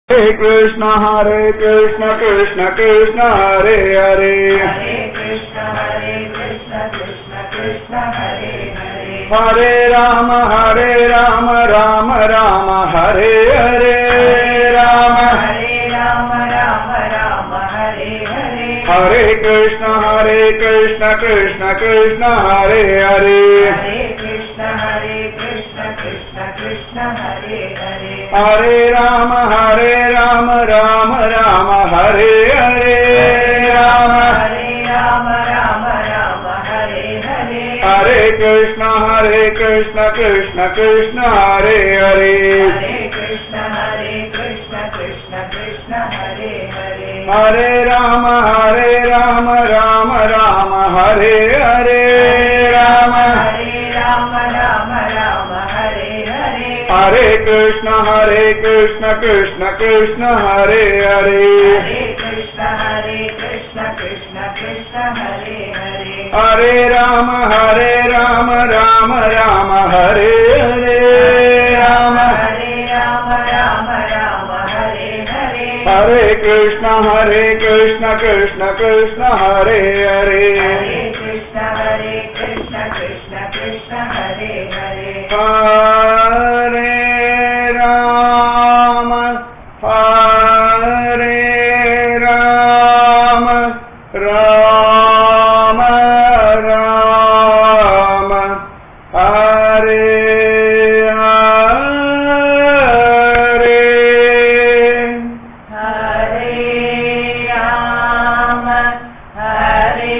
Hare Krishna, Hare Krishna, Krishna Krishna, Hare Hare. Hare Krishna, Hare Krishna, Krishna Krishna, Hare Hare. Hare Rama, Hare Rama, Rama Rama, Hare Hare. Rama. Hare Rama, Rama Rama, Hare Hare. Hare Krishna, Hare Krishna, Krishna Krishna, Hare Hare. Hare Krishna, Hare Krishna, Krishna Krishna, Hare Hare. Hare Rama, Hare Rama, Rama Rama, Hare Hare. Rama. Hare Rama, Rama Rama, Hare Hare. Hare Krishna, Hare Krishna, Krishna Krishna, Hare Hare. Hare Krishna, Hare Krishna, Krishna Krishna, Hare Hare. Hare Rama, Hare Rama, Rama Rama, Hare Hare. Rama. Hare Rama, Rama Rama, Hare Hare. Hare Krishna, Hare Krishna, Krishna Krishna, Hare Hare. Hare Krishna, Hare Krishna, Krishna Krishna, Hare Hare. Hare Rama, Hare Rama, Rama Rama, Hare Hare. Rama. Hare Rama, Rama Rama, Hare Hare. Hare Krishna, Hare Krishna, Krishna Krishna, Hare Hare. Hare Krishna, Hare Krishna, Krishna Krishna, Hare Hare. Hare Rama, Hare Rama, Rama Rama, Hare Hare. Hare Rama, Hare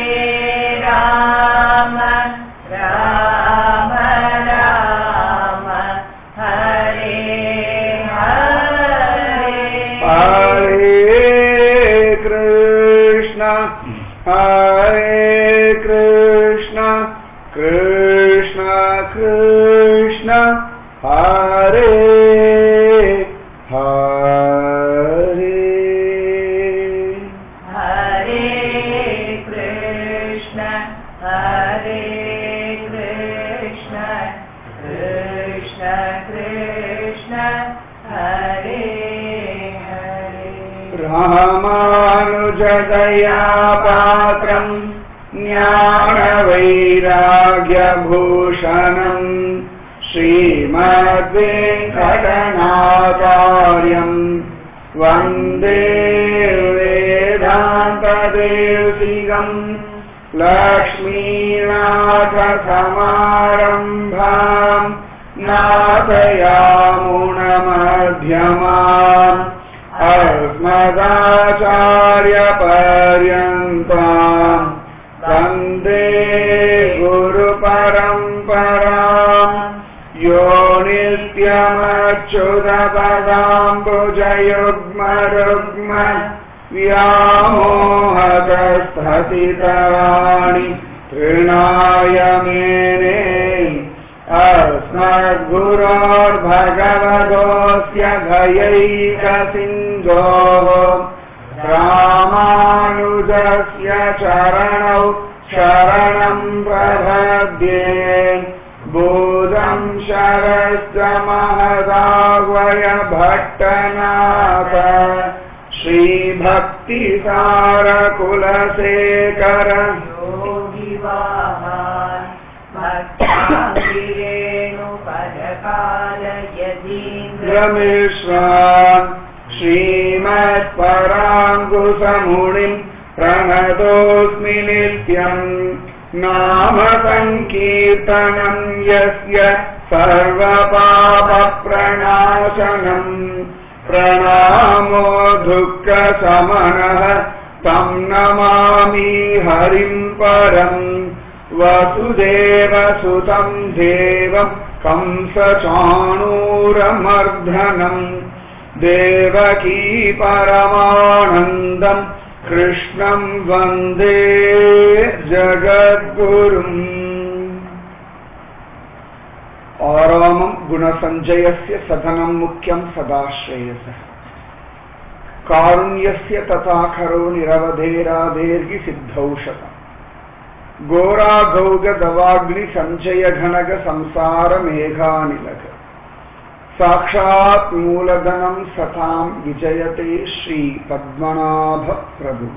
Rama, Rama Rama, Hare Hare. Hare Krishna, Hare Krishna, Krishna Krishna, Hare Hare. Hare Krishna, Hare Krishna, Krishna Krishna, Hare Hare. रामानुजदया पात्रम् ज्ञानवैराग्यभूषणम् श्रीमद्वेङ्कटनाचार्यम् वन्दे वेदान्तदेशिकम् लक्ष्मीनाथसमारम्भाम् नाथयामुणमध्यमाम् अस्मदाचार्यपर्यन्ताम् वन्दे गुरुपरम्पराम् यो नित्यमच्युतपदाम्बुजयुग्मरुग्म व्यामोहतस्थतितराणि तृणाय मेने अस्मद्गुरोर्भगवतोऽस्य भयैकसिन्धोः रामानुजस्य चरणौ शरणम् प्रपद्ये बोधम् शरश्च महदावय भट्टनाथ श्रीभक्तिसारकुलशेखर योगिवाहान् भक्ताङ्गिरेणुपरकालयतीन्द्र रमेश्वरान् श्रीमत्पराङ्कुशमुनिम् प्रणतोऽस्मि नित्यम् नाम सङ्कीर्तनम् यस्य सर्वपापप्रणाशनम् प्रणामो दुःखशमनः तं नमामि हरिम् परम् वसुदेवसुतं देवं कंसचाणूरमर्धनम् देवकी परमानन्दम् कृष्णं वन्दे जगद्गुरुम् आरामं गुणसञ्जयस्य सदनं मुख्यं सदा श्रेयसः कारुण्यस्य तथा खरो निरवधेराधेर्गि सिद्धौषधम् घोराघौगदवाग्नि सञ्चय घनग संसार मेघानिलग साक्षात् मूलधनं सतां विजयते श्री பத்மநாப பிரபு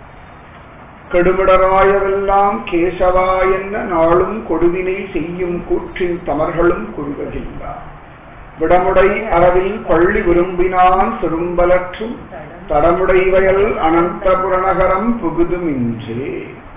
கெடுவிடராயவெல்லாம் கேசவா என்ன நாளும் கொடுவினை செய்யும் கூற்றின் தமர்களும் குறுவதில்லா விடமுடை அறவில் பள்ளி விரும்பினான் சிறும்பலற்றும் தடமுடை வயல் அனந்த புறநகரம் புகுதுமின்றே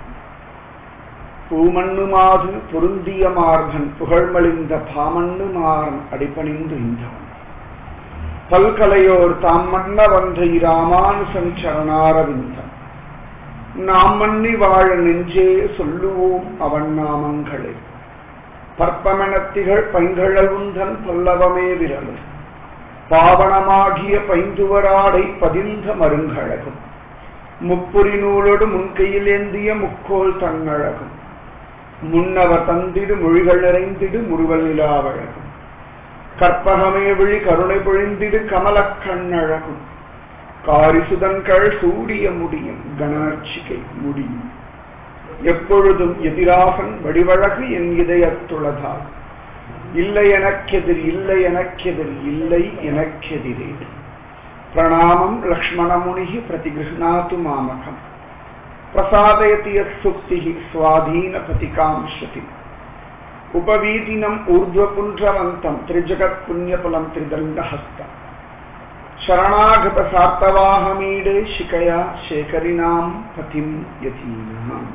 பூமண்ணு மாது பொருந்திய மார்பன் புகழ்மலிந்த பாமண்ணு மாறன் அடிபணிந்து இந்தவன் பல்கலையோர் தாம் மன்ன வந்த இராமானுசன் சரணாரவிந்தன் நாம் மன்னி வாழ நெஞ்சே சொல்லுவோம் அவன் நாமங்களே பற்பமெனத்திகள் பைங்கழவுந்தன் பல்லவமே விரலும் பாவனமாகிய பைந்துவராடை பதிந்த மருங்கழகும் முப்புரி நூலோடு முன்கையில் ஏந்திய முக்கோல் தன்னழகும் முன்னவர் தந்திடு மொழிகள் நிறைந்திடு முருவல் நிலாவழகும் கற்பகமே விழி கருணை பொழிந்திடு கமலக் கண்ணழகும் காரிசுதன்கள் சூடிய முடியும் கணர்ச்சிகை முடியும் எப்பொழுதும் எதிராகன் வடிவழகு என் இதயத்துளதால் இல்லை எனக்கெதிர் இல்லை எனக்கெதிர் இல்லை எனக்கெதிரே பிரணாமம் லக்ஷ்மணமுனிः प्रतिगृह्णातु मामकम् प्रसादयति यत्सुक्तिः स्वाधीनपतिकां श्रुतिम् उपवीतिनम् ऊर्ध्वपुण्ड्रवन्तम् त्रिजगत्पुण्यफलम् त्रिदण्डहस्तम् शरणागतसार्तवाहमीडे शिकया शेखरिणाम् पतिम् यतीनाम्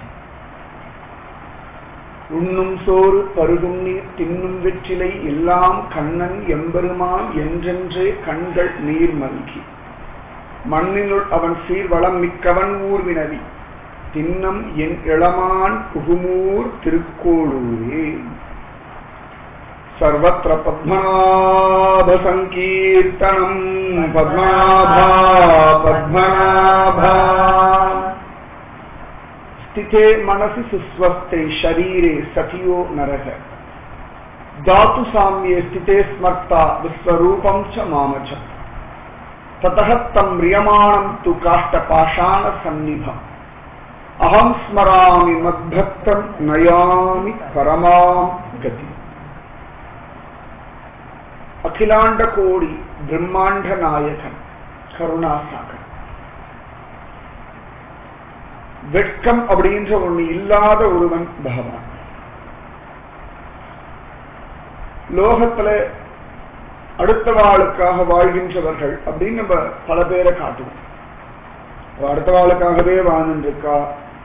உண்ணும் சோறு பருகும் நீர் தின்னும் வெற்றிலை எல்லாம் கண்ணன் எம்பெருமான் என்றென்றே கண்கள் நீர் மல்கி மண்ணினுள் அவன் சீர்வளம் மிக்கவன் ஊர் வினவி தின்னம் என் இளமான் புகுமூர் திருக்கோளூரே சர்வத்திர பத்மநாப சங்கீர்த்தனம் பத்மநாபா பத்மநாபா स्थिते मनसि सुस्वस्थे शरीरे सतियो नरः धातु साम्ये स्थिते स्मर्ता विश्वरूपं च माम च ततः तं म्रियमाणं तु काष्ठपाषाणसन्निभम् अहं स्मरामि मद्भक्तं नयामि परमां गति अखिलाण्डकोडि ब्रह्माण्डनायकन् करुणासागरः வெட்கம் அப்படின்ற ஒண்ணு இல்லாத ஒருவன் பகவான் லோகத்துல அடுத்த வாளுக்காக வாழ்கின்றவர்கள் அப்படின்னு நம்ம பல பேரை காட்டுவோம் அவ அடுத்த வாளுக்காகவே வாழ்ந்துட்டு இருக்கா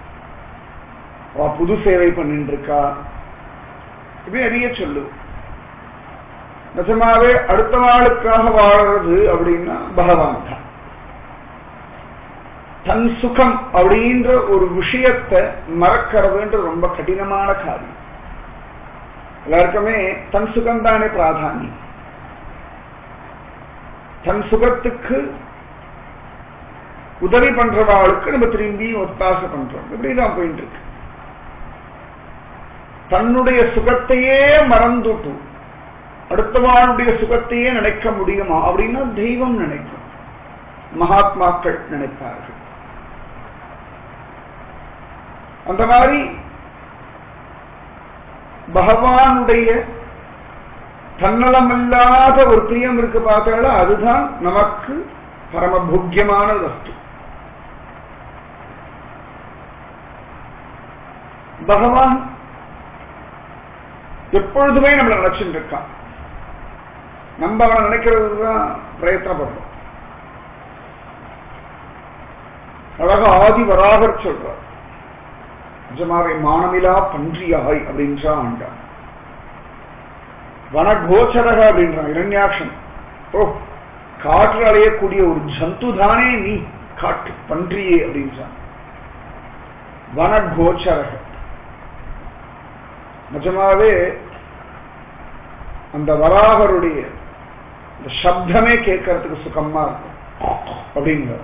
அவ புது சேவை பண்ணிட்டு இருக்கா இப்படி நிறைய சொல்லுவோம் நிஜமாவே அடுத்த வாளுக்காக வாழறது அப்படின்னா பகவான் தான் தன் சுகம் அப்படின்ற ஒரு விஷயத்தை மறக்கிறதுன்ற ரொம்ப கடினமான காரியம் எல்லாருக்குமே தன் சுகம் தானே பிராதானியம் தன் சுகத்துக்கு உதவி பண்றவாளுக்கு நம்ம திரும்பி ஒத்தாசை பண்றோம் இப்படிதான் போயிட்டு இருக்கு தன்னுடைய சுகத்தையே மறந்துட்டு அடுத்தவாளுடைய சுகத்தையே நினைக்க முடியுமா அப்படின்னா தெய்வம் நினைக்கும் மகாத்மாக்கள் நினைப்பார்கள் அந்த மாதிரி பகவானுடைய தன்னலமில்லாத ஒரு பிரியம் இருக்கு பார்த்தாலும் அதுதான் நமக்கு பரமபோக்கியமான வஸ்து பகவான் எப்பொழுதுமே நம்மளை நினைச்சுட்டு இருக்கான் நம்ம அவனை நினைக்கிறது தான் பிரயத்தனப்படுறோம் அழகா ஆதி வராகர் சொல்றார் நிஜமாவே மானமிலா பன்றியாய் அப்படின்றா ஆண்டான் வனகோச்சரக அப்படின்றான் இரண்யாட்சன் ஓ காற்று அடையக்கூடிய ஒரு ஜந்து தானே நீ காட்டு பன்றியே அப்படின்றான் வனகோச்சரக நிஜமாவே அந்த வராகருடைய இந்த சப்தமே கேட்கறதுக்கு சுகமா இருக்கும் அப்படிங்கிற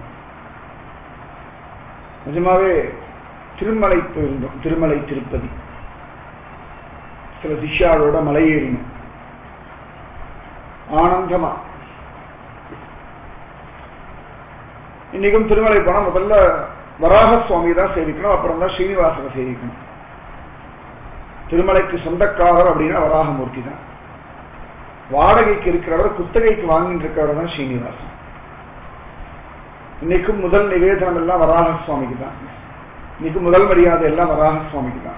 நிஜமாவே திருமலை போயிருந்தோம் திருமலை திருப்பதி சில சிஷ்யாவோட மலையேறினோம் ஆனந்தமா இன்னைக்கும் திருமலை போனா முதல்ல வராக சுவாமி தான் சேவிக்கணும் அப்புறம் தான் ஸ்ரீனிவாசனை சேவிக்கணும் திருமலைக்கு சொந்தக்காரர் அப்படின்னா வராகமூர்த்தி தான் வாடகைக்கு இருக்கிறவர் குத்தகைக்கு வாங்கிட்டு இருக்கிறவர் தான் ஸ்ரீனிவாசன் இன்னைக்கும் முதல் நிவேதனம் எல்லாம் வராக சுவாமிக்கு தான் இன்னைக்கு முதல் மரியாதை எல்லாம் வராக சுவாமிக்கு தான்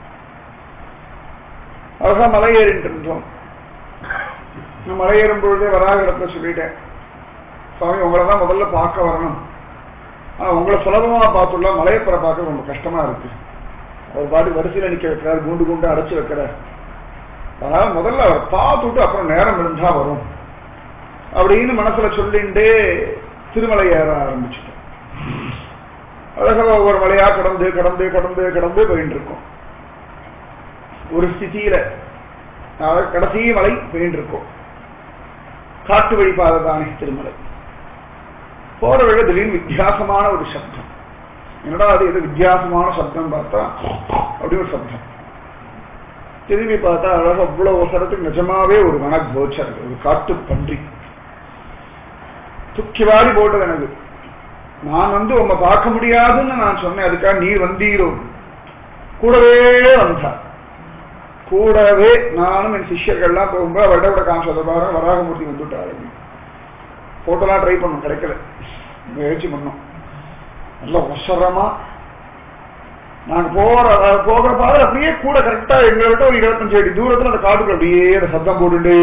அழகா மலை ஏறிட்டு இருந்தோம் நான் மலை ஏறும் பொழுதே வராக இடத்துல சொல்லிட்டேன் சுவாமி உங்களை தான் முதல்ல பார்க்க வரணும் ஆனா உங்களை சுலபமா பார்த்துள்ள மலையப்பரை பார்க்க ரொம்ப கஷ்டமா இருக்கு அவர் பாட்டு வரிசையில நிக்க வைக்கிறார் குண்டு குண்டு அடைச்சு வைக்கிறார் அதனால முதல்ல அவர் பார்த்துட்டு அப்புறம் நேரம் இருந்தா வரும் அப்படின்னு மனசுல சொல்லிண்டே திருமலை ஏற ஆரம்பிச்சுட்டோம் அழகா ஒவ்வொரு மலையா கடந்து கடந்து கடந்து கடந்து போயிட்டு இருக்கோம் ஒரு ஸ்திதியில அதாவது கடைசி மலை போயிட்டு இருக்கோம் காட்டு வழிபாதை தானே திருமலை போற வழி திடீர்னு வித்தியாசமான ஒரு சப்தம் என்னடா அது எது வித்தியாசமான சப்தம் பார்த்தா அப்படி ஒரு சப்தம் திரும்பி பார்த்தா அழகா அவ்வளவு அவசரத்துக்கு நிஜமாவே ஒரு வனகோச்சர் ஒரு காட்டு பன்றி துக்கி வாரி போட்டது எனக்கு நான் வந்து உங்க பார்க்க முடியாதுன்னு நான் சொன்னேன் அதுக்காக நீ வந்தீரோ கூடவே வந்தார் கூடவே நானும் என் சிஷ்யர்கள்லாம் போகும்போது அவர்கிட்ட கூட காமிச்சு பாரு வராகமூர்த்தி வந்துட்டாரு போட்டோலாம் ட்ரை பண்ணும் கிடைக்கல முயற்சி பண்ணோம் நல்ல அவசரமா நாங்க போற போகிற பாதை அப்படியே கூட கரெக்டா எங்களை விட்டு ஒரு இருபத்தஞ்சு அடி தூரத்துல அந்த காட்டுக்குள்ள அப்படியே அந்த சத்தம் போட்டுட்டே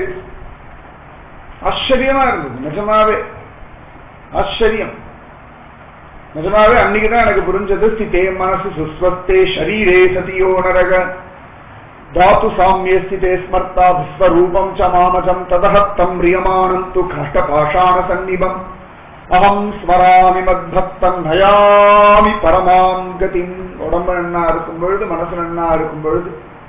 ஆச்சரியமா இருந்தது நிஜமாவே ஆச்சரியம் நிஜமாவே அன்னைக்குதான் எனக்கு புரிஞ்சது ஸ்திதே மனசு சுஸ்வஸ்தே ஷரீரே சதியோ நரக தாத்து சாமியே ஸ்திதே ஸ்மர்த்தா விஸ்வரூபம் ச மாமஜம் ததஹத்தம் ரியமானம் து கஷ்டபாஷாண சந்நிபம் அகம் ஸ்மராமி மத்பக்தம் நயாமி பரமாம் கதிம் உடம்பு நன்னா இருக்கும் பொழுது மனசு நன்னா இருக்கும் பொழுது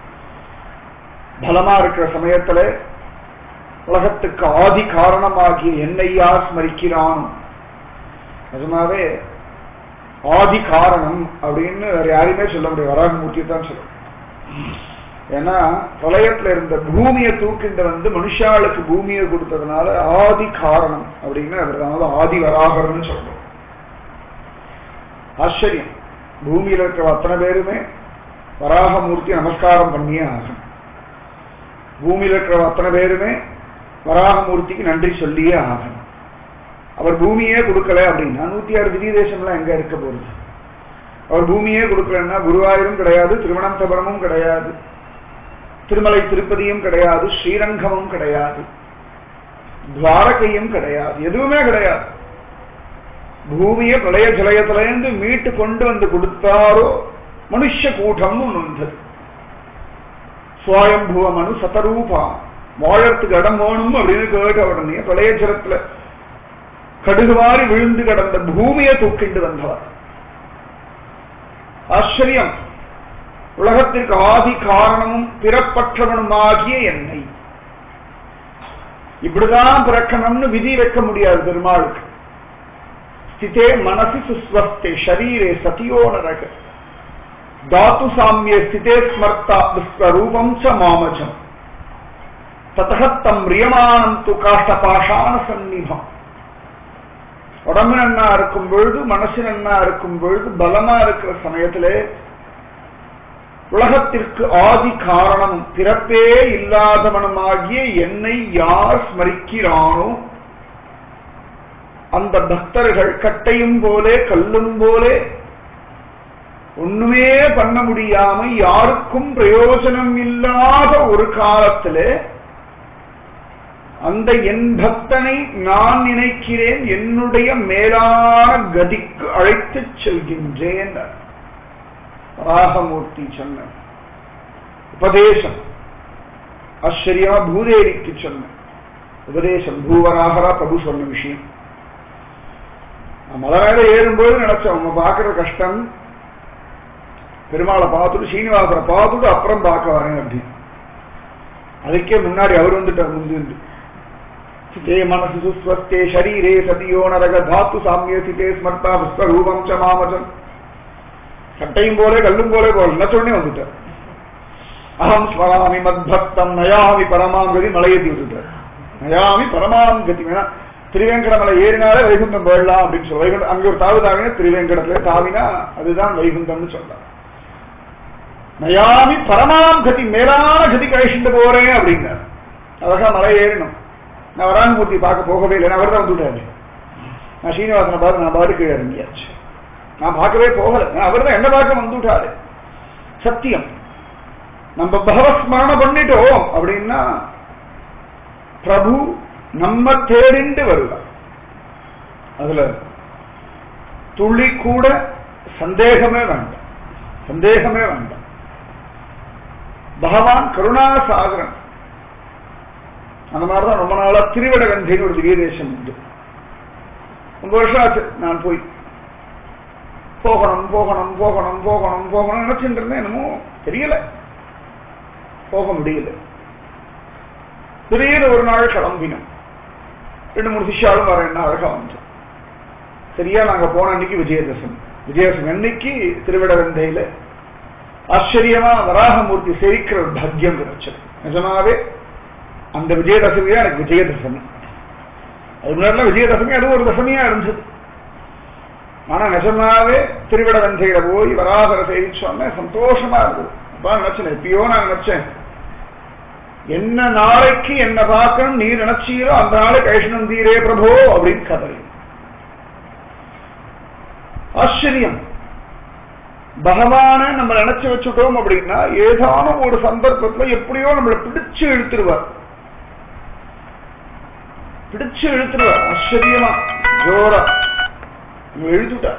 பலமா இருக்கிற சமயத்துல உலகத்துக்கு ஆதி காரணமாகிய என்னை யார் ஸ்மரிக்கிறான் நிஜமாவே ஆதி காரணம் அப்படின்னு வேற யாரையுமே சொல்ல முடியும் வராகமூர்த்தியை தான் சொல்லும் ஏன்னா பிரளயத்துல இருந்த பூமியை தூக்கிண்டு வந்து மனுஷாளுக்கு பூமியை கொடுத்ததுனால ஆதி காரணம் அப்படின்னு அதனால ஆதி வராகர்னு சொல்றோம் ஆச்சரியம் பூமியில இருக்கிற அத்தனை பேருமே வராகமூர்த்தி நமஸ்காரம் பண்ணியே ஆகும் பூமியில இருக்கிற அத்தனை பேருமே வராகமூர்த்திக்கு நன்றி சொல்லியே ஆகணும் அவர் பூமியே கொடுக்கல அப்படின்னா நூத்தி ஆறு திவ்ய தேசம்லாம் எங்க இருக்க போகுது அவர் பூமியே கொடுக்கலன்னா குருவாயூரும் கிடையாது திருவனந்தபுரமும் கிடையாது திருமலை திருப்பதியும் கிடையாது ஸ்ரீரங்கமும் கிடையாது துவாரகையும் கிடையாது எதுவுமே கிடையாது பூமியை பிரளய ஜலயத்திலேருந்து மீட்டு கொண்டு வந்து கொடுத்தாரோ மனுஷ கூட்டம்னு ஒண்ணு வந்தது சுவாயம்புவ மனு சதரூபா வாழறதுக்கு இடம் வேணும் அப்படின்னு கேட்ட உடனே பிரளய ஜலத்துல கடுகு மாறி விழுந்து கிடந்த பூமியை தூக்கிண்டு வந்தவர் ஆச்சரியம் உலகத்திற்கு ஆதி காரணமும் பிறப்பற்றவனுமாகிய என்னை இப்படிதான் பிறக்கணும்னு விதி வைக்க முடியாது பெருமாளுக்கு ஸ்திதே மனசி சுஸ்வஸ்தே ஷரீரே சதியோ நரக தாத்து சாமிய ஸ்திதே ஸ்மர்த்தா விஸ்வரூபம் ச மாமஜம் ததகத்தம் ரியமானம் து காஷ்டபாஷான சந்நிபம் உடம்பு நன்னா இருக்கும் பொழுது மனசு நன்னா இருக்கும் பொழுது பலமா இருக்கிற சமயத்திலே உலகத்திற்கு ஆதி காரணம் பிறப்பே இல்லாதவனுமாகிய என்னை யார் ஸ்மரிக்கிறானோ அந்த பக்தர்கள் கட்டையும் போலே கல்லும் போலே ஒண்ணுமே பண்ண முடியாம யாருக்கும் பிரயோஜனம் இல்லாத ஒரு காலத்திலே அந்த என் பக்தனை நான் நினைக்கிறேன் என்னுடைய மேலான கதிக்கு அழைத்துச் செல்கின்றேன் ராகமூர்த்தி சொன்ன உபதேசம் ஆச்சரியமா பூதேவிக்கு சொன்ன உபதேசம் பூவராகரா பிரபு சொன்ன விஷயம் மலை மேல ஏறும்போது நினைச்சோம் நம்ம பாக்குற கஷ்டம் பெருமாளை பார்த்துட்டு சீனிவாசரை பார்த்துட்டு அப்புறம் பார்க்க வரேன் அப்படின்னு அதுக்கே முன்னாடி அவர் வந்துட்டார் முந்திருந்து சிதே மனசு சுஸ்வஸ்தே ஷரீரே சதியோ நரக தாத்து சாமிய சிதே ஸ்மர்த்தா விஸ்வரூபம் ச மாமஜம் சட்டையும் போலே கல்லும் போலே போல நினைச்சோடனே வந்துட்டார் அகம் ஸ்மராமி மத்பக்தம் நயாமி பரமாம் கதி மலையேற்றி விட்டுட்டார் நயாமி பரமாம் கதி வேணா திருவேங்கடமலை ஏறினாலே வைகுண்டம் போயிடலாம் அப்படின்னு சொல்ல வைகுண்டம் அங்க ஒரு தாவு தாவினா திருவேங்கடத்துல தாவினா அதுதான் வைகுண்டம்னு சொல்லலாம் நயாமி பரமாம் கதி மேலான கதி கழிச்சுட்டு போறேன் அப்படின்னார் அழகா மலை ஏறணும் நான் வராங்கமூர்த்தி பார்க்க போகவே இல்லை நான் அவர் தான் வந்துவிட்டாரு நான் ஸ்ரீனிவாசனை பார்த்து நான் பாட்டு கீழே இறங்கியாச்சு நான் பார்க்கவே போகல அவர் தான் என்ன பார்க்க வந்துவிட்டாரு சத்தியம் நம்ம பகவஸ்மரணம் பண்ணிட்டோம் அப்படின்னா பிரபு நம்ம தேடிண்டு வருவார் அதுல துளி கூட சந்தேகமே வேண்டாம் சந்தேகமே வேண்டாம் பகவான் கருணாசாகரன் அந்த மாதிரிதான் ரொம்ப நாளா திருவிடகந்தின்னு ஒரு திவ்ய தேசம் உண்டு ரொம்ப வருஷம் ஆச்சு நான் போய் போகணும் போகணும் போகணும் போகணும் போகணும் நினைச்சுட்டு இருந்தேன் என்னமோ தெரியல போக முடியல திடீர்னு ஒரு நாள் கிளம்பினோம் ரெண்டு மூணு சிஷ்யாலும் வரேன்னா அழகா வந்து சரியா நாங்க போன அன்னைக்கு விஜயதசமி விஜயதசமி அன்னைக்கு திருவிடவந்தையில ஆச்சரியமா வராகமூர்த்தி சேவிக்கிற ஒரு பாக்கியம் கிடைச்சது நிஜமாவே அந்த விஜயதசமி தான் எனக்கு விஜயதசமி அது முன்னாடி விஜயதசமி அதுவும் ஒரு தசமியா இருந்தது ஆனா நிஜமாவே திருவிடவந்தையில போய் வராகர சேவிச்சோன்னே சந்தோஷமா இருந்தது அப்பா நினைச்சேன் எப்பயோ நான் நினைச்சேன் என்ன நாளைக்கு என்ன பார்க்கணும் நீ நினைச்சீரோ அந்த நாளைக்கு ஐஷ்ணம் தீரே பிரபோ அப்படின்னு கதறி ஆச்சரியம் பகவான நம்ம நினைச்சு வச்சுட்டோம் அப்படின்னா ஏதானும் ஒரு சந்தர்ப்பத்துல எப்படியோ நம்மளை பிடிச்சு இழுத்துருவார் பிடிச்சு இழுத்துருவார் ஆச்சரியமா ஜோரா இழுத்துட்டார்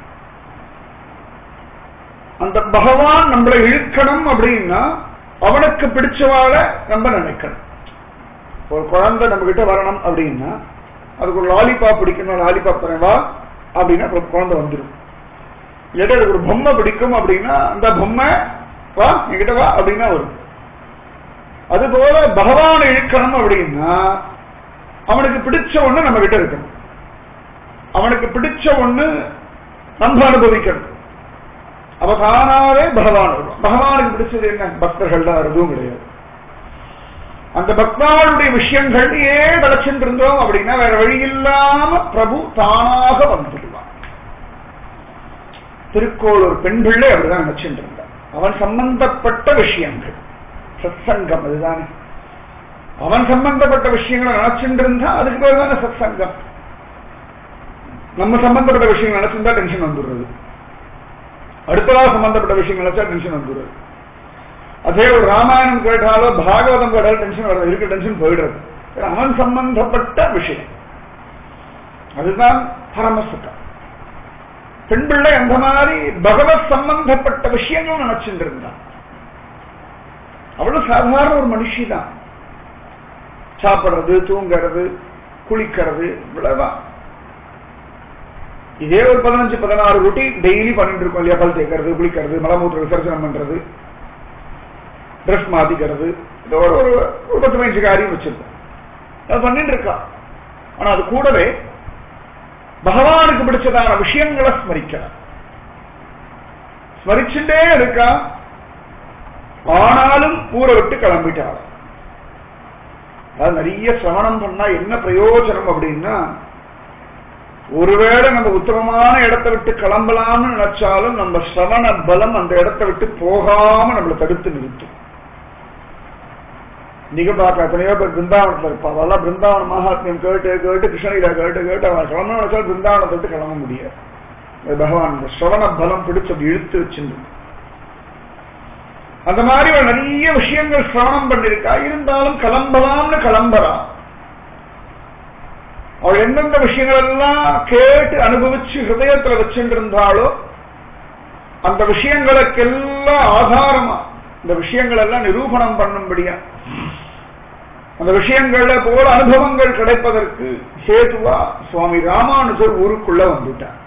அந்த பகவான் நம்மளை இழுக்கணும் அப்படின்னா அவனுக்கு பிடிச்சவாள நம்ம நினைக்கணும் ஒரு குழந்தை நம்ம கிட்ட வரணும் அப்படின்னா அதுக்கு ஒரு லாலிபாப் பிடிக்கணும் லாலிபாப் தரேன் வா அப்படின்னா அப்புறம் குழந்தை வந்துடும் இல்லாட்டி அதுக்கு ஒரு பொம்மை பிடிக்கும் அப்படின்னா அந்த பொம்மை வா என்கிட்ட வா அப்படின்னா வரும் அதுபோல பகவான் இழுக்கணும் அப்படின்னா அவனுக்கு பிடிச்ச ஒண்ணு நம்ம கிட்ட இருக்கணும் அவனுக்கு பிடிச்ச ஒண்ணு நம்ம அனுபவிக்கணும் அவ தானாவே பகவான் வருவான் பகவானுக்கு பிடிச்சது என்ன பக்தர்கள் தான் எதுவும் கிடையாது அந்த பக்தாளுடைய விஷயங்கள்லயே தலைச்சுட்டு இருந்தோம் அப்படின்னா வேற வழி இல்லாம பிரபு தானாக வந்துடுவான் திருக்கோளூர் பெண் பிள்ளை அப்படிதான் நினைச்சுட்டு இருந்தான் அவன் சம்பந்தப்பட்ட விஷயங்கள் சத்சங்கம் அதுதானே அவன் சம்பந்தப்பட்ட விஷயங்களை நினைச்சுட்டு இருந்தா அதுக்கு பேர் தானே சத்சங்கம் நம்ம சம்பந்தப்பட்ட விஷயங்கள் நினைச்சிருந்தா டென்ஷன் வந்துடுறது அடுத்ததா சம்பந்தப்பட்ட விஷயங்கள் நினைச்சா டென்ஷன் வந்துடுறது அதே ஒரு ராமாயணம் கேட்டாலோ பாகவதம் கேட்டாலும் டென்ஷன் வருது இருக்க டென்ஷன் போயிடுறது அவன் சம்பந்தப்பட்ட விஷயம் அதுதான் பரமசுகம் பெண் பிள்ளை அந்த மாதிரி பகவத் சம்பந்தப்பட்ட விஷயங்கள் நினைச்சுட்டு இருந்தான் அவ்வளவு சாதாரண ஒரு மனுஷி தான் சாப்பிடுறது தூங்குறது குளிக்கிறது இவ்வளவுதான் இதே ஒரு பதினஞ்சு பதினாறு ரொட்டி டெய்லி பண்ணிட்டு இருக்கோம் இல்லையா பல் தேய்க்கிறது குளிக்கிறது மலமூத்திர விசர்ஜனம் பண்றது ட்ரெஸ் மாத்திக்கிறது இது ஒரு ஒரு ஒரு பத்து பதினஞ்சு காரியம் வச்சிருக்கோம் அது பண்ணிட்டு இருக்கா ஆனா அது கூடவே பகவானுக்கு பிடிச்சதான விஷயங்களை ஸ்மரிக்கிறார் ஸ்மரிச்சுட்டே இருக்கா ஆனாலும் ஊரை விட்டு கிளம்பிட்டாள் அதாவது நிறைய சிரவணம் பண்ணா என்ன பிரயோஜனம் அப்படின்னா ஒருவேளை நம்ம உத்தமமான இடத்தை விட்டு கிளம்பலாம்னு நினைச்சாலும் நம்ம சிரவண பலம் அந்த இடத்தை விட்டு போகாம நம்மளை தடுத்து நிறுத்தும் நீங்க பார்க்க எத்தனையோ பேர் பிருந்தாவனத்துல இருப்பா அதெல்லாம் பிருந்தாவன மகாத்மியம் கேட்டு கேட்டு கிருஷ்ணகிரா கேட்டு கேட்டு அவன் கிளம்பணும் நினைச்சாலும் பிருந்தாவனத்தை விட்டு கிளம்ப முடியாது அது பகவான் இந்த சிரவண பலம் பிடிச்சு அப்படி இழுத்து வச்சிருந்து அந்த மாதிரி அவள் நிறைய விஷயங்கள் சிரவணம் பண்ணிருக்கா இருந்தாலும் கிளம்பலாம்னு கிளம்பலாம் அவள் எந்தெந்த விஷயங்கள் எல்லாம் கேட்டு அனுபவிச்சு ஹிருதயத்துல வச்சுட்டு இருந்தாலோ அந்த விஷயங்களுக்கெல்லாம் ஆதாரமா இந்த விஷயங்கள் எல்லாம் நிரூபணம் பண்ணும்படியா அந்த விஷயங்கள்ல போல அனுபவங்கள் கிடைப்பதற்கு சேதுவா சுவாமி ராமானுஜர் ஊருக்குள்ள வந்துட்டார்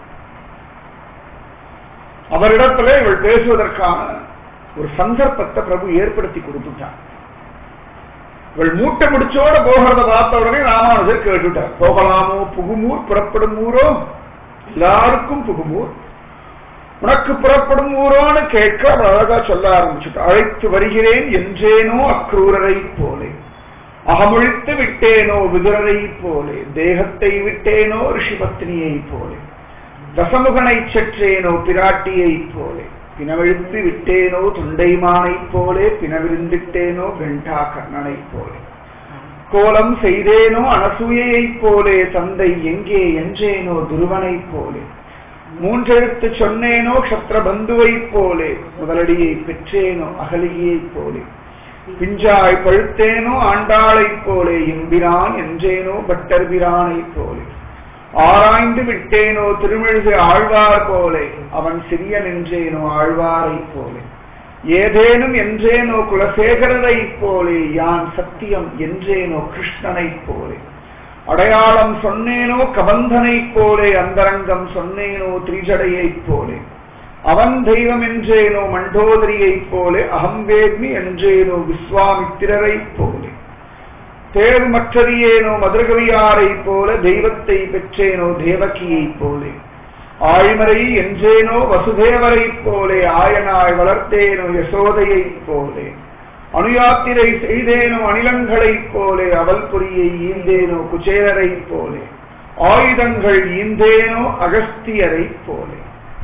அவரிடத்துல இவள் பேசுவதற்கான ஒரு சந்தர்ப்பத்தை பிரபு ஏற்படுத்தி கொடுத்துட்டார் இவள் மூட்டை முடிச்சோட போகிறத பார்த்த உடனே ராமானுஜர் கேட்டுட்டார் போகலாமோ புகுமூர் புறப்படும் ஊரோ எல்லாருக்கும் புகுமூர் உனக்கு புறப்படும் ஊரோன்னு கேட்க அவள் அழகா சொல்ல ஆரம்பிச்சுட்டு அழைத்து வருகிறேன் என்றேனோ அக்ரூரரை போலே அகமொழித்து விட்டேனோ விதுரரை போலே தேகத்தை விட்டேனோ ரிஷிபத்னியை போலே தசமுகனை செற்றேனோ பிராட்டியை போலே பினவெழுத்து விட்டேனோ தொண்டைமானை போலே பினவிருந்திட்டேனோ வெண்டா கண்ணனை போலே கோலம் செய்தேனோ அனசூயைப் போலே தந்தை எங்கே என்றேனோ துருவனைப் போலே மூன்றெழுத்து சொன்னேனோ க்ஷத்ரபந்துவைப் போலே முதலடியை பெற்றேனோ அகலியைப் போலே பிஞ்சாய் பழுத்தேனோ ஆண்டாளைப் போலே எம்பிரான் என்றேனோ பட்டர்பிரானைப் போலே ஆராய்ந்து விட்டேனோ திருமிழுது ஆழ்வார் போலே அவன் சிறிய நின்றேனோ ஆழ்வாரைப் போலே ஏதேனும் என்றேனோ குலசேகரரைப் போலே யான் சத்தியம் என்றேனோ கிருஷ்ணனைப் போலே அடையாளம் சொன்னேனோ கபந்தனைப் போலே அந்தரங்கம் சொன்னேனோ திரிஜடையைப் போலே அவன் தெய்வம் என்றேனோ மண்டோதரியைப் போலே அகம்பேத்மி என்றேனோ விஸ்வாமித்திரரைப் போலே தேர் மற்றறியேனோ மதுரகவியாரைப் போல தெய்வத்தை பெற்றேனோ தேவகியைப் போலே ஆழிமறை என்றேனோ வசுதேவரைப் போலே ஆயனாய் வளர்த்தேனோ யசோதையைப் போலே அணுயாத்திரை செய்தேனோ அணிலங்களைப் போலே அவல் பொறியை ஈந்தேனோ குச்சேரரைப் போலே ஆயுதங்கள் ஈந்தேனோ அகஸ்தியரைப் போலே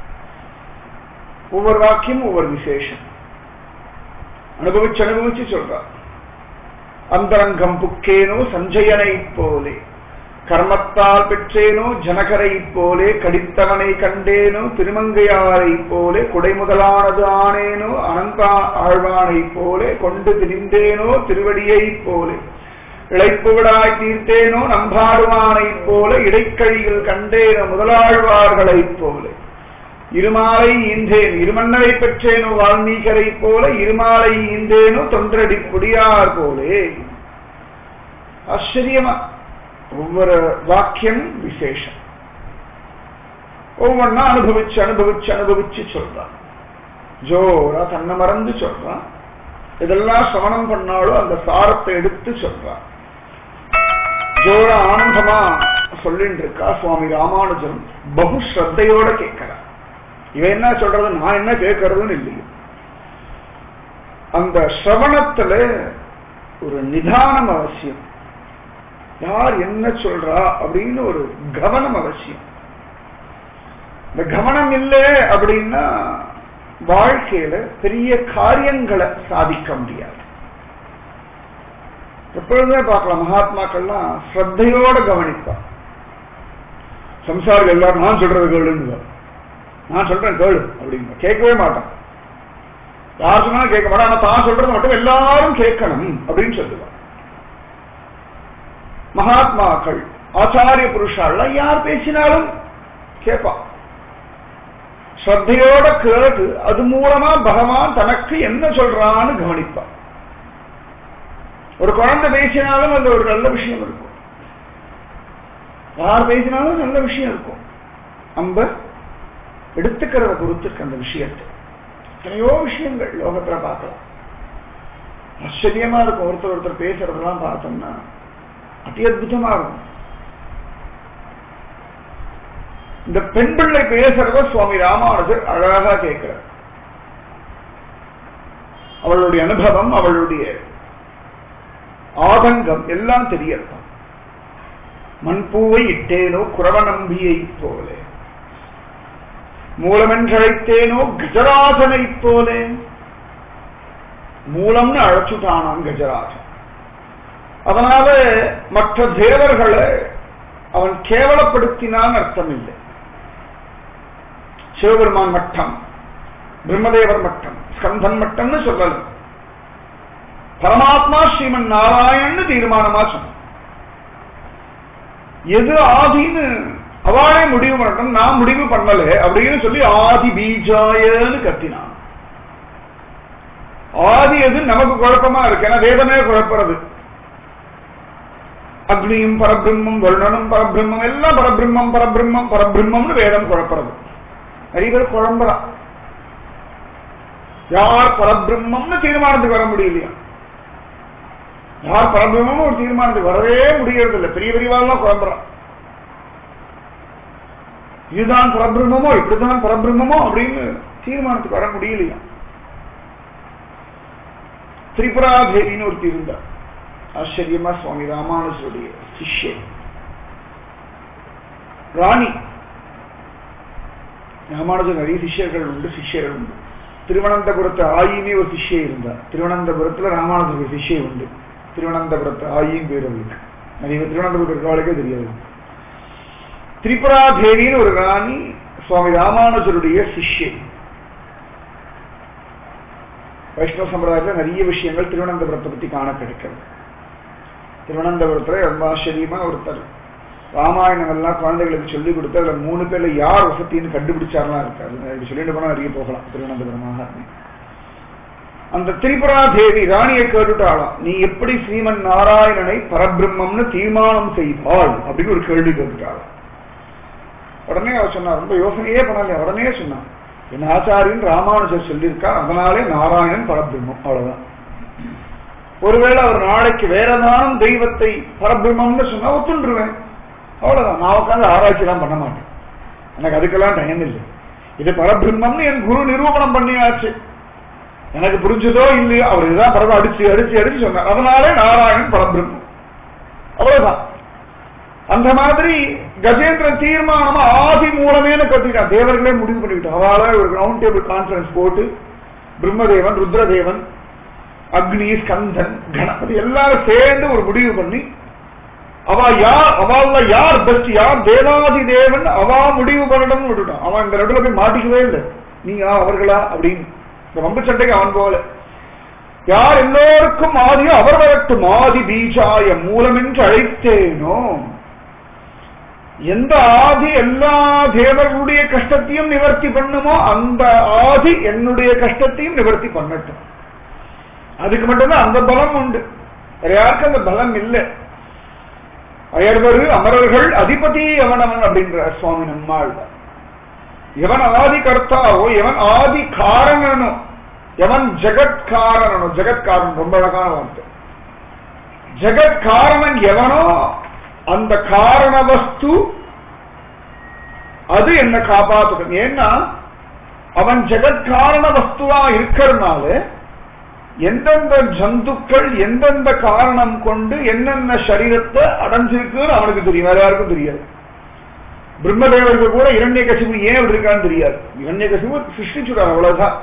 ஒவ்வொரு வாக்கியம் ஒவ்வொரு விசேஷம் அனுபவிச்சு அனுபவிச்சு சொல்றார் அந்தரங்கம் புக்கேனோ சஞ்சயனைப் போலே கர்மத்தால் பெற்றேனோ ஜனகரைப் போலே கடித்தவனை கண்டேனோ திருமங்கையாரைப் போலே குடைமுதலானது ஆனேனோ அனந்தா ஆழ்வானைப் போலே கொண்டு திரிந்தேனோ திருவடியைப் போலே இழைப்புவிடாய் தீர்த்தேனோ நம்பாடுவானைப் போல இடைக்கழியில் கண்டேனோ முதலாழ்வார்களைப் போலே இருமாலை ஈந்தேன் இருமன்னரை பெற்றேனோ வால்மீகரைப் போல இருமாலை ஈந்தேனோ தொன்றடி புடியார் போலே ஆச்சரியமா ஒவ்வொரு வாக்கியம் விசேஷம் ஒவ்வொன்னா அனுபவிச்சு அனுபவிச்சு அனுபவிச்சு சொல்றான் ஜோரா தன்னை மறந்து சொல்றான் இதெல்லாம் சமணம் பண்ணாலும் அந்த சாரத்தை எடுத்து சொல்றான் ஜோரா ஆனந்தமா சொல்லிட்டு இருக்கா சுவாமி ராமானுஜன் பகு ஸ்ரத்தையோட கேட்கிறார் இவன் என்ன சொல்றது நான் என்ன கேட்கறதுன்னு இல்லையே அந்த சிரவணத்துல ஒரு நிதானம் அவசியம் யார் என்ன சொல்றா அப்படின்னு ஒரு கவனம் அவசியம் இந்த கவனம் இல்லை அப்படின்னா வாழ்க்கையில பெரிய காரியங்களை சாதிக்க முடியாது எப்பொழுதுமே பார்க்கலாம் மகாத்மாக்கள்லாம் ஸ்ரத்தையோட கவனிப்பா சம்சாரிகள் எல்லாரும் நான் சொல்றது கேளுன்னு நான் சொல்றேன் கேளு அப்படிங்க கேட்கவே மாட்டான் யார் சொன்னாலும் கேட்க மாட்டான் ஆனா தான் சொல்றது மட்டும் எல்லாரும் கேட்கணும் அப்படின்னு சொல்லுவான் மகாத்மாக்கள் ஆச்சாரிய புருஷாலாம் யார் பேசினாலும் கேட்பான் ஸ்ரத்தையோட கேட்டு அது மூலமா பகவான் தனக்கு என்ன சொல்றான்னு கவனிப்பான் ஒரு குழந்தை பேசினாலும் அது ஒரு நல்ல விஷயம் இருக்கும் யார் பேசினாலும் நல்ல விஷயம் இருக்கும் நம்ம எடுத்துக்கிறத பொறுத்திருக்கு அந்த விஷயத்தை எத்தனையோ விஷயங்கள் லோகத்துல பார்க்கலாம் ஆச்சரியமா இருக்கும் ஒருத்தர் ஒருத்தர் பேசுறதெல்லாம் பார்த்தோம்னா அதி அற்புதமா இருக்கும் இந்த பெண் பிள்ளை பேசுறத சுவாமி ராமானுஜர் அழகா கேட்கிறார் அவளுடைய அனுபவம் அவளுடைய ஆதங்கம் எல்லாம் தெரியலாம் மண்பூவை இட்டேனோ குரவ நம்பியை போலே மூலமென்றழைத்தேனோ கஜராஜனைப் போலே மூலம்னு அழைச்சுட்டானான் கஜராஜன் அதனால மற்ற தேவர்களை அவன் கேவலப்படுத்தினான் அர்த்தம் இல்லை சிவபெருமான் மட்டம் பிரம்மதேவர் மட்டம் ஸ்கந்தன் மட்டம்னு சொல்லல பரமாத்மா ஸ்ரீமன் நாராயணன்னு தீர்மானமா சொன்ன எது ஆதின்னு அவளே முடிவு பண்ணட்டும் நான் முடிவு பண்ணல அப்படின்னு சொல்லி ஆதி பீஜாயன்னு கத்தினான் ஆதி எது நமக்கு குழப்பமா இருக்கு ஏன்னா வேதமே குழப்பறது அக்னியும் பரபிரம்மம் வருணனும் பரபிரம்மம் எல்லாம் பரபிரம்மம் பரபிரம்மம் பரபிரம்மம்னு வேதம் குழப்பறது நிறைய பேர் குழம்புறான் யார் பரபிரம்மம்னு தீர்மானத்துக்கு வர முடியலையா யார் பரபிரம்மமும் ஒரு தீர்மானத்துக்கு வரவே முடியறது இல்லை பெரிய பெரியவாள்லாம் குழம்புறான் இதுதான் பரபிரம்மமோ இப்படிதான் பரபிரம்மமோ அப்படின்னு தீர்மானத்துக்கு வர முடியலையா திரிபுராதேவின்னு ஒருத்தி இருந்தார் ஆச்சரியமா சுவாமி ராமானுஜருடைய சிஷ்யை ராணி ராமானுஜர் நிறைய சிஷ்யர்கள் உண்டு சிஷ்யர்கள் உண்டு திருவனந்தபுரத்து ஆயினே ஒரு சிஷ்யை இருந்தார் திருவனந்தபுரத்துல ராமானுஜருக்கு சிஷ்யை உண்டு திருவனந்தபுரத்து ஆயியும் பேர் அவளுக்கு நிறைய பேர் திருவனந்தபுரத்து இருக்கவாளுக்கே தெரியாது திரிபுரா தேவின்னு ஒரு ராணி சுவாமி ராமானுஜருடைய சிஷ்யை வைஷ்ணவ சம்பிரதாயத்தில் நிறைய விஷயங்கள் திருவனந்தபுரத்தை பத்தி காண கிடைக்கிறது திருவனந்தபுரத்துல ரொம்ப ஆச்சரியமா ஒருத்தர் ராமாயணம் எல்லாம் குழந்தைகளுக்கு சொல்லி கொடுத்து அதுல மூணு பேர்ல யார் வசத்தின்னு கண்டுபிடிச்சாரெல்லாம் இருக்காரு இப்படி சொல்லிட்டு போனா நிறைய போகலாம் திருவனந்தபுரமாக அந்த திரிபுரா தேவி ராணியை கேட்டுட்டாளாம் நீ எப்படி ஸ்ரீமன் நாராயணனை பரபிரம்மம்னு தீர்மானம் செய்வாள் அப்படின்னு ஒரு கேள்வி கேட்டுட்டாளாம் உடனே அவ சொன்னா ரொம்ப யோசனையே பண்ணல உடனே சொன்னான் என் ஆச்சாரியன் ராமானுஜர் சொல்லியிருக்கா அதனாலே நாராயணன் பரபிரம்மம் அவ்வளவுதான் ஒருவேளை அவர் நாளைக்கு வேற ஏதானும் தெய்வத்தை பரபிரம்மம்னு சொன்னா ஒத்துண்டுருவேன் அவ்வளவுதான் நான் உட்காந்து ஆராய்ச்சி எல்லாம் பண்ண மாட்டேன் எனக்கு அதுக்கெல்லாம் டைம் இல்லை இது பரபிரம்மம்னு என் குரு நிரூபணம் பண்ணியாச்சு எனக்கு புரிஞ்சதோ இல்லையோ அவர் இதுதான் பரவ அடிச்சு அடிச்சு அடிச்சு சொன்னார் அதனாலே நாராயணன் பரபிரம்மம் அவ்வளவுதான் அந்த மாதிரி கஜேந்திரன் தீர்மானமா ஆதி மூலமேனு கட்டிட்டான் தேவர்களே முடிவு பண்ணிவிட்டான் அவள ஒரு ரவுண்ட் டேபிள் கான்ஃபரன்ஸ் போட்டு பிரம்மதேவன் ருத்ரதேவன் அக்னி ஸ்கந்தன் கணபதி எல்லாரும் சேர்ந்து ஒரு முடிவு பண்ணி அவ யார் அவள்ல யார் பெஸ்ட் யார் தேவாதி தேவன் அவா முடிவு பண்ணணும்னு விட்டுட்டான் அவன் இந்த நடுவில் போய் மாட்டிக்கவே இல்லை நீயா அவர்களா அப்படின்னு இந்த வம்பு சண்டைக்கு அவன் போல யார் எல்லோருக்கும் ஆதியோ அவர் வரட்டும் ஆதி பீஜாய மூலம் என்று அழைத்தேனோ எந்த ஆதி எல்லா தேவர்களுடைய கஷ்டத்தையும் நிவர்த்தி பண்ணுமோ அந்த ஆதி என்னுடைய கஷ்டத்தையும் நிவர்த்தி பண்ணட்டும் அதுக்கு மட்டும்தான் அந்த பலம் உண்டு வேற யாருக்கும் அந்த பலம் இல்லை அயர்வரு அமரர்கள் அதிபதி எவனவன் அப்படின்ற சுவாமி நம்மாள் எவன் ஆதி கர்த்தாவோ எவன் ஆதி காரணனோ எவன் ஜெகத்காரணனோ ஜெகத்காரன் ரொம்ப அழகான வார்த்தை ஜெகத்காரணன் எவனோ அந்த காரண வஸ்து அது என்ன காப்பாத்துக்கும் ஏன்னா அவன் ஜெகத்காரண வஸ்துவா இருக்கிறதுனால எந்தெந்த ஜந்துக்கள் எந்தெந்த காரணம் கொண்டு என்னென்ன சரீரத்தை அடைஞ்சிருக்குன்னு அவனுக்கு தெரியும் வேற யாருக்கும் தெரியாது பிரம்மதேவர்கள் கூட இரண்ய கசிவு ஏன் அப்படி இருக்கான்னு தெரியாது இரண்ய கசிவு சிருஷ்டிச்சுடார் அவ்வளவுதான்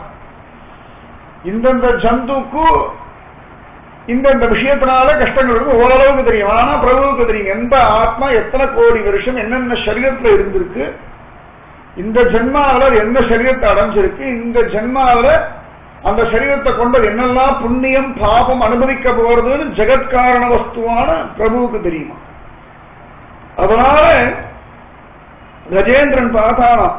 இந்தந்த ஜந்துக்கு இந்தந்த விஷயத்தினால கஷ்டங்கள் இருக்கும் ஓரளவுக்கு தெரியும் ஆனா பிரபுவுக்கு தெரியும் எந்த ஆத்மா எத்தனை கோடி வருஷம் என்னென்ன சரீரத்துல இருந்திருக்கு இந்த ஜென்மாவில எந்த சரீரத்தை அடைஞ்சிருக்கு இந்த ஜென்மாவில அந்த சரீரத்தை கொண்டது என்னெல்லாம் புண்ணியம் பாபம் அனுபவிக்க போறதுன்னு ஜெகத்காரண வஸ்துவான பிரபுவுக்கு தெரியுமா அதனால கஜேந்திரன் பார்த்தானாம்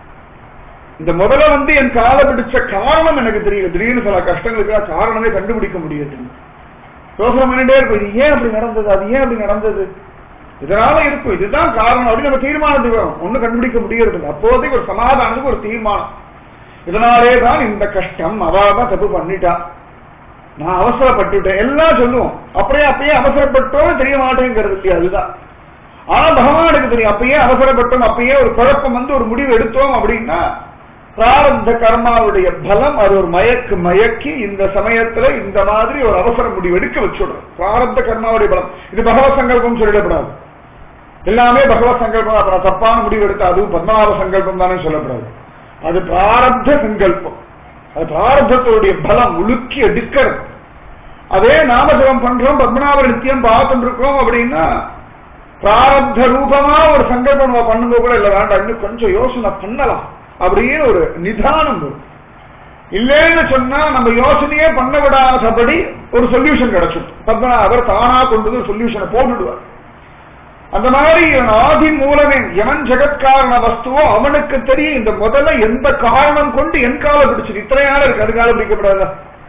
இந்த முதல்ல வந்து என் காலை பிடிச்ச காரணம் எனக்கு தெரியல திடீர்னு சில கஷ்டங்களுக்கு காரணமே கண்டுபிடிக்க முடியாது யோசனை பண்ணிட்டே இருக்கும் இது ஏன் அப்படி நடந்தது அது ஏன் அப்படி நடந்தது இதனால இருக்கும் இதுதான் காரணம் அப்படின்னு நம்ம தீர்மானத்துக்கு வரும் ஒன்னும் கண்டுபிடிக்க முடியறது அப்போதைக்கு ஒரு சமாதானத்துக்கு ஒரு தீர்மானம் இதனாலே தான் இந்த கஷ்டம் அவாதான் தப்பு பண்ணிட்டா நான் அவசரப்பட்டுட்டேன் எல்லாம் சொல்லுவோம் அப்படியே அப்பயே அவசரப்பட்டோம் தெரிய மாட்டேங்கிறது இல்லையா அதுதான் ஆனா பகவானுக்கு தெரியும் அப்பயே அவசரப்பட்டோம் அப்பயே ஒரு குழப்பம் வந்து ஒரு முடிவு எடுத்தோம் அப்படின்னா பிராரப்த கர்மாவுடைய பலம் அது ஒரு மயக்கு மயக்கி இந்த சமயத்துல இந்த மாதிரி ஒரு அவசர முடிவு எடுக்க வச்சுடுறோம் பிராரப்த கர்மாவுடைய பலம் இது பகவத் சங்கல்பம் சொல்லிடப்படாது எல்லாமே பகவத் சங்கல்பம் அப்புறம் தப்பான முடிவு எடுத்தா அதுவும் பத்மநாப சங்கல்பம் தானே சொல்லப்படாது அது பிராரப்த சங்கல்பம் அது பிராரப்தத்துடைய பலம் உலுக்கி எடுக்கிறது அதே நாமஜபம் பண்றோம் பத்மநாப நித்தியம் பார்த்துட்டு இருக்கோம் அப்படின்னா பிராரப்த ரூபமா ஒரு சங்கல்பம் நம்ம பண்ணும்போது கூட இல்ல வேண்டாம் இன்னும் கொஞ்சம் யோசனை பண்ணலாம் அப்படின்னு ஒரு நிதானம் வரும் இல்லைன்னு சொன்னா நம்ம யோசனையே பண்ண விடாதபடி ஒரு சொல்யூஷன் கிடைச்சிடும் பத்மநாபர் தானா கொண்டு வந்து ஒரு சொல்யூஷனை போட்டுடுவார் அந்த மாதிரி இவன் ஆதி மூலமே எவன் ஜெகத்காரண வஸ்துவோ அவனுக்கு தெரியும் இந்த முதல்ல எந்த காரணம் கொண்டு என் கால பிடிச்சது இத்தனை யானை இருக்கு அது காலம் பிடிக்கப்படாதா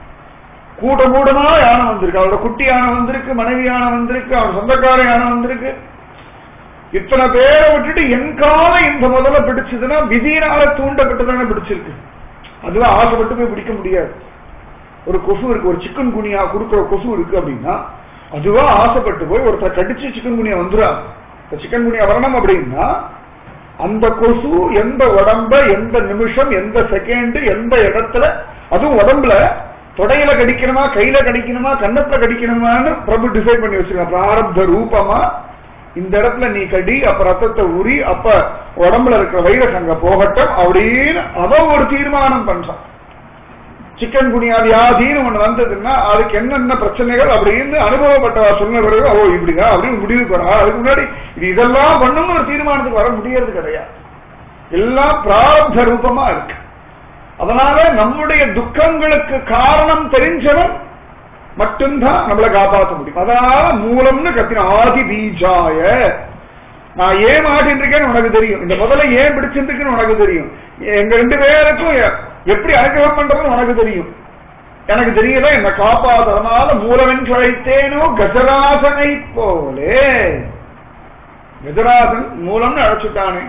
கூட்ட கூட்டமா யானை வந்திருக்கு அவரோட குட்டி யானை வந்திருக்கு மனைவி யானை வந்திருக்கு அவன் சொந்தக்கார யானை வந்திருக்கு இத்தனை பேரை விட்டுட்டு என் கால இந்த முதல்ல பிடிச்சதுன்னா விதியினால தூண்டப்பட்டதானே பிடிச்சிருக்கு அதுதான் ஆசைப்பட்டு போய் பிடிக்க முடியாது ஒரு கொசு இருக்கு ஒரு சிக்கன் குனியா கொடுக்குற கொசு இருக்கு அப்படின்னா அதுவா ஆசைப்பட்டு போய் ஒருத்தர் கடிச்சு சிக்கன் குனியா வந்துடா இந்த சிக்கன் குனியா வரணும் அப்படின்னா அந்த கொசு எந்த உடம்ப எந்த நிமிஷம் எந்த செகண்ட் எந்த இடத்துல அதுவும் உடம்புல தொடையில கடிக்கணுமா கையில கடிக்கணுமா கன்னத்துல கடிக்கணுமான்னு பிரபு டிசைட் பண்ணி வச்சிருக்கான் பிராரப்த ரூபமா இந்த இடத்துல நீ கடி அப்ப ரத்தத்தை உரி அப்ப உடம்புல இருக்கிற வைரஸ் அங்க போகட்டும் அப்படின்னு அவன் ஒரு தீர்மானம் பண்றான் சிக்கன் குனியா வியாதின்னு ஒண்ணு வந்ததுன்னா அதுக்கு என்னென்ன பிரச்சனைகள் அப்படின்னு அனுபவப்பட்டவா சொன்ன பிறகு ஓ இப்படிதான் அப்படின்னு முடிவு போறா அதுக்கு முன்னாடி இது இதெல்லாம் பண்ணணும்னு ஒரு தீர்மானத்துக்கு வர முடியறது கிடையாது எல்லாம் பிரார்த்த ரூபமா இருக்கு அதனால நம்முடைய துக்கங்களுக்கு காரணம் தெரிஞ்சவன் மட்டும்தான் நம்மளை காப்பாற்ற முடியும் அதனால மூலம்னு கத்தின ஆதி பீஜாய நான் ஏன் மாட்டின்னு இருக்கேன்னு உனக்கு தெரியும் இந்த முதல்ல ஏன் பிடிச்சிருக்குன்னு உனக்கு தெரியும் எங்க ரெண்டு பேருக்கும் எ- எப்படி அனுகிரகம் பண்றதுன்னு உனக்கு தெரியும் எனக்கு தெரியல என்ன காப்பாத்துறதுனால மூலவன் கழைத்தேனோ கஜராசனை போலே கஜராசன் மூலம்னு அழைச்சுட்டானே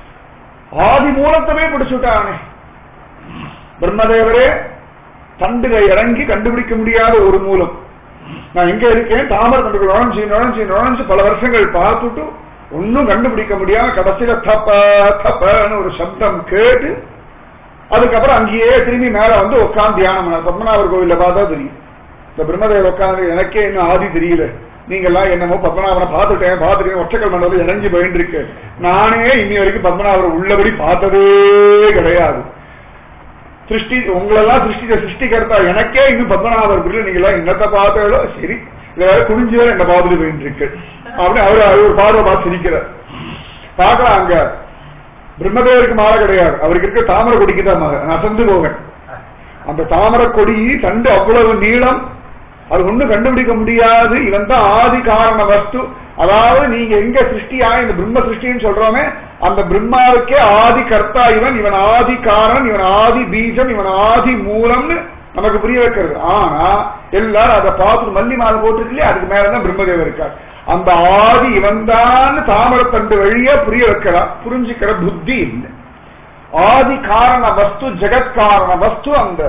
ஆதி மூலத்தவே பிடிச்சுட்டானே பிரம்மதேவரே தண்டுல இறங்கி கண்டுபிடிக்க முடியாத ஒரு மூலம் நான் எங்க இருக்கேன் தாமரை தண்டுகள் நுழைஞ்சு நுழைஞ்சு நுழைஞ்சு பல வருஷங்கள் பார்த்துட்டு ஒன்னும் கண்டுபிடிக்க முடியாம கடைசியில தப்ப தப்பன்னு ஒரு சப்தம் கேட்டு அதுக்கப்புறம் அங்கேயே திரும்பி மேல வந்து உட்காந்து தியானம் பண்ண பத்மநாபர் கோவில்ல பார்த்தா தெரியும் இந்த பிரம்மதேவர் உட்காந்து எனக்கே இன்னும் ஆதி தெரியல நீங்க எல்லாம் என்னமோ பத்மநாபனை பார்த்துட்டேன் பார்த்துட்டேன் ஒற்றைக்கல் மண்டபத்தில் இறங்கி போயிட்டு இருக்கு நானே இன்னி வரைக்கும் பத்மநாபரை உள்ளபடி பார்த்ததே கிடையாது சிருஷ்டி உங்களெல்லாம் சிருஷ்டிக்க சிருஷ்டிகர்த்தா எனக்கே இன்னும் பத்மநாபர் புரியல நீங்க எல்லாம் என்னத்தை பார்த்தாலோ சரி இதை வேற குனிஞ்சு வேற என்ன பார்த்துட்டு போயிட்டு இருக்கு அப்படின்னு அவரு அவர் ஒரு பார்வை பார்த்து சிரிக்கிறார் பார்க்கலாம் அங்க பிரம்மதேவருக்கு மாலை கிடையாது அவருக்கு இருக்க தாமரை கொடிக்கு தான் மாலை நான் அசந்து போவேன் அந்த தாமரை கொடி தண்டு அவ்வளவு நீளம் அது ஒண்ணும் கண்டுபிடிக்க முடியாது இவன் தான் ஆதி காரண வஸ்து அதாவது நீங்க எங்க சிருஷ்டியா இந்த பிரம்ம சிருஷ்டின்னு சொல்றோமே அந்த பிரம்மாவுக்கே ஆதி கர்த்தா இவன் இவன் ஆதி காரணன் இவன் ஆதி பீஜம் இவன் ஆதி மூலம்னு நமக்கு புரிய வைக்கிறது ஆனா எல்லாரும் அதை பார்த்து மல்லி மாலை போட்டுருக்கலையே அதுக்கு மேலதான் பிரம்மதேவர் இருக்கார் அந்த ஆதி இவன் தான் தாமரத்தண்டு வழியா புரிய வைக்கலாம் புரிஞ்சுக்கிற புத்தி இல்லை ஆதி காரண வஸ்து ஜெகத் காரண வஸ்து அந்த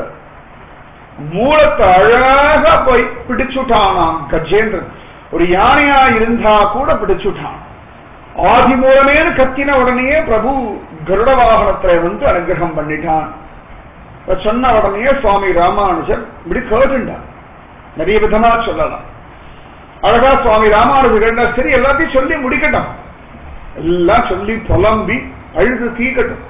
மூலத்தை அழகா போய் பிடிச்சுட்டானாம் கஜேந்திரன் ஒரு யானையா இருந்தா கூட பிடிச்சுட்டான் ஆதி மூலமேனு கத்தின உடனே பிரபு கருட வாகனத்துல வந்து அனுகிரகம் பண்ணிட்டான் இப்ப சொன்ன உடனே சுவாமி ராமானுஜர் இப்படி கேட்டுண்டான் நிறைய விதமா சொல்லலாம் அழகா சுவாமி ராமானுஜர் என்ன சரி எல்லாத்தையும் சொல்லி முடிக்கட்டும் எல்லாம் சொல்லி புலம்பி அழுது தீக்கட்டும்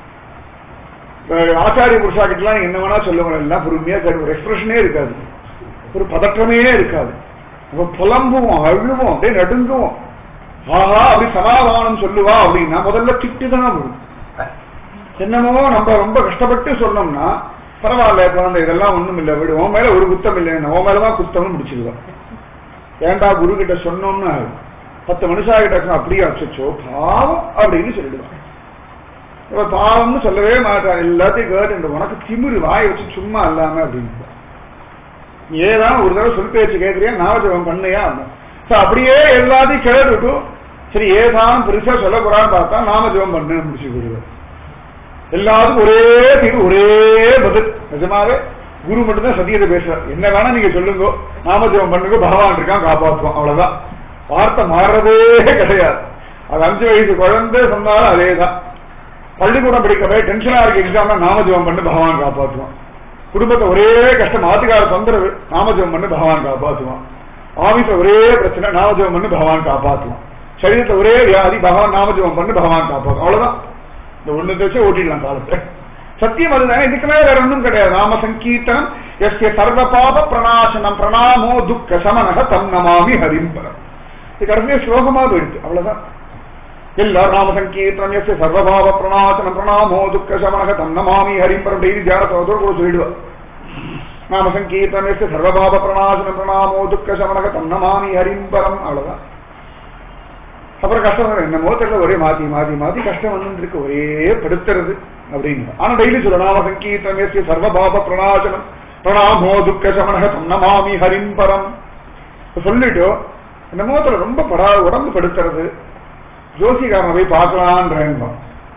அஹ் ஆச்சாரிய புருஷா கிட்டலாம் என்ன வேணா சொல்லுவாங்க எல்லாம் பொறுமையா கேட்டு ஒரு எக்ஸ்பிரஷனே இருக்காது ஒரு பதற்றமே இருக்காது அப்ப புலம்புவோம் அழுவோம் அப்படியே நடுங்குவோம் ஆஹா அப்படி சமாதானம் சொல்லுவா அப்படின்னா முதல்ல திட்டுதான் வரும் என்னமோ நம்ம ரொம்ப கஷ்டப்பட்டு சொன்னோம்னா பரவாயில்ல குழந்தை இதெல்லாம் ஒண்ணும் இல்ல விடு உன் மேல ஒரு குத்தம் இல்லை உன் மேலதான் குத்தம்னு முடிச்சிருவான் ஏன்டா குரு கிட்ட சொன்னோம்னா பத்து மனுஷா கிட்ட சொன்னா, அப்படியே அச்சோ பாவம் அப்படின்னு சொல்லிடுவான் இவ பாவம்னு சொல்லவே மாட்டான் எல்லாத்தையும் கேட்டு உனக்கு திமிரு வாய் வச்சு சும்மா இல்லாம அப்படின்னு நீ ஏதான் ஒரு தடவை சொல் பேச்சு கேட்கறியா நாவஜபம் பண்ணையா So, அப்படியே எல்லாத்தையும் கேட்டுட்டு சரி ஏதான் பெருசா சொல்ல போறான்னு பார்த்தா நாமஜபம் பண்ணு முடிச்சு விடுவார் எல்லாத்துக்கும் ஒரே தீர்வு ஒரே பதில் நிஜமாவே குரு மட்டும்தான் சத்தியத்தை பேசுறார் என்ன வேணா நீங்க சொல்லுங்க நாமஜபம் பண்ணுங்க பகவான் இருக்கான் காப்பாற்றுவோம் அவ்வளவுதான் வார்த்தை மாறுறதே கிடையாது அது அஞ்சு வயசு குழந்தை சொன்னாலும் அதேதான் பள்ளிக்கூடம் படிக்கவே டென்ஷனா இருக்கு எக்ஸாம்ல நாமஜபம் பண்ணி பகவான் காப்பாற்றுவான் குடும்பத்தை ஒரே கஷ்டம் ஆத்துக்கார தொந்தரவு நாமஜபம் பண்ணி பகவான் காப்பாற்றுவான் ஆபீஸ்ல ஒரே பிரச்சனை நாமஜபம் பண்ணி பகவான் காப்பாற்றுவான் சரீரத்துல ஒரே வியாதி பகவான் நாமஜபம் பண்ணி பகவான் காப்பாற்றும் அவ்வளவுதான் இந்த ஒண்ணு வச்சு ஓட்டிடலாம் காலத்தை சத்தியம் அதுதான் இதுக்கு மேல வேற ஒன்றும் கிடையாது நாம சங்கீர்த்தனம் எஸ்ய சர்வ பாப பிரணாசனம் பிரணாமோ துக்க சமனக தம் நமாமி ஹரிம்பரம் இது கடைசியா ஸ்லோகமா போயிடுச்சு அவ்வளவுதான் எல்லாரும் நாம சங்கீர்த்தனம் எஸ்ய சர்வபாவ பிரணாசனம் பிரணாமோ துக்க சமனக தம் நமாமி ஹரிம்பரம் டெய்லி தியானத்தோடு கூட சொல்லிடுவா நாம சங்கீர்த்தனம் எஸ்ய சர்வபாவ பிரணாசனம் பிரணாமோ துக்க சமனக தம் நமாமி ஹரிம்பரம் அவ்வளவுதான் அப்புறம் கஷ்டம் வரும். என்னமோ தெரியல ஒரே மாத்தி மாத்தி மாத்தி கஷ்டம் வந்து இருக்கு ஒரே படுத்துறது அப்படின்னு ஆனா டெய்லி சொல்ல நாம சங்கீர்த்தனம் எஸ்ய சர்வபாவ பிரணாசனம் பிரணாமோ துக்க சமனக தம் நமாமி ஹரிம்பரம் இப்ப சொல்லிட்டு என்னமோ தெரியல ரொம்ப படா உடம்பு படுத்துறது ஜோசிகாரனை போய் பார்க்கலான்ற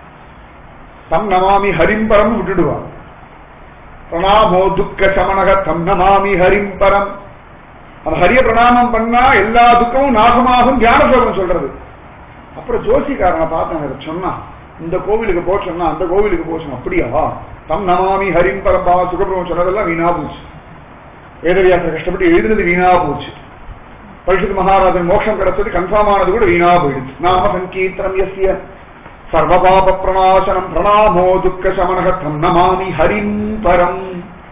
தம் நமாமி ஹரிம்பரம் விட்டுடுவான் பிரணாமோ துக்க சமனக தம் நமாமி ஹரிம்பரம் அந்த ஹரிய பிரணாமம் பண்ணா எல்லா துக்கமும் நாசமாகும் தியான ஸ்லோகம் சொல்றது அப்புறம் ஜோசிக்காரனை பார்த்தேன் அதை சொன்னா இந்த கோவிலுக்கு போ சொன்னா அந்த கோவிலுக்கு போ சொன்னா அப்படியா தம் நமாமி ஹரிம் பரம்பா சுகபிரமம் சொன்னதெல்லாம் வீணா போச்சு வேதவியாசர் கஷ்டப்பட்டு எழுதுனது வீணா போச்சு பரிசுத்த மகாராஜன் மோட்சம் கிடைச்சது கன்ஃபார்ம் ஆனது கூட வீணா போயிடுச்சு நாம சங்கீர்த்தனம் எஸ்ய சர்வபாப பிரணாசனம் பிரணாமோ துக்க சமனக தம் நமாமி ஹரிம் பரம்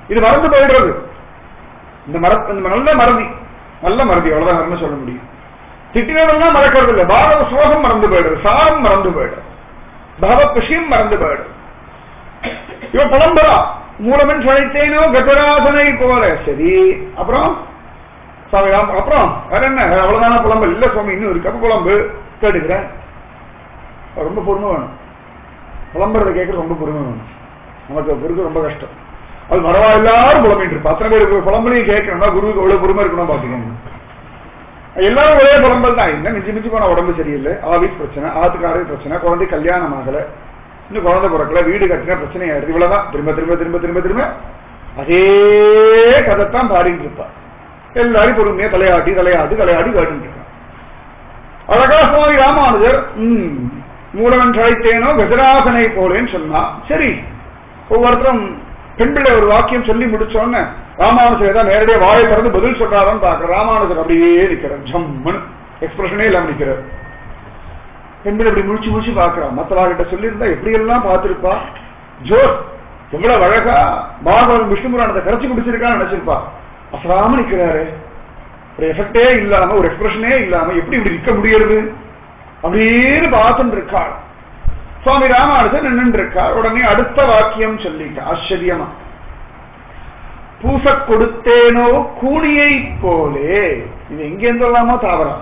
இது மறந்து போயிடுறது இந்த மர இந்த நல்ல மறதி நல்ல மறதி அவ்வளவுதான் என்ன சொல்ல முடியும் திட்டினதெல்லாம் மறக்கிறது இல்லை பாரத ஸ்லோகம் மறந்து போயிடுது சாரம் மறந்து போயிடுது பகவத் விஷயம் மறந்து போயிடுது இவன் புலம்புறா மூலமன் சொழைத்தேனோ கஜராசனை போல சரி அப்புறம் சாமி ராம், அப்புறம் வேற என்ன அவ்வளவுதான புலம்பல் இல்ல சுவாமி இன்னும் இருக்கு அப்ப புலம்பு கேட்டுக்கிறேன் ரொம்ப பொறுமை வேணும் புலம்புறதை கேட்கறது ரொம்ப பொறுமை வேணும் நமக்கு பொறுக்க ரொம்ப கஷ்டம் அது மரவா எல்லாரும் புலம்பிட்டு இருப்பா அத்தனை பேருக்கு புலம்பலையும் கேட்கணும்னா குருவுக்கு எவ்வளவு பொறுமை இருக்கணும் பாத்துக்கோங்க எல்லாரும் ஒரே புலம்பல் தான் என்ன மிஞ்சி மிஞ்சி போன உடம்பு சரியில்லை ஆபீஸ் பிரச்சனை ஆத்துக்காரர் பிரச்சனை குழந்தை கல்யாணம் ஆகல இன்னும் குழந்தை பிறக்கல வீடு கட்டின பிரச்சனை ஆயிடுது இவ்வளவுதான் திரும்ப திரும்ப திரும்ப திரும்ப திரும்ப அதே கதைத்தான் பாடிட்டு இருப்பா எல்லாரும் பொறுமையா தலையாட்டி தலையாட்டி தலையாட்டி காட்டிட்டு இருக்கான் அழகா சுவாமி ராமானுஜர் ம், மூலவன் சளைத்தேனோ கஜராசனை போலேன்னு சொன்னா சரி ஒவ்வொருத்தரும் பெண் பிள்ளை ஒரு வாக்கியம் சொல்லி முடிச்சோன்னு ராமானுஜர் ஏதாவது நேரடியாக வாயை திறந்து பதில் சொல்றாரான்னு பாக்குற ராமானுஜர் அப்படியே நிக்கிறார் ஜம்முன்னு எக்ஸ்பிரஷனே இல்லாம நிக்கிறார் பெண் பிள்ளை இப்படி முடிச்சு முடிச்சு பாக்குறா மத்தவாகிட்ட சொல்லியிருந்தா எப்படி எல்லாம் பார்த்திருப்பா ஜோர் எவ்வளவு அழகா பாகவதம் விஷ்ணு புராணத்தை கரைச்சு குடிச்சிருக்கான்னு நினைச்சிருப்பா அசராம நிக்கிறாரு ஒரு எஃபெக்டே இல்லாம ஒரு எக்ஸ்பிரஷனே இல்லாம எப்படி இப்படி நிக்க முடியறது அப்படின்னு பார்த்துட்டு இருக்காள் சுவாமி ராமானுஜன் நின்று இருக்கார் உடனே அடுத்த வாக்கியம் சொல்லிட்டு ஆச்சரியமா பூச கொடுத்தேனோ கூலியை போலே இது எங்கேருந்தெல்லாமோ தாவரம்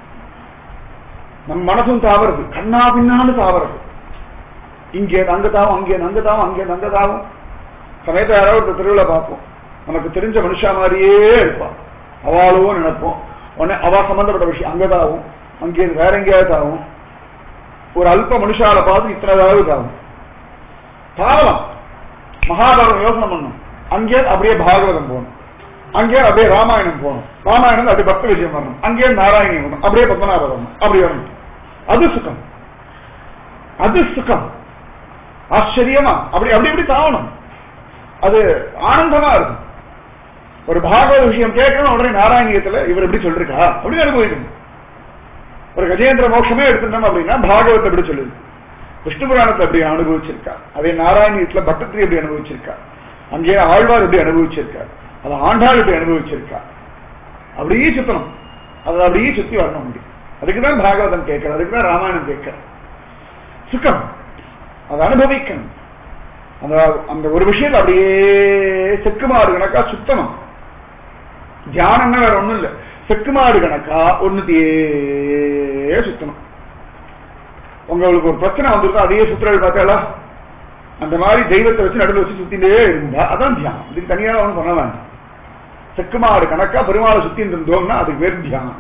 நம் மனசும் தாவறது கண்ணா பின்னான்னு தாவறது இங்கே அங்க தாவும் அங்கே அங்க தாவும் அங்கே அங்க தாவும் சமயத்தை யாராவது ஒரு திருவிழா பார்ப்போம் நமக்கு தெரிஞ்ச மனுஷா மாதிரியே இருப்பான் அவாளவோ நினைப்போம் உடனே அவா சம்பந்தப்பட்ட விஷயம் அங்கதாகும் அங்கே வேற எங்கேயாவது ஆகும் ஒரு அல்ப மனுஷால பார்த்து இத்தனைதாவது தாகும் தாவலாம் மகாபாரதம் யோசனை பண்ணும் அங்கே அப்படியே பாகவதம் போகணும் அங்கே அப்படியே ராமாயணம் போகணும் ராமாயணம் அப்படியே பக்த விஜயம் வரணும் அங்கே நாராயணி வரணும் அப்படியே பத்மநாபம் வரணும் அப்படி வரணும் அது சுகம் அது சுகம் ஆச்சரியமா அப்படி அப்படி இப்படி தாவணும் அது ஆனந்தமா இருக்கும் ஒரு பாகவத விஷயம் கேட்கணும் உடனே நாராயணியத்துல இவர் எப்படி சொல்லிருக்கா அப்படின்னு அனுபவிக்கணும் ஒரு கஜேந்திர மோட்சமே எடுத்துட்டோம் அப்படின்னா பாகவத்தை எப்படி சொல்லுது விஷ்ணு புராணத்தை எப்படி அனுபவிச்சிருக்கா அதே நாராயணியத்துல பக்தத்தை எப்படி அனுபவிச்சிருக்கா அங்கே ஆழ்வார் எப்படி அனுபவிச்சிருக்கா அதை ஆண்டாள் எப்படி அனுபவிச்சிருக்கா அப்படியே சுத்தணும் அதை அப்படியே சுத்தி வரணும் அப்படி அதுக்குதான் பாகவதம் கேட்கறது அதுக்குதான் ராமாயணம் கேட்கறது சுகம் அதை அனுபவிக்கணும் அந்த அந்த ஒரு விஷயத்துல அப்படியே செக்குமாறு கணக்கா சுத்தணும் தியானம்னா வேற ஒண்ணும் இல்ல செக்குமாறு கணக்கா ஒண்ணுத்தையே சுத்தணும் உங்களுக்கு ஒரு பிரச்சனை வந்திருக்கா அதையே சுத்துறது பார்த்தாலா அந்த மாதிரி தெய்வத்தை வச்சு நடுவில் வச்சு சுத்திட்டே இருந்தா அதான் தியானம் இதுக்கு தனியாக ஒன்றும் பண்ண வேண்டாம் செக்குமாறு கணக்கா பெருமாளை சுத்தின்னு இருந்தோம்னா அதுக்கு வேறு தியானம்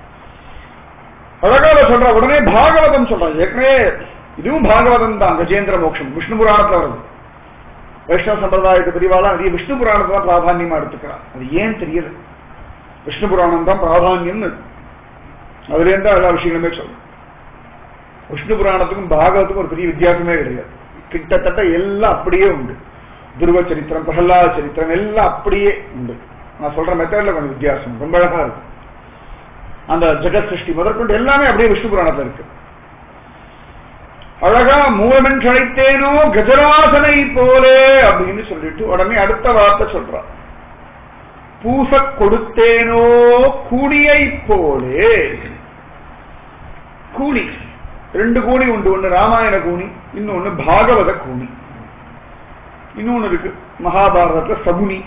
அழகால சொல்ற உடனே பாகவதம் சொல்றான் ஏற்கனவே இதுவும் பாகவதம் தான் கஜேந்திர மோட்சம் விஷ்ணு புராணத்துல வருது வைஷ்ணவ சம்பிரதாயத்தை பிரிவாலாம் நிறைய விஷ்ணு புராணத்தை தான் பிராதானியமா எடுத்துக்கிறான் அது ஏன் தெரியல விஷ்ணு புராணம் தான் பிராதானியம்னு அதுல இருந்தா எல்லா விஷயங்களுமே சொல்லும் விஷ்ணு புராணத்துக்கும் பாகவத்துக்கும் ஒரு பெரிய வித்தியாசமே கிடையாது கிட்டத்தட்ட எல்லாம் அப்படியே உண்டு துருவ சரித்திரம் பிரகலாத சரித்திரம் எல்லாம் அப்படியே உண்டு நான் சொல்ற மெத்தட்ல கொஞ்சம் வித்தியாசம் ரொம்ப அழகா இருக்கு அந்த ஜெகத் சிருஷ்டி முதற்கொண்டு எல்லாமே அப்படியே விஷ்ணு புராணத்துல இருக்கு அழகா மூலமன் கழித்தேனோ கஜராசனை போலே அப்படின்னு சொல்லிட்டு உடனே அடுத்த வார்த்தை சொல்றான் பூச கொடுத்தேனோ கூலியை போலே கூலி ரெண்டு கூலி உண்டு ஒண்ணு ராமாயண கூனி இன்னொன்னு பாகவத கூனி இன்னொன்னு இருக்கு மகாபாரதத்துல சகுனி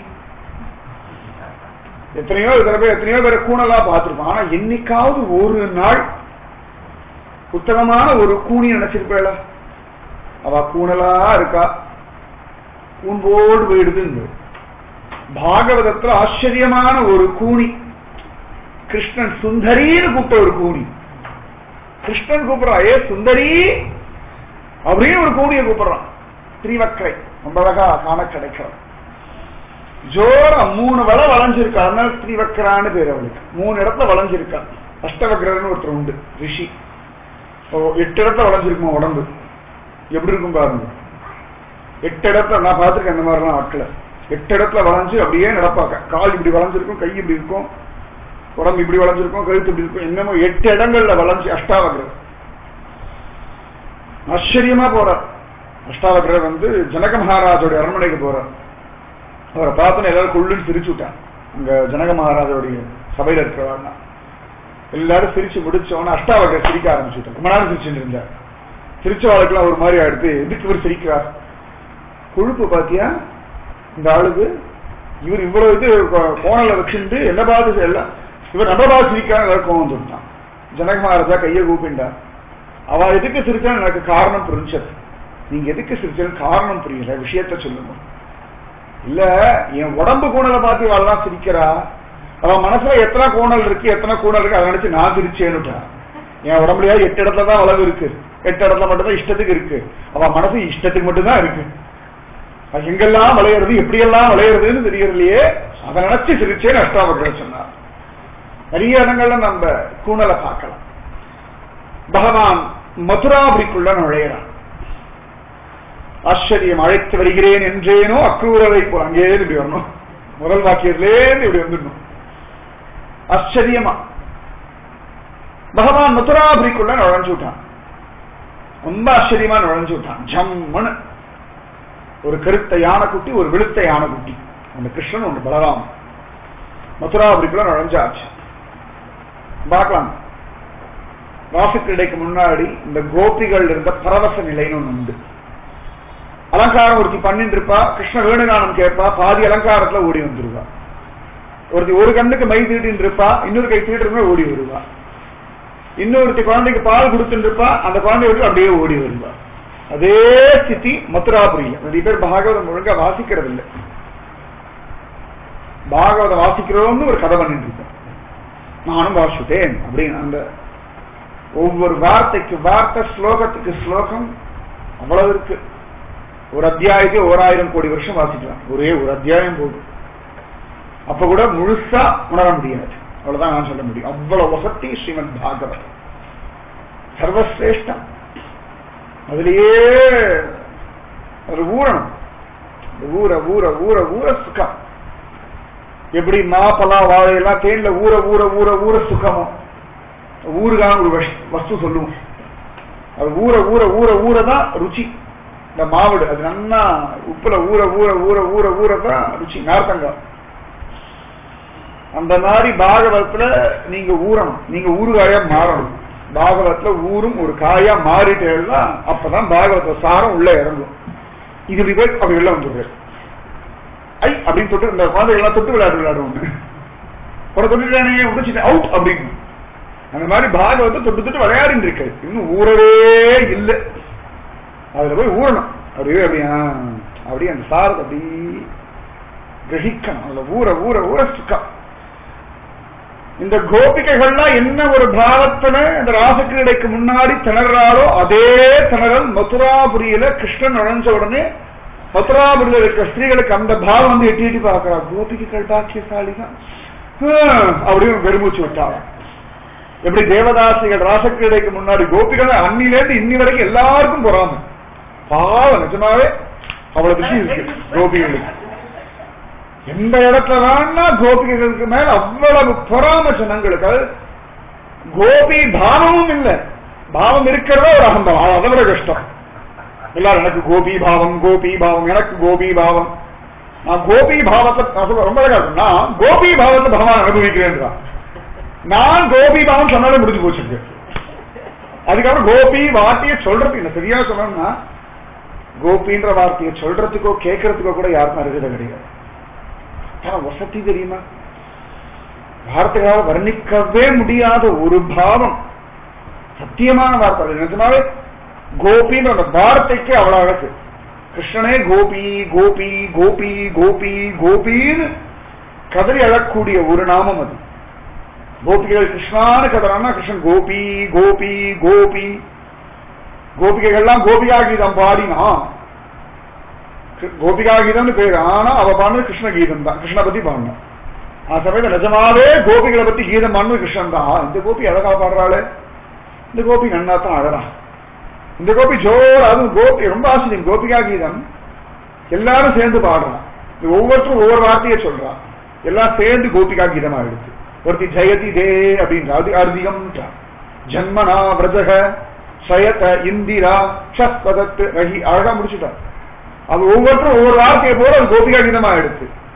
எத்தனையோ தடவை எத்தனையோ பேர் கூணலா பார்த்திருப்போம் ஆனா என்னைக்காவது ஒரு நாள் உத்தமமான ஒரு கூனி நினைச்சிருப்பேள அவ கூணலா இருக்கா கூன்போடு போயிடுது பாகவதத்துல ஆச்சரியமான ஒரு கூனி கிருஷ்ணன் சுந்தரின்னு கூப்பிட்ட ஒரு கூனி கிருஷ்ணன் கூப்பிடுறான் ஏ சுந்தரி அப்படின்னு ஒரு கூனியை கூப்பிடுறான் திரிவக்கரை ரொம்ப அழகா காண கிடைக்கிறான் ஜோர மூணு வள வளைஞ்சிருக்கா அதனால திரிவக்கரான்னு பேர் அவளுக்கு மூணு இடத்துல வளைஞ்சிருக்கா அஷ்டவக்ரர்னு ஒருத்தர் உண்டு ரிஷி ஓ, எட்டு இடத்துல வளைஞ்சிருக்குமா உடம்பு எப்படி இருக்கும் பாருங்க எட்டு இடத்துல நான் பார்த்திருக்கேன் இந்த மாதிரிலாம் ஆட்களை எட்டு இடத்துல வளைஞ்சு அப்படியே நடப்பாங்க கால் இப்படி வளைஞ்சிருக்கும் கை இப்படி இருக்கும் உடம்பு இப்படி வளைஞ்சிருக்கும் கழுத்து இப்படி இருக்கும் என்னமோ எட்டு இடங்கள்ல வளைஞ்சு அஷ்டாவக்ரர் ஆச்சரியமா போறார் அஷ்டாவக்ரர் வந்து ஜனக மகாராஜோட அரண்மனைக்கு போறார் அவரை பார்த்தோன்னு எல்லாரும் குள்ளுன்னு சிரிச்சு விட்டான் அங்க ஜனக மகாராஜாவுடைய சபையில இருக்கிறவா எல்லாரும் சிரிச்சு முடிச்சோன்னு அஷ்டாவகர் சிரிக்க ஆரம்பிச்சுட்டான் ரொம்ப நேரம் சிரிச்சுட்டு இருந்தார் சிரிச்சவாளுக்கெல்லாம் ஒரு மாதிரி அடுத்து எதுக்கு இவர் சிரிக்கிறார் கொழுப்பு பாத்தியா இந்த ஆளுக்கு இவர் இவ்வளவு இது கோ- கோணல வச்சுட்டு என்ன பார்த்து எல்லாம் இவர் நம்ம பார்த்து சிரிக்கிறாங்க எல்லாரும் கோவம் வந்துட்டான் ஜனக மகாராஜா கையை கூப்பிண்டார் அவ எதுக்கு சிரிச்சா எனக்கு காரணம் புரிஞ்சது நீங்க எதுக்கு சிரிச்சது காரணம் புரியல விஷயத்த சொல்லுங்க இல்ல என் உடம்பு கோணலை பார்த்து இவெல்லாம் சிரிக்கிறா அவ மனசுல எத்தனை கோணல் இருக்கு எத்தனை கோணல் இருக்கு அதை நினைச்சு நான் சிரிச்சேன்னுட்டா என் உடம்புலயா எட்டு இடத்துல தான் அளவு இருக்கு எட்டு இடத்துல மட்டும்தான் இஷ்டத்துக்கு இருக்கு அவ மனசு இஷ்டத்துக்கு மட்டும்தான் இருக்கு அது எங்கெல்லாம் விளையிறது எப்படியெல்லாம் விளையிறதுன்னு தெரியறலையே அதை நினைச்சு சிரிச்சேன்னு அஷ்டாவகர் சொன்னார் நிறைய இடங்கள்ல நம்ம கூணலை பார்க்கலாம் பகவான் மதுராபுரிக்குள்ள நுழையிறான் ஆச்சரியம் அழைத்து வருகிறேன் என்றேனோ அக்ரூரரை போல் அங்கே இப்படி வரணும் முதல் வாக்கியத்திலேருந்து இப்படி வந்துடணும் ஆச்சரியமா பகவான் மதுராபுரிக்குள்ள நுழைஞ்சு விட்டான் ரொம்ப ஆச்சரியமா நுழைஞ்சு விட்டான் ஜம்முன்னு ஒரு கருத்த யானைக்குட்டி ஒரு விழுத்த யானைக்குட்டி ஒன்று கிருஷ்ணன் ஒன்று பலராமன் மதுராபுரிக்குள்ள நுழைஞ்சாச்சு பார்க்கலாம் ராசுக்கிடைக்கு முன்னாடி இந்த கோபிகள் இருந்த பரவச நிலைன்னு ஒண்ணு உண்டு அலங்காரம் ஒருத்தி பண்ணிட்டு இருப்பா கிருஷ்ண வேணுகானம் கேட்பா பாதி அலங்காரத்துல ஓடி வந்துருவா ஒருத்தி ஒரு கண்ணுக்கு மை தீட்டின்னு இருப்பா இன்னொரு கை தீட்டுமே ஓடி வருவா இன்னொருத்தி குழந்தைக்கு பால் கொடுத்துட்டு இருப்பா அந்த குழந்தைய விட்டு அப்படியே ஓடி வருவா அதே ஸ்திதி மதுராபுரியில நிறைய பேர் பாகவதம் ஒழுங்கா வாசிக்கிறது இல்லை பாகவதம் வாசிக்கிறோம்னு ஒரு கதை பண்ணிட்டு இருக்கோம் நானும் வாசிட்டேன் அப்படின்னு அந்த ஒவ்வொரு வார்த்தைக்கு வார்த்தை ஸ்லோகத்துக்கு ஸ்லோகம் அவ்வளவு இருக்கு ஒரு அத்தியாயத்தை ஓராயிரம் கோடி வருஷம் வாசிக்கலாம் ஒரே ஒரு அத்தியாயம் போதும் அப்ப கூட முழுசா உணர முடியாது அவ்வளவுதான் நான் சொல்ல முடியும் அவ்வளவு வசத்தி ஸ்ரீமத் பாகவத் சர்வசிரேஷ்டம் அதுலயே ஒரு ஊறணும் இந்த ஊற ஊற ஊற ஊற சுகம் எப்படி மாப்பலா வாழையெல்லாம் தேன்ல ஊற ஊற ஊற ஊற சுகமோ ஊருகான ஒரு வஷ்- வஸ்து சொல்லுவோம் அது ஊற ஊற ஊற ஊற தான் ருச்சி இந்த மாவடு அது நல்லா உப்புல ஊற ஊற ஊற ஊற ஊற தான் ருச்சி நார்த்தங்காய் அந்த மாதிரி பாகவத்துல நீங்க ஊறணும் நீங்க ஊறுகாயா மாறணும் பாகவத்துல ஊரும் ஒரு காயா மாறிட்டேன்னா அப்பதான் பாகவத சாரம் உள்ள இறங்கும் இது விவேக் அப்படி வெளில வந்துடுது ஐ அப்படின்னு தொட்டு இந்த குழந்தைகள்லாம் தொட்டு விளையாடு விளையாடுவோம் ஒரு தொட்டுட்டானே முடிச்சுட்டு அவுட் அப்படின்னு அந்த மாதிரி பாகவத்தை தொட்டு தொட்டு விளையாடிட்டு இருக்கு இன்னும் ஊறவே இல்லை அதுல போய் ஊறணும் அப்படியே அப்படியா அப்படியே அந்த சாரத்தை அப்படி கிரகிக்கணும் அதுல ஊற ஊற ஊற சுக்கம் இந்த கோபிகைகள்லாம் என்ன ஒரு பாவத்துல இந்த ராசக்கிரீடைக்கு முன்னாடி திணறாரோ அதே திணறல் மதுராபுரியில கிருஷ்ணன் நுழைஞ்ச உடனே மதுராபுரியில இருக்கிற ஸ்திரீகளுக்கு அந்த பாவம் வந்து எட்டி எட்டி பார்க்கிறா கோபிகைகள் பாக்கியசாலி தான் அப்படின்னு பெருமூச்சு விட்டாங்க எப்படி தேவதாசிகள் ராசக்கிரீடைக்கு முன்னாடி கோபிகள் அன்னிலேருந்து இன்னி வரைக்கும் எல்லாருக்கும் பொறாம பாவம் நிஜமாவே அவ்வளவு பிஸி இருக்கு கோபிகளுக்கு எந்த இடத்துல வேணா கோபிகைகளுக்கு மேல அவ்வளவு பொறாம ஜனங்களுக்கு அது கோபி பாவமும் இல்ல பாவம் இருக்கிறதா ஒரு அகந்தம் அது அதை விட கஷ்டம் எல்லாரும் எனக்கு கோபி பாவம் கோபி பாவம் எனக்கு கோபி பாவம் நான் கோபி பாவத்தை நான் சொல்ல ரொம்ப அழகா இருக்கு. நான் கோபி பாவத்தை பகவான் அனுபவிக்கிறேன் நான் கோபி பாவம் சொன்னாலே முடிஞ்சு போச்சு அதுக்கப்புறம் கோபி வார்த்தையை சொல்றது என்ன சரியா சொன்னோம்னா கோபின்ற வார்த்தையை சொல்றதுக்கோ கேட்கறதுக்கோ கூட யாருக்கும் அருகதை கிடையாது ஆனா வசதி தெரியுமா வார்த்தையால் வர்ணிக்கவே முடியாத ஒரு பாவம் சத்தியமான வார்த்தை அது நிஜமாவே கோபின்ற அந்த வார்த்தைக்கு அவ்வளவு அழகு கிருஷ்ணனே கோபி கோபி கோபி கோபி கோபின்னு கதறி அழக்கூடிய ஒரு நாமம் அது கோபிகைகள் கிருஷ்ணான்னு கதறான்னா கிருஷ்ணன் கோபி கோபி கோபி கோபிகைகள்லாம் கோபிகா கீதம் பாடினா கோபிகா கீதம்னு பேரு ஆனா அவ பாடுறது கிருஷ்ண கீதம் தான் கிருஷ்ண பத்தி பாடினா ஆ சமயத்துல நிஜமாவே கோபிகளை பத்தி கீதம் பாடுறது கிருஷ்ணன் தான் ஆ, இந்த கோபி அழகா பாடுறாளே இந்த கோபி நன்னா தான் அழகா இந்த கோபி ஜோர் அதுவும் கோபி ரொம்ப ஆச்சரியம் கோபிகா கீதம் எல்லாரும் சேர்ந்து பாடுறான் இது ஒவ்வொருத்தரும் ஒவ்வொரு வார்த்தையை சொல்றான் எல்லாம் சேர்ந்து கோபிகா கீதமா எடுத்து ஒருத்தி ஜெயதி தே அப்படின்ற அது அர்திகம் ஜன்மனா விரஜக சயத இந்திரா ஷஸ்பதத்து ரஹி அழகா முடிச்சுட்டார் அது ஒவ்வொருத்தரும் ஒவ்வொரு வார்த்தையை போல அது கோபிகா கீதமா எடுத்து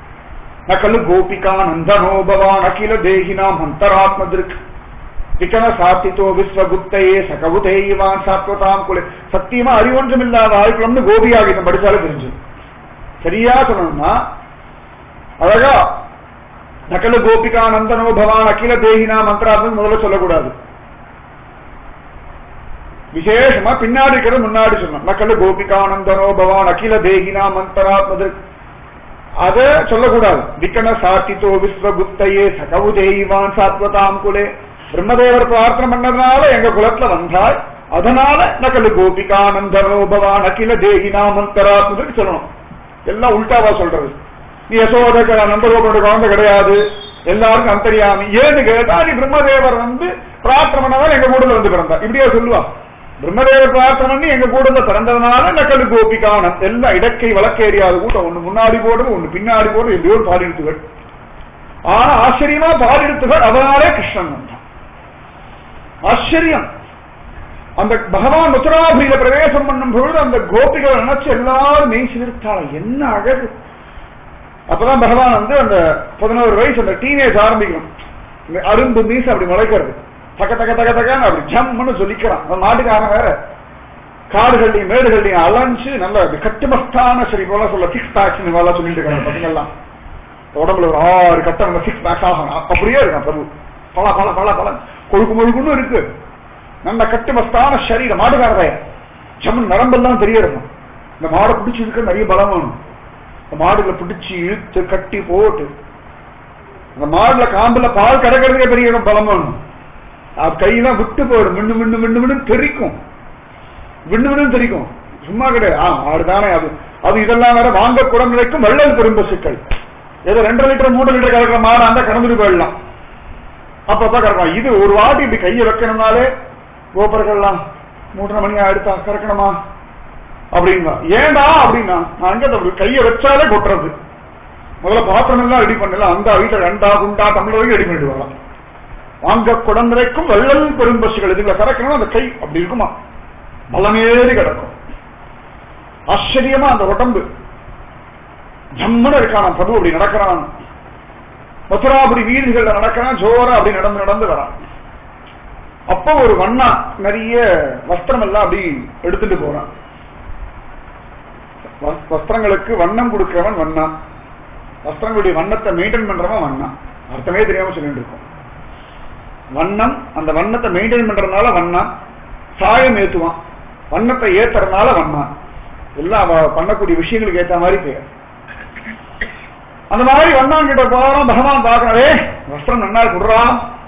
நகலு கோபிகா நந்தனோ பவான் அகில தேகினாம் அந்தராத்ம திருக் விகன சாத்தித்தோ விஸ்வகுப்தையே சகவுதே இவான் சாத்வதாம் குலே சத்தியமா அறிவொன்றும் இல்லாத ஆய்க்குளம்னு கோபியா கீதம் படிச்சாலே தெரிஞ்சு சரியா சொல்லணும்னா அழகா நகல கோபிகா நந்தனோ பவான் அகில தேகினா மந்திராத்மன் முதல்ல சொல்லக்கூடாது விசேஷமா பின்னாடி இருக்கிறது முன்னாடி சொல்லணும் நக்கல கோபிகானந்தனோ பவான் அகில தேகினா மந்தராத்மது அத சொல்லக்கூடாது விக்கன சாத்தித்தோ விஸ்வகுப்தையே சகவு தேய்வான் சாத்வதாம் குலே பிரம்மதேவர் பிரார்த்தனை பண்ணதுனால எங்க குலத்துல வந்தாய் அதனால நக்கல கோபிகானந்தனோ பவான் அகில தேகினா மந்தராத்மதுக்கு சொல்லணும் எல்லாம் உல்டாவா சொல்றது நீ யசோதக நந்தகோபனோட குழந்தை கிடையாது எல்லாருக்கும் அந்தரியாமி ஏன்னு கேட்டா நீ பிரம்மதேவர் வந்து பிரார்த்தனை பண்ணதால எங்க கூடல வந்து பிறந்தா இப்படியா சொல்லுவா பிரம்மதேவர் பிரார்த்தனை பண்ணி எங்க கூடல பிறந்ததுனால நக்கலு கோபிகானம் எல்லாம் இடக்கை வழக்கேறியாத கூட்டம் ஒண்ணு முன்னாடி போடுறது ஒண்ணு பின்னாடி போடுறது எப்படியோ ஒரு பாலிடுத்துகள் ஆனா ஆச்சரியமா பாலிடுத்துகள் அதனாலே கிருஷ்ணன் வந்தான் ஆச்சரியம் அந்த பகவான் முத்துராபுரியில பிரவேசம் பண்ணும் பொழுது அந்த கோபிகளை நினைச்சு எல்லாரும் மெய் சிலிர்த்தாள என்ன அழகு அப்பதான் பகவான் வந்து அந்த பதினோரு வயசு அந்த டீனேஜ் ஆரம்பிக்கணும் இந்த அரும்பு மீச அப்படி முளைக்கிறது தக்க தக்க தக்க தக்கன்னு அப்படி ஜம்னு சொல்லிக்கிறான் அந்த நாட்டுக்காரன் வேற காடுகள்லையும் மேடுகள்லையும் அலைஞ்சு நல்ல அப்படி கட்டுமஸ்தான சரி போல சொல்ல சிக்ஸ் பேக்ஸ் எல்லாம் சொல்லிட்டு இருக்காங்க பசங்க எல்லாம் உடம்புல ஒரு ஆறு கட்டம் சிக்ஸ் பேக்ஸ் ஆகணும் அப்படியே இருக்கான் பிரபு பல பல பல பல கொழுக்கு முழுக்குன்னு இருக்கு நல்ல கட்டுமஸ்தான சரீரம் மாடுகாரதைய ஜம்மு நரம்பெல்லாம் தெரிய இருக்கும் இந்த மாடை பிடிச்சி இருக்க நிறைய பலம் வேணும் இந்த மாடுகளை பிடிச்சி இழுத்து கட்டி போட்டு அந்த மாடுல காம்புல பால் கிடக்கிறதுக்கே பெரிய பலம் வேணும் அது கையெல்லாம் விட்டு போயிடும் மின்னு மின்னு மின்னு மின்னு தெரிக்கும் விண்ணு விண்ணு தெரிக்கும் சும்மா கிடையாது ஆ ஆடுதானே அது அது இதெல்லாம் வேற வாங்க குடம் கிடைக்கும் வெள்ளல் பெரும் பசுக்கள் ஏதோ ரெண்டரை லிட்டர் மூணு லிட்டர் கறக்கிற மாடு அந்த கடந்துட்டு போயிடலாம் அப்பப்ப கறக்கலாம் இது ஒரு வாட்டி இப்படி கையை வைக்கணும்னாலே கோபுரங்கள்லாம் மூன்றரை மணி அடுத்தா கறக்கணுமா அப்படின்னா ஏண்டா அப்படின்னா நான் அங்க அந்த கையை வச்சாலே கொட்டுறது முதல்ல பாத்திரம் எல்லாம் ரெடி பண்ணல அந்த வீட்டுல ரெண்டா குண்டா தமிழ் வரைக்கும் ரெடி பண்ணிட்டு வரலாம் வாங்க குடந்திரைக்கும் வெள்ளல் பெரும்பசுகள் இதுல கறக்கணும் அந்த கை அப்படி இருக்குமா பலமேறி கிடக்கும் ஆச்சரியமா அந்த உடம்பு ஜம்முன்னு இருக்கான் பிரபு அப்படி நடக்கிறான் மதுராபுரி வீதிகள்ல நடக்கிறான் ஜோரா அப்படி நடந்து நடந்து வரான் அப்ப ஒரு வண்ணா நிறைய வஸ்திரம் எல்லாம் அப்படி எடுத்துட்டு போறான் வஸ்- வஸ்திரங்களுக்கு வண்ணம் கொடுக்கிறவன் வண்ணா வஸ்திரங்களுடைய வண்ணத்தை மெயின்டைன் பண்றவன் வண்ணா அர்த்தமே தெரியாம சொல்லிட்டு இருக்கோம் வண்ணம் அந்த வண்ணத்தை மெயின்டைன் பண்றதுனால வண்ணம் சாயம் ஏத்துவான் வண்ணத்தை ஏத்துறதுனால வண்ணம் எல்லாம் அவ பண்ணக்கூடிய விஷயங்களுக்கு ஏத்த மாதிரி பெயர் அந்த மாதிரி வண்ணான் கிட்ட போறோம் பகவான் பாக்குறே வஸ்திரம் நன்னா குடுறா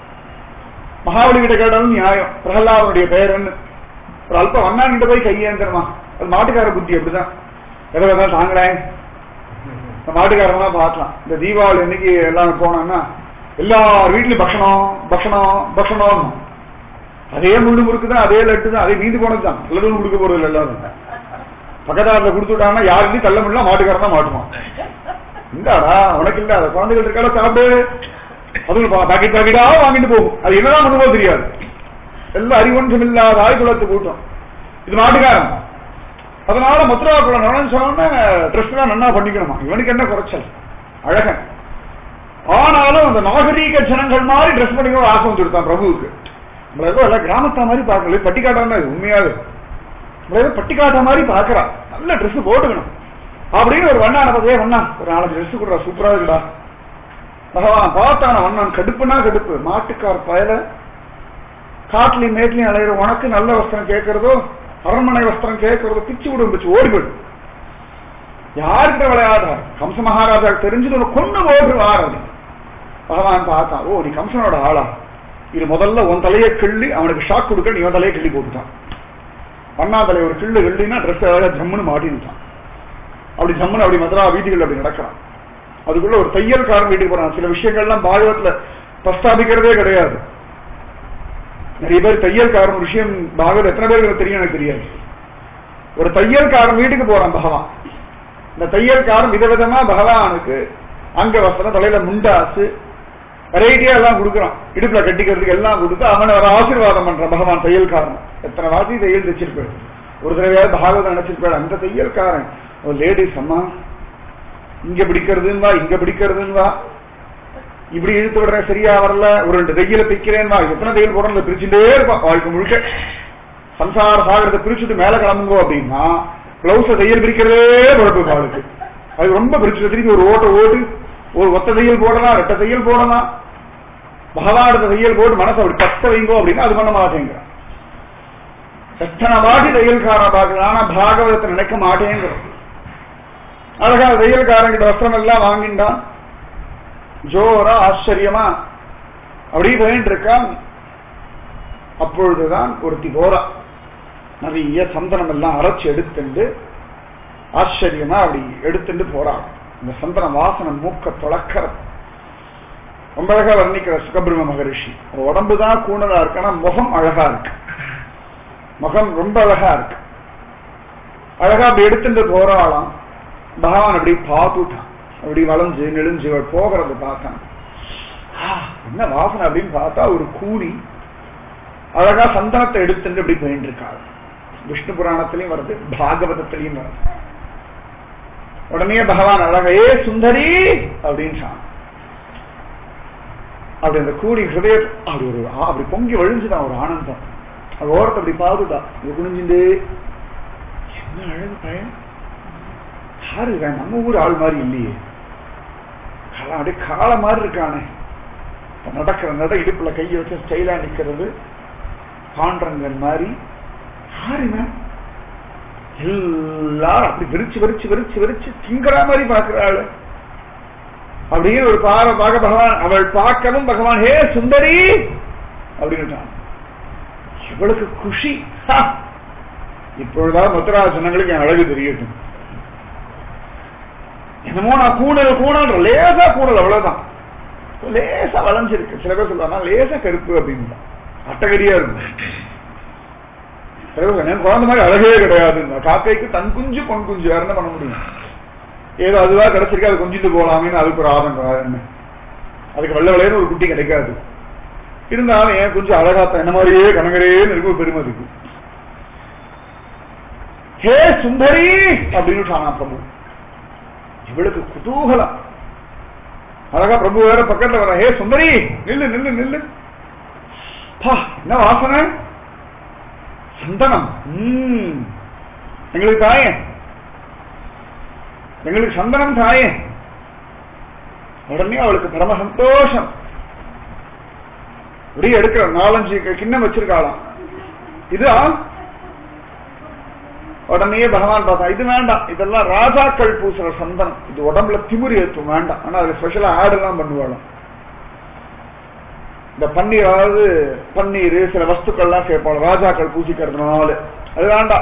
மகாபலி கிட்ட கேட்டாலும் நியாயம் பிரகலாதனுடைய பெயர்னு ஒரு அல்ப வண்ணான் கிட்ட போய் கையேந்திரமா அது மாட்டுக்கார புத்தி அப்படிதான் எதை வேணாலும் தாங்களேன் இந்த மாட்டுக்காரங்களாம் பார்க்கலாம் இந்த தீபாவளி அன்னைக்கு எல்லாம் போனோம்னா எல்லார் வீட்லயும் பக்ஷணம் பக்ஷணம் பக்ஷணம் அதே முள்ளு முறுக்கு தான் அதே லட்டு தான் அதே மீந்து போனது தான் எல்லாரும் கொடுக்க போறது இல்லை எல்லாரும் பக்கத்தாரில் கொடுத்துட்டாங்கன்னா யாருக்கும் தள்ள முடியல மாட்டுக்காரன் தான் மாட்டுவான் இந்தாடா உனக்கு இல்ல அந்த குழந்தைகள் இருக்கால சாப்பிடு அதுவும் பாக்கெட் பாக்கெட்டா வாங்கிட்டு போகும் அது என்னதான் பண்ணுவோம் தெரியாது எல்லாம் அறிவொன்றும் இல்லாத ஆய்குலத்து கூட்டம் இது மாட்டுக்காரன் அதனால மதுராக்குள்ள நுழைஞ்ச சொன்ன ட்ரெஸ் எல்லாம் நல்லா பண்ணிக்கணுமா இவனுக்கு என்ன குறைச்சல் அழகன் ஆனாலும் அந்த நாகரீக ஜனங்கள் மாதிரி ட்ரெஸ் பண்ணிக்கணும் ஆசை வந்துருத்தான் பிரபுவுக்கு நம்மள ஏதோ எல்லாம் கிராமத்தா மாதிரி பார்க்கல பட்டிக்காட்டான உண்மையாவே நம்மள ஏதோ பட்டிக்காட்டா மாதிரி பார்க்கறா நல்ல ட்ரெஸ் போட்டுக்கணும் அப்படின்னு ஒரு வண்ணான பத்தியே வண்ணா ஒரு நாலஞ்சு ட்ரெஸ் கொடுறா சூப்பரா இருக்குடா பகவான் பார்த்தான வண்ணான் கடுப்புனா கடுப்பு மாட்டுக்கார் பயல காட்டுலயும் மேட்லயும் அலையிற உனக்கு நல்ல வஸ்திரம் கேட்கறதோ அரண்மனை வஸ்திரம் கேட்கறதோ பிச்சு விடும் பிச்சு ஓடி போயிடும் யாருக்கிட்ட விளையாடுறார் கம்ச மகாராஜா தெரிஞ்சது ஒரு கொண்டு ஓடுவார் அது பகவான் பார்த்தான் ஓ நீ கம்சனோட ஆளா இது முதல்ல உன் தலையை கிள்ளி அவனுக்கு ஷாக் கொடுக்க நீ உன் தலையை கிள்ளி போட்டுட்டான் அண்ணா தலை ஒரு கிள்ளு கிள்ளினா ட்ரெஸ் அழகா ஜம்முன்னு மாட்டின்ட்டான் அப்படி ஜம்முன்னு அப்படி மதுரா வீதிகள் அப்படி நடக்கிறான் அதுக்குள்ள ஒரு தையல்காரன் வீட்டுக்கு போறான் சில விஷயங்கள்லாம் பாகவத்துல பிரஸ்தாபிக்கிறதே கிடையாது நிறைய பேர் தையல்காரன் ஒரு விஷயம் பாகவத் எத்தனை பேருக்கு தெரியும் எனக்கு தெரியாது ஒரு தையல்காரன் வீட்டுக்கு போறான் பகவான் இந்த தையல்காரன் விதவிதமா பகவானுக்கு அங்க வஸ்திரம் தலையில முண்டாசு வெரைட்டியா எல்லாம் கொடுக்குறான் இடுப்புல கட்டிக்கிறதுக்கு எல்லாம் கொடுத்து அவனை வர ஆசீர்வாதம் பண்றான் பகவான் தையல்காரன் எத்தனை வாசி தையல் தைச்சிருப்பாரு ஒரு தடவையாவது பாகவதம் நினைச்சிருப்பாரு அந்த தையல்காரன் ஒரு லேடிஸ் அம்மா இங்க பிடிக்கிறதுன்னு வா இங்க பிடிக்கிறதுன்னு வா இப்படி இழுத்து விடுறேன் சரியா வரல ஒரு ரெண்டு தையில பிக்கிறேன் வா எத்தனை தையல் போடணும் பிரிச்சுட்டே இருப்பான் வாழ்க்கை முழுக்க சம்சார சாகரத்தை பிரிச்சுட்டு மேல கிளம்புங்கோ அப்படின்னா பிளவுஸ தையல் பிரிக்கிறதே குழப்பு காலுக்கு அது ரொம்ப பிரிச்சுட்டு திருப்பி ஒரு ஓட்ட ஓட்டு ஒரு ஒத்த தையல் போடலாம் ரெட்ட தையல் போடலாம் பகவானத்தை தையல் போட்டு மனசை அப்படி பத்த வைங்கோ அப்படின்னா அது பண்ண மாட்டேங்கிறான் எத்தனை வாட்டி தையல்காரன் பார்க்கலாம் ஆனா பாகவதத்தை நினைக்க மாட்டேங்கிறோம் அழகா தையல்காரங்கிட்ட வஸ்திரம் எல்லாம் வாங்கிட்டான் ஜோரா ஆச்சரியமா அப்படி போயிட்டு இருக்கான் அப்பொழுதுதான் ஒருத்தி போறா நிறைய சந்தனம் எல்லாம் அரைச்சு எடுத்துண்டு ஆச்சரியமா அப்படி எடுத்துட்டு போறாள் இந்த சந்தன வாசனை மூக்க தொளக்கிறது ரொம்ப அழகா வர்ணிக்கிற சுகபிரம மகரிஷி உடம்பு தான் கூணலா இருக்கு ஆனா முகம் அழகா இருக்கு முகம் ரொம்ப அழகா இருக்கு அழகா அப்படி எடுத்துட்டு போறாளாம் பகவான் அப்படி பார்த்துட்டான் அப்படி வளைஞ்சு நெளிஞ்சு இவள் போகிறது பார்த்தான் ஆ, என்ன வாசனை அப்படின்னு பார்த்தா ஒரு கூனி அழகா சந்தனத்தை எடுத்துட்டு இப்படி போயிட்டு இருக்காள் விஷ்ணு புராணத்திலையும் வருது பாகவதத்திலையும் வருது உடனே பகவான் அழகா ஏ சுந்தரி அப்படின்னு சொன்னான். அப்படி அந்த கூடி ஹிருதய அப்படி ஒரு ஆ- அப்படி பொங்கி வழிஞ்சுதான் ஒரு ஆனந்தம் அது ஓரத்தை அப்படி பாதுதான் இது குனிஞ்சுண்டு என்ன அழகு பையன் யாரு இவன்? நம்ம ஊர் ஆள் மாதிரி இல்லையே காலம் அப்படியே காளை மாதிரி இருக்கானே இப்ப நடக்கிற நட இடுப்புல கையை வச்சு ஸ்டைலா நிக்கிறது பாண்டரங்கன் மாதிரி யாரு இவன்? எல்லாரும் அப்படி விரிச்சு விரிச்சு விரிச்சு விரிச்சு திங்கிற மாதிரி பாக்குறாள் அப்படியே ஒரு பார பார்க்க பகவான் அவள் பார்க்கவும் பகவான் ஹே சுந்தரி அப்படின்னுட்டான் இவளுக்கு குஷி ஹா! இப்பொழுதாவது முத்தரா சொன்னங்களுக்கு என் அழகு தெரியட்டும் என்னமோ நான் கூணல் கூணல் லேசா கூணல் அவ்வளவுதான் லேசா வளைஞ்சிருக்கு சில பேர் சொல்லுவாங்க லேசா கருப்பு அப்படின்னு அட்டகரியா இருக்கும் சில பேர் சொல்லுவாங்க, "என் குழந்தை மாதிரி அழகே கிடையாது காக்கைக்கு தன் குஞ்சு பொன் குஞ்சு வேற என்ன பண்ண முடியும் ஏதோ அதுவா கிடைச்சிருக்கு அது கொஞ்சிட்டு போலாமேன்னு அதுக்கு ஒரு ஆதங்கம் வேற என்ன அதுக்கு வெள்ளை வெள்ளையன்னு ஒரு குட்டி கிடைக்காது இருந்தாலும் ஏன் கொஞ்சம் அழகாத்த என்ன மாதிரியே கனகரேன்னு இருக்கும் ஒரு பெருமை இருக்கு ஹே சுந்தரி அப்படின்னு சொன்னா பிரபு இவளுக்கு குதூகலம் அழகா பிரபு வேற பக்கத்துல வர ஹே சுந்தரி நில்லு நில்லு நில்லு பா என்ன வாசனை சந்தனம் ம் எங்களுக்கு தாயே எங்களுக்கு சந்தனம் தாயே உடனே அவளுக்கு பரம சந்தோஷம் ஒரே எடுக்கிற நாலஞ்சு கிண்ணம் வச்சிருக்காளாம் இது உடனே பகவான் பார்த்தா இது வேண்டாம் இதெல்லாம் ராஜாக்கள் பூசுற சந்தனம் இது உடம்புல திமிரி ஏற்றும் வேண்டாம் ஆனா அது ஸ்பெஷலா ஆட் எல்லாம் பண்ணுவாளாம் இந்த பன்னீர் அதாவது பன்னீர் சில வஸ்துக்கள்லாம் சேர்ப்பாள் ராஜாக்கள் பூசிக்கிறதுனால அது வேண்டாம்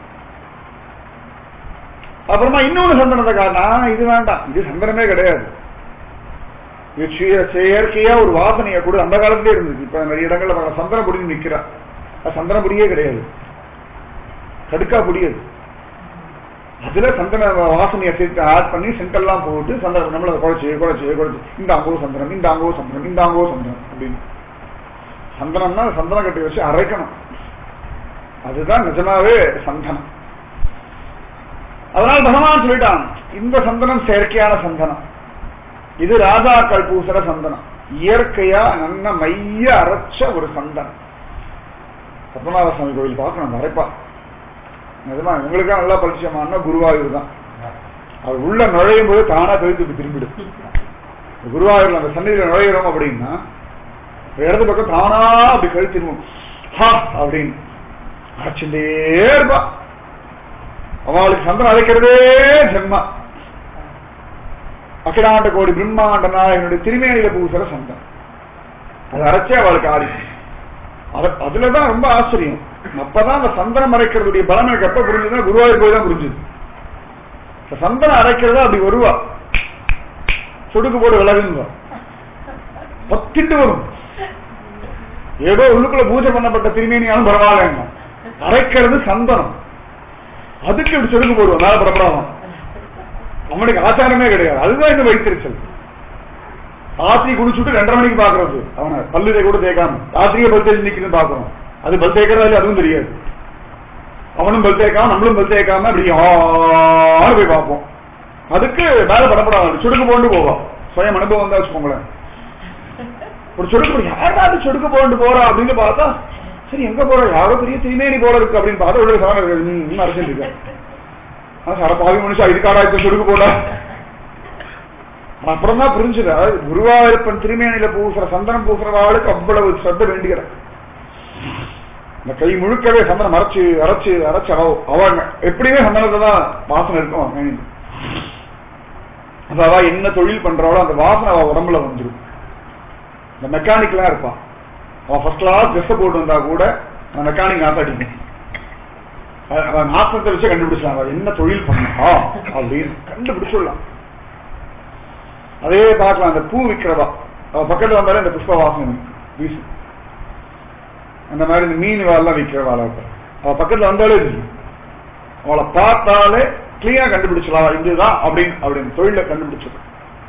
அப்புறமா இன்னொன்னு சந்தனத்தை காட்டினா இது வேண்டாம் இது சந்தனமே கிடையாது இது சுய- செயற்கையா ஒரு வாசனையை கூட அந்த காலத்திலே இருந்துச்சு இப்ப நிறைய இடங்கள்ல பாருங்க, சந்தன பொடி நிக்கிறா அது சந்தன பொடியே கிடையாது கடுக்கா பொடியது அதுல சந்தன வாசனையை சேர்த்து ஆட் பண்ணி செங்கல்லாம் போட்டு சந்தனம் நம்மள அதை குழைச்சு குழைச்சு குழைச்சு இந்த அங்கோ சந்தனம் இந்த அங்கோ சந்தனம் இந்த அங்கோ சந்தனம் அப்படின்னு சந்தனம்னா சந்தனம் கட்டி வச்சு அரைக்கணும் அதுதான் நிஜமாவே சந்தனம் அதனால் பகவான் சொல்லிட்டான் இந்த சந்தனம் செயற்கையான சந்தனம் இது ராஜாக்கள் பூசுற சந்தனம் இயற்கையா நல்ல மைய அரைச்ச ஒரு சந்தனம் பத்மநாப சுவாமி கோவில் பார்க்கணும் அரைப்பா நிஜமா உங்களுக்கா நல்லா பரிச்சயமான குருவாயூர் தான் அவர் உள்ள நுழையும் போது தானா கழுத்து இப்படி திரும்பிடும் குருவாயூர்ல அந்த சன்னிதியில நுழையிறோம் அப்படின்னா ஒரு இடது பக்கம் தானா அப்படி கழுத்திருவோம் ஹா அப்படின்னு அரைச்சுட்டே இருப்பா அவளுக்கு சந்திரன் அழைக்கிறதே ஜென்மா அகிலாண்ட கோடி பிரம்மாண்ட நாயகனுடைய திருமேனியில பூசுற சந்தனம் அது அரைச்சே அவளுக்கு ஆடி அத- அதுலதான் ரொம்ப ஆச்சரியம் அப்பதான் அந்த சந்தனம் அரைக்கிறதுடைய பலம் எனக்கு எப்ப புரிஞ்சதுன்னா குருவாயூர் போய் தான் புரிஞ்சுது இந்த சந்தனம் அரைக்கிறதா அப்படி வருவா சொடுக்கு போட்டு விலகுங்க பத்திட்டு வரும் ஏதோ உள்ளுக்குள்ள பூஜை பண்ணப்பட்ட திருமேனியாலும் பரவாயில்லைங்க அரைக்கிறது சந்தனம் அதுக்கு இப்படி சொடுக்கு போடுவோம் மேல பரப்படாம அவனுக்கு ஆச்சாரமே கிடையாது அதுதான் இந்த வைத்திருச்சல் ராத்திரி குடிச்சுட்டு ரெண்டரை மணிக்கு பாக்குறது அவனை பல்லு தேய்க்க கூட தேய்க்காம ராத்திரியே பல் தேய்ச்சி நிக்கணும் பாக்குறோம் அது பல் தேய்க்கிறதா இல்லையா அதுவும் தெரியாது அவனும் பல் தேய்க்காம நம்மளும் பல் தேய்க்காம அப்படி ஆறு போய் பார்ப்போம் அதுக்கு மேல படப்படாது சுடுக்கு போண்டு போவோம் சுயம் அனுபவம் தான் வச்சுக்கோங்களேன் ஒரு சொடுக்கு போய் யாராவது சொடுக்கு போண்டு போறா அப்படின்னு பார்த்தா சரி எங்க போற யாரோ பெரிய திருமேனி போல இருக்கு அப்படின்னு பார்த்தா உடனே சாமி இன்னும் அரசியல் இருக்கு ஆனா சார பாவி மனுஷா இதுக்காடா இப்ப சொடுக்கு போட அப்புறம் தான் புரிஞ்சுது அதாவது குருவாயூரப்பன் திருமேனியில பூசுற சந்தனம் பூசுறவாளுக்கு அவ்வளவு சத்த வேண்டியது இந்த கை முழுக்கவே சந்தனம் அரைச்சு அரைச்சு அரைச்சு அவ அவ எப்படியுமே சந்தனத்தை தான் வாசனை இருக்கும் மேனில அப்ப அவ என்ன தொழில் பண்றாளோ அந்த வாசனை அவ உடம்புல வந்துடும் இந்த மெக்கானிக்லாம் இருப்பான் அவன் ஃபர்ஸ்ட் கிளாஸ் ட்ரெஸ் போட்டு வந்தா கூட அந்த மெக்கானிக் நாத்த அடிக்கும் அஹ் அவன் நாத்தத்தை வச்சு கண்டுபிடிச்சான் அவன் என்ன தொழில் பண்ணா அப்படின்னு கண்டுபிடிச்சுடலாம் அதே பார்க்கலாம் அந்த பூ விற்கிறவா அவ பக்கத்துல வந்தாலே இந்த புஷ்ப வாசனை வீசும் அந்த மாதிரி இந்த மீன் வாழலாம் விற்கிறவாள் அவ பக்கத்துல வந்தாலே தெரியும் அவளை பார்த்தாலே கிளியா கண்டுபிடிச்சலாம் இதுதான் அப்படின்னு அப்படின்னு தொழில கண்டுபிடிச்சது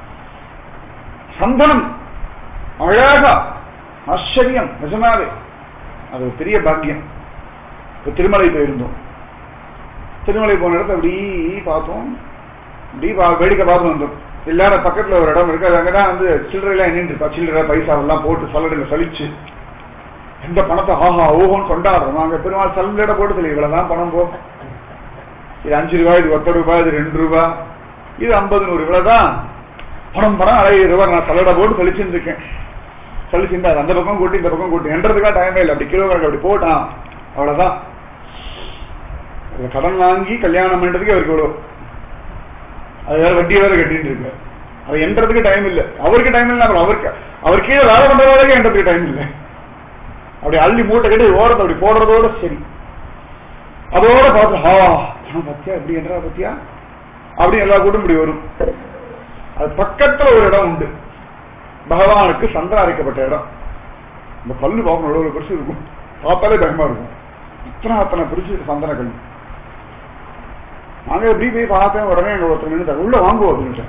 சந்தனம் அழகா ஆச்சரியம் நிஜமாவே அது ஒரு பெரிய பாக்கியம் இப்ப திருமலை போயிருந்தோம் திருமலை போன இடத்த அப்படி பார்த்தோம் இப்படி பா- வேடிக்கை பார்த்து வந்தோம் எல்லாரும் பக்கத்துல ஒரு இடம் இருக்கு அது அங்கதான் வந்து சில்லறை எல்லாம் எண்ணிட்டு இருக்கா சில்லறை பைசா எல்லாம் போட்டு சல்லடையில சலிச்சு எந்த பணத்தை ஆஹா ஓஹோன்னு கொண்டாடுறோம் நாங்க பெருமாள் சல்லடை போட்டு சொல்லி இவ்வளவுதான் பணம் போ இது அஞ்சு ரூபாய் இது ஒத்த ரூபாய் இது ரெண்டு ரூபாய் இது ஐம்பது நூறு இவ்வளவுதான் பணம் பணம் அரை ரூபாய் நான் சல்லடை போட்டு சலிச்சுட்டு இருக்கேன் சலிச்சுட்டு அது அந்த பக்கம் கூட்டி இந்த பக்கம் கூட்டி என்றதுக்கா டைமே இல்லை அப்படி கிலோ கணக்கு அப்படி போட்டான் அவ்வளவுதான் இதுல கடன் வாங்கி கல்யாணம் பண்றதுக்கு அவருக்கு இவ்வளவு அது வேற வட்டி வேற கட்டிட்டு இருக்கு அது என்றதுக்கு டைம் இல்ல அவருக்கு டைம் இல்ல அப்புறம் அவருக்கு அவர் கீழே வேலை பண்றவர்களுக்கு என்றதுக்கு டைம் இல்ல அப்படி அள்ளி மூட்டை கட்டி ஓரத்தை அப்படி போடுறதோட சரி அதோட பார்த்து ஹா பணம் பத்தியா இப்படி என்றா பத்தியா அப்படி எல்லா கூட்டம் இப்படி வரும் அது பக்கத்துல ஒரு இடம் உண்டு பகவானுக்கு சந்திராரிக்கப்பட்ட இடம் இந்த கல்லு பார்க்கணும் எவ்வளவு பெருசு இருக்கும் பார்த்தாலே பயமா இருக்கும் இத்தனை அத்தனை பெருசு சந்தன கல் நாங்க எப்படி போய் பார்த்தேன் உடனே எங்க ஒருத்தர் நின்று உள்ள வாங்குவோம் அப்படின்ட்டு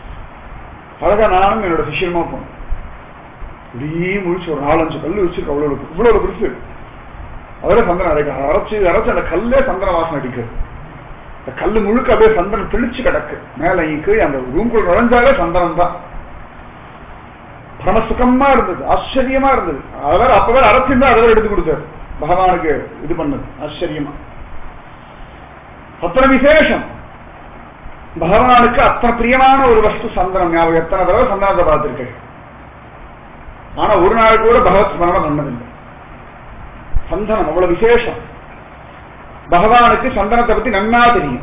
அழகா நானும் என்னோட சிஷியமா போனோம் இப்படியே முழிச்சு ஒரு நாலஞ்சு கல் வச்சிருக்க அவ்வளவு இவ்வளவு பெருசு அதில் சந்தனம் அரைக்க அரைச்சு அரைச்சு அந்த கல்லே சந்தன வாசனை அடிக்குது இந்த கல்லு முழுக்க அப்படியே சந்தனம் தெளிச்சு கிடக்கு மேல கீழே அந்த ரூம்குள்ள நுழைஞ்சாலே சந்தனம் தான் பரம சுகமா இருந்தது ஆச்சரியமா இருந்தது அதாவது அப்பவே அரைச்சிருந்தா அதை எடுத்து கொடுத்தாரு பகவானுக்கு இது பண்ணது ஆச்சரியமா அத்தனை விசேஷம் பகவானுக்கு அத்தனை பிரியமான ஒரு வஸ்து சந்தனம் ஞாபகம் எத்தனை தடவை சந்தனத்தை பார்த்திருக்கேன் ஆனா ஒரு நாள் கூட பகவத் ஸ்மரணம் பண்ணதில்லை சந்தனம் அவ்வளவு விசேஷம் பகவானுக்கு சந்தனத்தை பத்தி நன்னா தெரியும்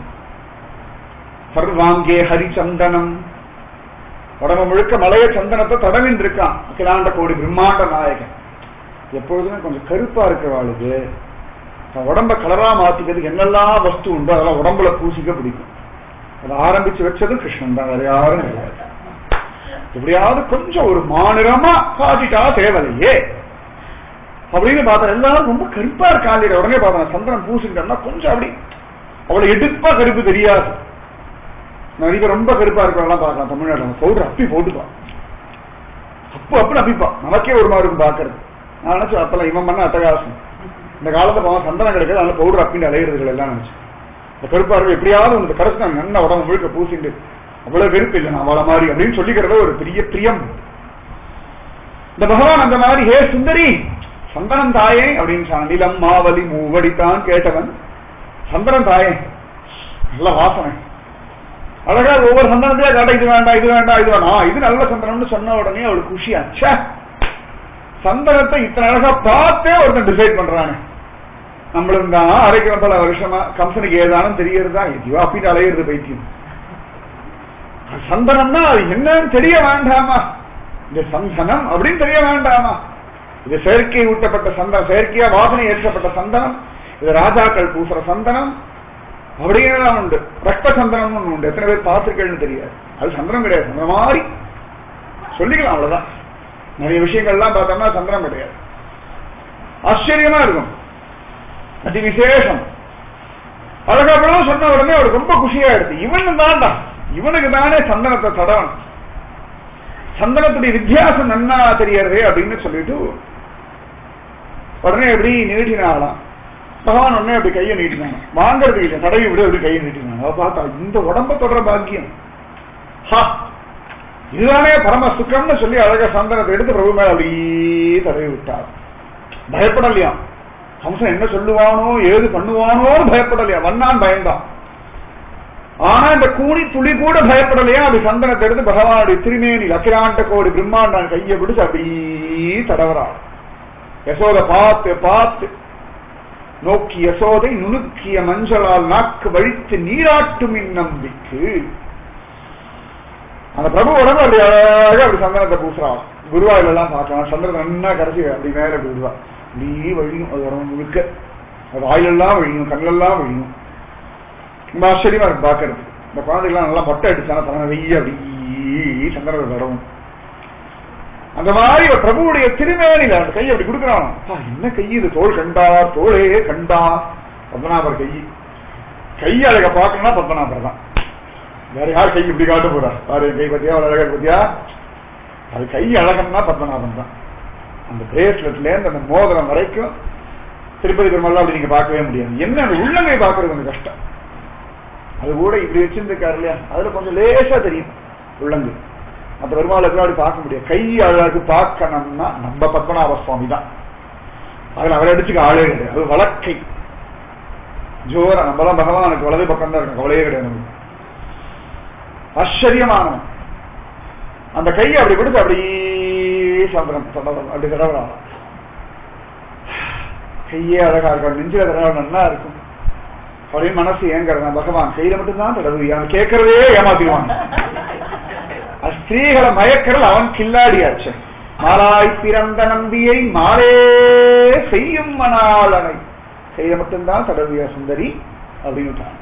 சர்வாங்கே ஹரிச்சந்தனம் உடம்பு முழுக்க மலைய சந்தனத்தை தடவின் இருக்கான் அகிலாண்ட கோடி பிரம்மாண்ட நாயகன் எப்பொழுதுமே கொஞ்சம் கருப்பா இருக்கிறவாளுக்கு தன் உடம்ப கலரா மாத்திக்கிறதுக்கு என்னெல்லாம் வஸ்து உண்டோ அதெல்லாம் உடம்புல பூசிக்க பிடிக்கும் அதை ஆரம்பிச்சு வச்சதும் கிருஷ்ணன் தான் வேற யாரும் கிடையாது எப்படியாவது கொஞ்சம் ஒரு மாநிலமா காட்டிட்டா தேவையில்லையே அப்படின்னு பார்த்தா எல்லாரும் ரொம்ப கருப்பா இருக்காங்க உடனே பார்த்தா சந்திரன் பூசிட்டோம்னா கொஞ்சம் அப்படி அவ்வளவு எடுப்பா கருப்பு தெரியாது நிறைய பேர் ரொம்ப கருப்பா இருக்கிறவங்களாம் பார்க்கலாம் தமிழ்நாட்டில் பவுடர் அப்பி போட்டுப்பான் அப்பு அப்புன்னு அப்பிப்பான் நமக்கே ஒரு மாதிரி இருக்கும் பாக்குறது நான் நினைச்சு அப்பெல்லாம் இவன் பண்ண அட்டகாசம் இந்த காலத்துல போவான் சந்தனம் கிடைக்காது அதனால பவுடர் அப்பின்னு அலையிறதுகள் எல்லாம் நினைச்சு இந்த கருப்பா இருக்கும் எப்படியாவது உனக்கு கடைசி நான் நல்ல உடம்பு முழுக்க பூசிட்டு அவ்வளவு வெறுப்பு இல்லை நான் அவளை மாதிரி அப்படின்னு சொல்லிக்கிறத ஒரு பெரிய பிரியம் இந்த பகவான் அந்த மாதிரி ஹே சுந்தரி சந்தனம் தாயே அப்படின்னு சொன்னான். நிலம் மாவலி மூவடித்தான் கேட்டவன் சந்தனம் தாயே நல்ல வாசனை அழகா ஒவ்வொரு சந்தனத்தையா காட்ட இது வேண்டாம் இது வேண்டாம் இது வேண்டாம் ஆ, இது நல்ல சந்தனம்னு சொன்ன உடனே அவளுக்கு குஷி அச்சா சந்தனத்தை இத்தனை அழகா பார்த்தே ஒருத்தன் டிசைட் பண்றானே நம்மளும் தான் அரைக்கிற பல வருஷமா கம்பெனிக்கு ஏதானும் தெரியறதா எதையோ அப்படின்னு அலையிறது பைத்தியம் சந்தனம்னா அது என்னன்னு தெரிய வேண்டாமா இந்த சந்தனம் அப்படின்னு தெரிய வேண்டாமா இது செயற்கை ஊட்டப்பட்ட சந்தனம் செயற்கையா வாசனை ஏற்றப்பட்ட சந்தனம் இது ராஜாக்கள் பூசுற சந்தனம் அப்படின்னு உண்டு ரத்த சந்தனம்னு ஒண்ணு உண்டு எத்தனை பேர் பார்த்திருக்கேன்னு தெரியாது அது சந்தனம் கிடையாது அந்த மாதிரி சொல்லிக்கலாம் அவ்வளவுதான் நிறைய விஷயங்கள்லாம் பார்த்தோம்னா சந்தனம் கிடையாது ஆச்சரியமா இருக்கும் அதி விசேஷம் அழகாப்படம் சொன்ன உடனே அவருக்கு ரொம்ப குஷியா எடுத்து இவனு தான்டா இவனுக்கு தானே சந்தனத்தை தடவன் சந்தனத்துடைய வித்தியாசம் நன்னா தெரியறதே அப்படின்னு சொல்லிட்டு உடனே எப்படி நீட்டினாலாம் பகவான் உடனே அப்படி கையை நீட்டினாங்க வாங்கறதுக்கு இல்லை தடவி விட அப்படி கையை நீட்டினாங்க அவ பார்த்தா இந்த உடம்ப தொடர பாக்கியம் ஹா இதுதானே பரம சுகம்னு சொல்லி அழக சந்தனத்தை எடுத்து பிரபு மேல அப்படியே தடவி விட்டார் பயப்படலையா கம்சன் என்ன சொல்லுவானோ ஏது பண்ணுவானோன்னு பயப்படலையா வண்ணான் பயந்தான் ஆனா இந்த கூணி துளி கூட பயப்படலையா அப்படி சந்தனத்தை எடுத்து பகவானுடைய திருமேனி அகிலாண்ட கோடி பிரம்மாண்டான் கையை பிடிச்சு அப்படியே தடவறாள் யசோத பார்த்து பார்த்து நோக்கி யசோதை நுணுக்கிய மஞ்சளால் நாக்கு வழித்து நீராட்டும் இந்நம்பிக்கு அந்த பிரபு உடம்பு அப்படி அழகாக அப்படி சந்தனத்தை பூசுறான் குருவாயில எல்லாம் பார்க்கலாம் சந்திரன் நன்னா கடைசி அப்படி மேல அப்படி விடுவா அப்படியே வழியும் அது உடம்பு முழுக்க அது வாயிலெல்லாம் வழியும் கண்ணெல்லாம் வழியும் ரொம்ப ஆச்சரியமா இருக்கு பாக்குறது இந்த குழந்தைகள்லாம் நல்லா மொட்டை அடிச்சானா தலை நிறைய அப்படி சந்திரன் வரவும் அந்த மாதிரி ஒரு பிரபுவுடைய திருமேனில அந்த கையை அப்படி கொடுக்குறான் அப்பா, என்ன கை இது தோல் கண்டா தோளே கண்டா பத்மநாபர் கை கை அழக பார்க்கணும்னா பத்மநாபர் தான் வேற யார் கை இப்படி காட்ட போறா பாரு என் கை பத்தியா அவ்வளவு அழகா இருக்கு பத்தியா அது கை அழகம்னா பத்மநாபன் தான் அந்த பிரேஸ்லெட்ல இருந்து அந்த மோதிரம் வரைக்கும் திருப்பதி பெருமாள் அப்படி நீங்க பார்க்கவே முடியாது என்ன அந்த உள்ளங்கை பார்க்கறது கொஞ்சம் கஷ்டம் அது கூட இப்படி வச்சிருந்துருக்காரு இல்லையா அதுல கொஞ்சம் லேசா தெரியும் உள்ளங்கை மற்ற பெருமாளை அப்படி பார்க்க முடியாது கை அழகு பார்க்கணும்னா நம்ம பத்மநாப சுவாமி தான் அதுல அவரை அடிச்சுக்க ஆளே கிடையாது அது வழக்கை ஜோர நம்மளாம் பகவானுக்கு வலது பக்கம் தான் இருக்கும் கவலையே கிடையாது நமக்கு ஆச்சரியமானவன் அந்த கையை அப்படி பிடிச்சு அப்படியே சந்திரன் தடவரம் அப்படி தடவரம் கையே அழகா இருக்கும் நெஞ்சில தடவை நல்லா இருக்கும் அப்படின்னு மனசு ஏங்கிறதா பகவான் கையில மட்டும்தான் தடவுவியா அவன் கேட்கறதே ஏமாத்திடுவான் அது ஸ்திரீகளை மயக்கிறது அவன் கில்லாடியாச்சு மாலாய் பிறந்த நம்பியை மாலே செய்யும் மணாளனை கையில மட்டும்தான் தடவியா சுந்தரி அப்படின்னு விட்டான்.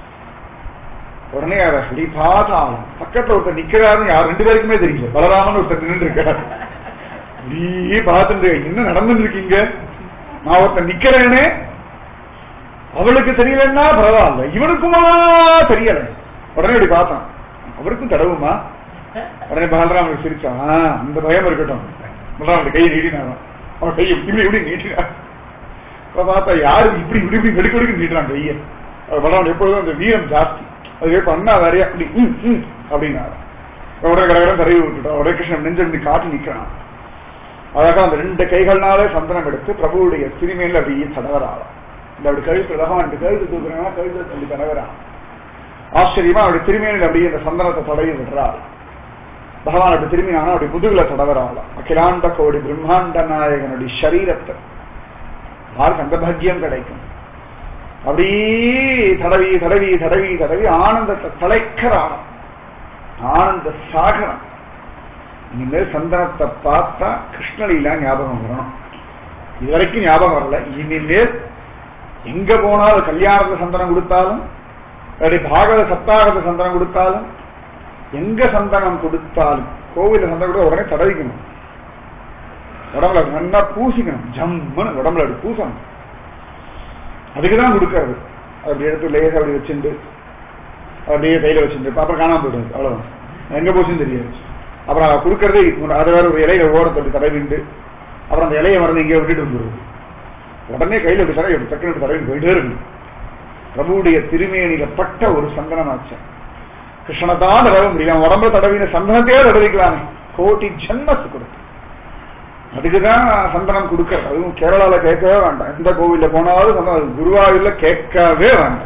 உடனே அதை அப்படி பார்த்தாலும் பக்கத்துல ஒருத்தர் நிக்கிறாருன்னு யார் ரெண்டு பேருக்குமே தெரியல பலராமன் ஒருத்தர் நின்று இருக்காரு அப்படியே பார்த்துட்டு என்ன நடந்துட்டு இருக்கீங்க நான் ஒருத்தர் நிக்கிறேனே அவளுக்கு தெரியலன்னா பரவாயில்ல இவனுக்குமா தெரியல உடனே இப்படி பார்த்தான் அவருக்கும் தடவுமா உடனே பலராமன் சிரிச்சான் "ஆ, அந்த பயம் இருக்கட்டும் பலராமன் கையை நீட்டினாராம் அவன் கையை இப்படி இப்படி நீட்டினான் அப்ப பார்த்தா யாரு இப்படி இப்படி இப்படி வெடுக்கு வெடுக்கு நீட்டுறான் கையை அவர் பலராமன் எப்பொழுதும் அந்த வீரம் ஜாஸ்தி அது பண்ணா வேறையா அப்படி ம், ம் அப்படின்னாரு உடனே கடகடம் தடவி விட்டுட்டான் உடனே கிருஷ்ணன் நெஞ்சு காட்டி நிக்கிறான் அழகா அந்த ரெண்டு கைகள்னாலே சந்தனம் எடுத்து பிரபுவுடைய திருமையில அப்படியே தடவராளாம் இந்த அப்படி கழுத்து பகவான் கழுத்து தூக்குறாங்கன்னா கழுத்து அப்படி தடவரான் ஆச்சரியமா அவருடைய திருமையில அப்படியே இந்த சந்தனத்தை தடவி விடுறாள் பகவான் அப்படி திரும்பினானா அப்படி முதுகுல தடவராளாம் அகிலாண்ட கோடி பிரம்மாண்ட நாயகனுடைய சரீரத்தை யாருக்கு அந்த பாக்கியம் கிடைக்கும் அப்படி தடவி தடவி தடவி தடவி ஆனந்தத்தை தலைக்கிறாராம் ஆனந்த சாகரம் இனிமேல் சந்தனத்தை பார்த்தா கிருஷ்ணலீலா ஞாபகம் வரணும் இது வரைக்கும் ஞாபகம் வரல இனிமேல் எங்க போனாலும் கல்யாணத்துல சந்தனம் கொடுத்தாலும் இல்லாட்டி பாகவத சப்தாகத சந்தனம் கொடுத்தாலும் எங்க சந்தனம் கொடுத்தாலும் கோவில சந்தனம் கூட உடனே தடவிக்கணும் உடம்புல நல்லா பூசிக்கணும் ஜம்முன்னு உடம்புல அப்படி பூசணும் அதுக்குதான் கொடுக்கறது அப்படி எடுத்து லேசா அப்படி வச்சுட்டு அப்படியே கையில வச்சுட்டு அப்புறம் காணாம போயிடுது அவ்வளவுதான் எங்க போச்சுன்னு தெரியாது அப்புறம் அவ கொடுக்கறதே அதை வேற ஒரு இலையில ஓரத்தொட்டி தடவிண்டு அப்புறம் அந்த இலையை மறந்து இங்கே விட்டுட்டு வந்துருது உடனே கையில இப்படி தடவை டக்குனு இப்படி தடவி போயிட்டே இருக்கு பிரபுடைய திருமேனியில பட்ட ஒரு சந்தனம் ஆச்சு கிருஷ்ணனை தான் தடவ முடியல அவன் உடம்புல தடவின சந்தனத்தையே தடவிக்கலாமே கோட்டி ஜன்மத்து கொடுத்து அதுக்குதான் சந்தனம் கொடுக்கறது அதுவும் கேரளால கேட்கவே வேண்டாம் எந்த கோவில்ல போனாலும் சந்தனம் அது குருவாயூர்ல கேட்கவே வேண்டாம்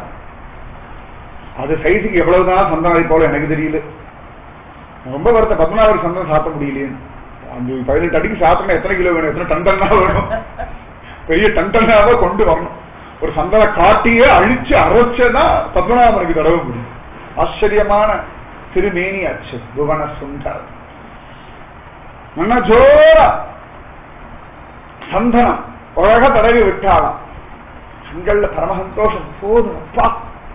அது சைஸுக்கு எவ்வளவுதான் சந்தனம் போல எனக்கு தெரியல ரொம்ப வருத்த பத்மநாபர் சந்தனம் சாப்பிட முடியலையே அந்த பதினெட்டு அடிக்கு சாப்பிடணும் எத்தனை கிலோ வேணும் எத்தனை டன் டன்னா வேணும் பெரிய டன் டன்னாவா கொண்டு வரணும் ஒரு சந்தன காட்டியே அழிச்சு அரைச்சதான் பத்மநாபனுக்கு தடவ முடியும் ஆச்சரியமான திருமேனி அச்சு புவன சுந்தர் நல்லா ஜோரா சந்தனம் அழக தடவி விட்டாளாம் கண்கள்ல பரம சந்தோஷம் போதும் அப்பா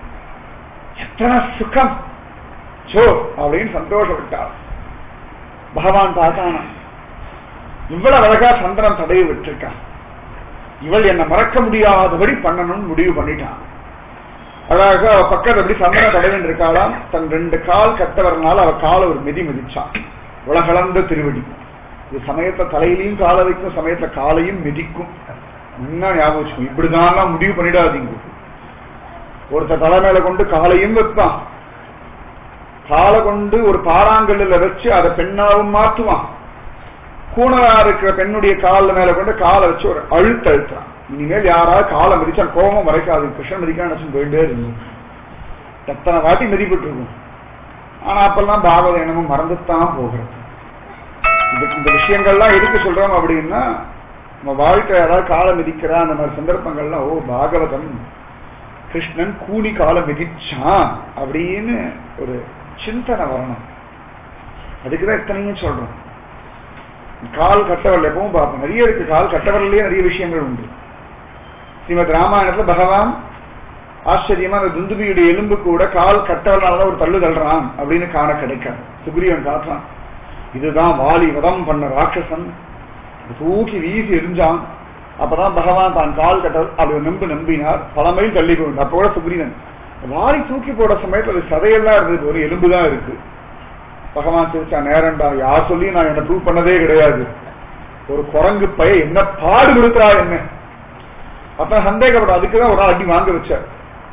எத்தனை சுகம் ஜோ அப்படின்னு சந்தோஷம் விட்டாள் பகவான் பார்த்தானா இவ்வளவு அழகா சந்திரன் தடவி விட்டுருக்கான் இவள் என்ன மறக்க முடியாதபடி பண்ணணும்னு முடிவு பண்ணிட்டான் அழகா அவ பக்கத்துல அப்படி சந்திரன் தடவின்னு இருக்காளாம் தன் ரெண்டு கால் கட்டவரனால அவ காலை ஒரு மிதி மிதிச்சான் உலகளந்த திருவடி இது சமயத்துல தலையிலையும் காலை வைக்கும் சமயத்துல காலையும் மிதிக்கும் இன்னும் ஞாபகம் வச்சுக்கணும் இப்படிதான் முடிவு பண்ணிடாதீங்க ஒருத்தர் தலை மேல கொண்டு காலையும் வைப்பான் காலை கொண்டு ஒரு பாறாங்கல்லுல வச்சு அதை பெண்ணாவும் மாற்றுவான் கூணலா இருக்கிற பெண்ணுடைய காலில் மேல கொண்டு காலை வச்சு ஒரு அழுத்த அழுத்துறான் இனிமேல் யாராவது காலை மிதிச்சா கோபம் வரைக்காது கிருஷ்ணன் மிதிக்கான்னு நினைச்சு போயிட்டே இருக்கு எத்தனை வாட்டி மிதிப்பட்டு இருக்கும் ஆனா அப்பெல்லாம் பாகவதம் என்னமோ மறந்துத்தான் போகிறது இது இந்த விஷயங்கள்லாம் எதுக்கு சொல்றோம் அப்படின்னா நம்ம வாழ்க்கை யாராவது காலை மிதிக்கிறா அந்த மாதிரி சந்தர்ப்பங்கள்லாம் ஓ பாகவதம் கிருஷ்ணன் கூலி காலை மிதிச்சான் அப்படின்னு ஒரு சிந்தனை வரணும் அதுக்குதான் இத்தனையும் சொல்றோம் கால் கட்டவரல் எப்பவும் பார்ப்போம் நிறைய இருக்கு கால் கட்டவரல்லையே நிறைய விஷயங்கள் உண்டு ஸ்ரீமத் ராமாயணத்துல பகவான் ஆச்சரியமா அந்த துந்துபியுடைய எலும்பு கூட கால் கட்டவரனால ஒரு தள்ளு தள்ளுறான் அப்படின்னு காண கிடைக்காது சுக்ரீவன் காட்டுறான் இதுதான் வாலி வதம் பண்ண ராட்சசன் தூக்கி வீசி எரிஞ்சான் அப்பதான் பகவான் தான் கால் கட்ட அப்படி ஒரு நம்பு நம்பினார் பல மைல் தள்ளி போயிட்டு அப்போ கூட சுக்ரீவன் வாரி தூக்கி போட சமயத்துல அது சதையெல்லாம் இருந்தது ஒரு எலும்பு தான் இருக்கு பகவான் சிரிச்சா நேரண்டா யார் சொல்லி நான் என்ன ப்ரூவ் பண்ணதே கிடையாது ஒரு குரங்கு பைய என்ன பாடு கொடுக்குறா என்ன அப்ப சந்தேகப்பட அதுக்குதான் ஒரு நாள் அடி வாங்க வச்சார்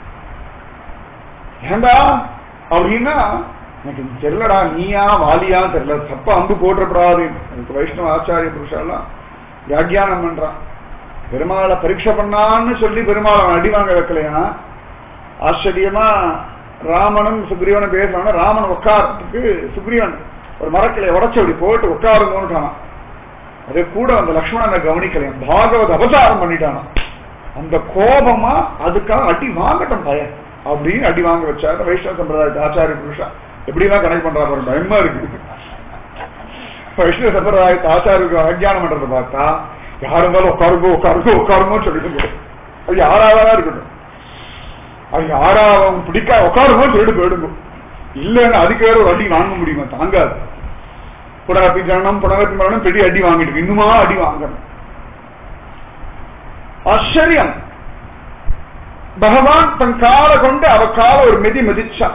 ஏண்டா அப்படின்னா எனக்கு தெரியலடா நீயா வாலியா தெரியல தப்பா அம்பு போட்டுறப்படாது எனக்கு வைஷ்ணவ ஆச்சாரிய புருஷெல்லாம் வியாக்கியானம் பண்றான் பெருமாளை பரீட்சை பண்ணான்னு சொல்லி பெருமாளை அவன் அடி வாங்க வைக்கலையா ஆச்சரியமா ராமனும் சுக்ரீவனும் பேசுறாங்க ராமன் உட்காரத்துக்கு சுக்ரீவன் ஒரு மரக்கிளைய உடச்சு அப்படி போட்டு உட்காருங்கன்னு அதே கூட அந்த லக்ஷ்மணனை கவனிக்கலையாம் பாகவத அபசாரம் பண்ணிட்டானா அந்த கோபமா அதுக்காக அடி வாங்கட்டும் பையன் அப்படின்னு அடி வாங்க வச்சாரு வைஷ்ணவ சம்பிரதாயத்தை ஆச்சாரிய புருஷா எப்படிலாம் கனெக்ட் பண்றா பாரு பயமா இருக்கு வைஷ்ணவ சம்பிரதாயத்தை ஆச்சாரியருக்கு அஜ்ஞானம் பண்றதை பார்த்தா யார் இருந்தாலும் உட்காருங்கோ உட்காருங்கோ உட்காருங்கோன்னு சொல்லிட்டு போயிடும் அது யாராவதா இருக்கட்டும் அது யாரா அவங்க பிடிக்கா உட்காருங்கோன்னு சொல்லிட்டு போயிடுங்க இல்லைன்னு அதுக்கு வேற ஒரு அடி வாங்க முடியுமா தாங்காது புனரப்பி ஜனனம் புனரப்பி மரணம் பெரிய அடி வாங்கிட்டு இன்னுமா அடி வாங்கணும் ஆச்சரியம் பகவான் தன் காலை கொண்டு அவ காலை ஒரு மிதி மிதிச்சான்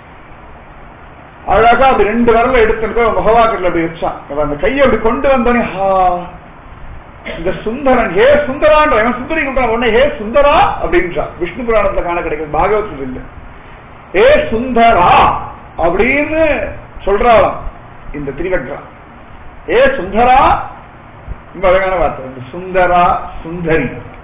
அழகா அப்படி ரெண்டு விரல எடுத்துட்டு முகவாக்கத்துல அப்படி வச்சான் அவன் அந்த கையை அப்படி கொண்டு வந்தோடனே ஹா இந்த சுந்தரன் ஹே சுந்தரான்ற இவன் சுந்தரி கூப்பிட்டான் உடனே ஹே சுந்தரா அப்படின்றான் விஷ்ணு புராணத்துல காண கிடைக்கும் பாகவத்தில் இல்லை ஹே சுந்தரா அப்படின்னு சொல்றாளாம் இந்த திரிவக்ரா ஏ சுந்தரா ரொம்ப அழகான வார்த்தை இந்த சுந்தரா சுந்தரி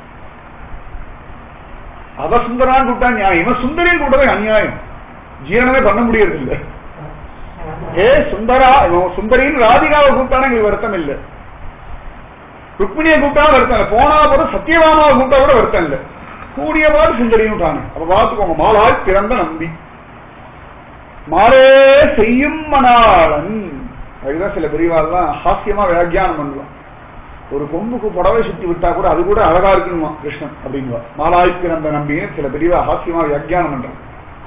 அவ சுந்தரான்னு கூப்பிட்டா நியாயம் இவன் சுந்தரின்னு கூப்பிட்டது அநியாயம் ஜீரணமே பண்ண முடியறது இல்லை ஏ சுந்தரா இவன் சுந்தரின்னு ராதிகாவை கூப்பிட்டானா எங்களுக்கு வருத்தம் இல்லை ருக்மிணியை கூப்பிட்டா வருத்தம் இல்லை போனா போது சத்தியபாமாவை கூப்பிட்டா கூட வருத்தம் இல்லை கூடிய பாடு சுந்தரின்னு அப்ப பார்த்துக்கோங்க மாலாய் பிறந்த நம்பி மாலே செய்யும் மணாளன் அதுதான் சில பெரியவாள்லாம் ஹாஸ்யமா வியாக்கியானம் பண்ணுவான் ஒரு கொம்புக்கு புடவை சுத்தி விட்டா கூட அது கூட அழகா இருக்கணுமா கிருஷ்ணன் அப்படிங்குவா மாலாய் பிறந்த நம்பின்னு சில பெரியவா ஹாஸ்யமா வியாக்கியானம் பண்றான்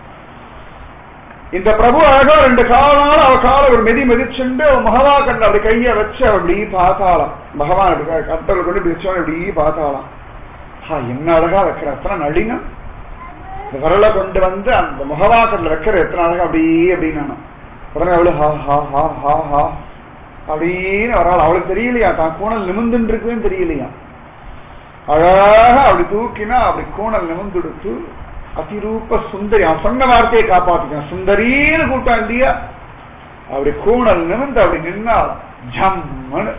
இந்த பிரபு அழகா ரெண்டு காலால அவ கால ஒரு மெதி மெதிச்சுண்டு அவ மகவா கண்ட அப்படி கைய வச்சு அப்படி பார்த்தாளாம் பகவான் அப்படி கட்டளை கொண்டு இப்படி வச்சோம் இப்படி பார்த்தாளாம் ஹா என்ன அழகா வைக்கிற அத்தனை நளினம் இந்த விரலை கொண்டு வந்து அந்த முகவாக்கத்துல வைக்கிற எத்தனை அழகா அப்படியே அப்படின்னு உடனே அவளு ஹா ஹா ஹா ஹா ஹா அப்படின்னு வராள் அவளுக்கு தெரியலையா தான் கூணல் நிமிந்துன்னு இருக்குன்னு தெரியலையா அழகா அப்படி தூக்கினா அப்படி கூணல் நிமிந்துடுத்து அதிரூப சுந்தரி அவன் சொன்ன வார்த்தையை காப்பாத்திக்கான் சுந்தரின்னு கூட்டம் இல்லையா அப்படி கூணல் நிமிந்து அப்படி நின்னா ஜம்மனு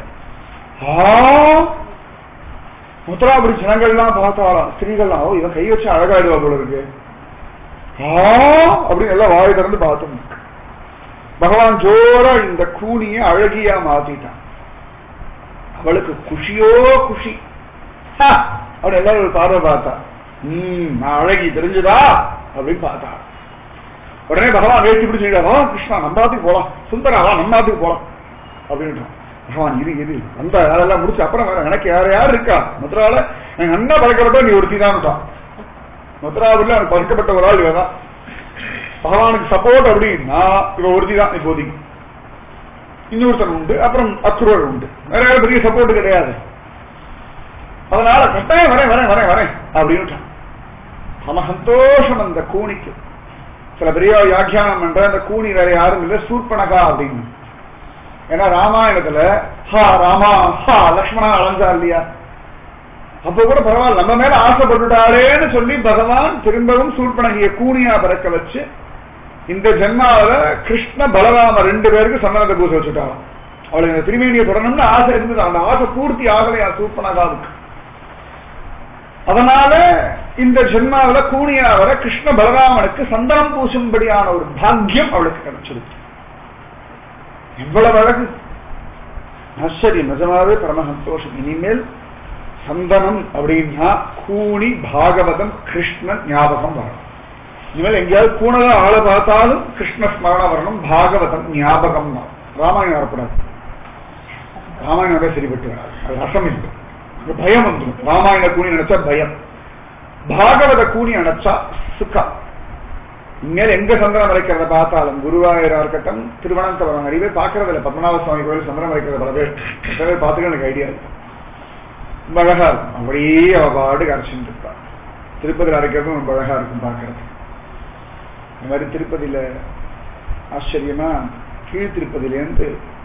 முத்ராபுரி ஜனங்கள்லாம் பார்த்தாலாம் ஸ்திரீகள்லாம் ஓ இவன் கை வச்சு அழகாயிடுவா போல இருக்கு அப்படின்னு எல்லாம் வாய் திறந்து பார்த்தோம் பகவான் ஜோரா இந்த கூனிய அழகியா மாத்திட்டான் அவளுக்கு குஷியோ குஷி அப்படி எல்லாரும் ஒரு பார்வை பார்த்தா உம் நான் அழகி தெரிஞ்சுதா அப்படின்னு பார்த்தா உடனே பகவான் வேட்டி பிடிச்சிட்டா வா கிருஷ்ணா நம்பாத்துக்கு போலாம் சுந்தரா நம்பாத்துக்கு போலாம் அப்படின்றான் பகவான் இரு இரு அந்த அதெல்லாம் முடிச்சு அப்புறம் வேற எனக்கு யார் யார் இருக்கா மதுரால எனக்கு நன்னா பழக்கப்பட்ட நீ ஒருத்தி தான் மதுராவில் எனக்கு பழக்கப்பட்ட ஒரு ஆள் இவதான் பகவானுக்கு சப்போர்ட் அப்படின்னா இவ ஒருத்தி தான் இப்போதைக்கு இன்னொருத்தன் உண்டு அப்புறம் அக்ரூர் உண்டு வேற யாரும் பெரிய சப்போர்ட் கிடையாது அதனால கட்டாயம் வரேன் வரேன் வரேன் வரேன் அப்படின்னு சம சந்தோஷம் அந்த கூனிக்கு சில பெரிய வியாக்கியானம் பண்ற அந்த கூனி வேற யாரும் இல்லை சூர்பனகா அப்படின்னு ஏன்னா ராமாயணத்துல ஹா ராமா ஹா லக்ஷ்மணா அலைஞ்சா இல்லையா அப்ப கூட பரவாயில்ல நம்ம மேல ஆசைப்பட்டுட்டாரேன்னு சொல்லி பகவான் திரும்பவும் சூர்பனகிய கூனியா பிறக்க வச்சு இந்த ஜென்மாவில கிருஷ்ண பலராம ரெண்டு பேருக்கு சந்தனத்தை பூசை வச்சுட்டாராம் அவளுக்கு இந்த திருமேனியை தொடரணும்னு ஆசை இருந்தது அந்த ஆசை பூர்த்தி ஆகலையா சூப்பனகாவுக்கு அதனால இந்த ஜென்மாவில கூனியாவர கிருஷ்ண பலராமனுக்கு சந்தனம் பூசும்படியான ஒரு பாக்கியம் அவளுக்கு கிடைச்சிருக்கு இவ்வளவு அழகு ஆச்சரியம் நிஜமாவே பரம சந்தோஷம் இனிமேல் சந்தனம் அப்படின்னா கூனி பாகவதம் கிருஷ்ணன் ஞாபகம் வரணும் இனிமேல் எங்கேயாவது கூணக ஆளை பார்த்தாலும் கிருஷ்ண ஸ்மரணம் வரணும் பாகவதம் ஞாபகம் தான் ராமாயணம் வரக்கூடாது ராமாயணம் சரிப்பட்டு வராது அது ரசம் இல்லை அங்க பயம் வந்துடும் ராமாயண கூனி நினைச்சா பயம் பாகவத கூனி நினைச்சா சுக்கம் இனிமேல் எங்க சந்திரன் வரைக்கிறத பார்த்தாலும் குருவாயூரா இருக்கட்டும் திருவனந்தபுரம் நிறைய பேர் பார்க்கறது இல்லை பத்மநாப சுவாமி கோயில் சந்திரன் வரைக்கிறது பல பேர் சில பேர் பார்த்துக்க எனக்கு ஐடியா இருக்கு ரொம்ப அழகா இருக்கும் அப்படியே அவ பாடு கரைச்சிட்டு இருப்பா திருப்பதியில் அரைக்கிறதும் ரொம்ப அழகா இருக்கும் பார்க்கறது இந்த மாதிரி திருப்பதியில ஆச்சரியமா கீழ் திருப்பதியிலேருந்து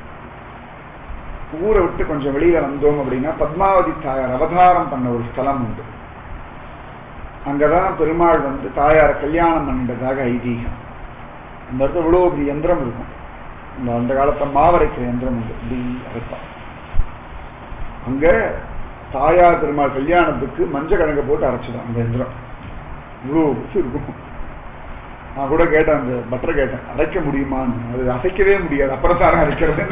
ஊரை விட்டு கொஞ்சம் வெளியில வந்தோம் அப்படின்னா பத்மாவதி தாயார் அவதாரம் பண்ண ஒரு ஸ்தலம் உண்டு அங்கதான் பெருமாள் வந்து தாயார கல்யாணம் பண்ணிட்டதாக ஐதீகம் அந்த இடத்துல இவ்வளவு பெரிய யந்திரம் இருக்கும் இந்த அந்த காலத்துல மாவரைக்கிற யந்திரம் உண்டு இப்படி அரைப்பான் அங்க தாயார் பெருமாள் கல்யாணத்துக்கு மஞ்சள் கிழங்க போட்டு அரைச்சிடும் அந்த யந்திரம் இவ்வளோ பெருசு இருக்கும் நான் கூட கேட்டேன் அந்த பட்டர் கேட்டேன் அரைக்க முடியுமான்னு அது அசைக்கவே முடியாது அப்புறம் தானே அரைக்கிறது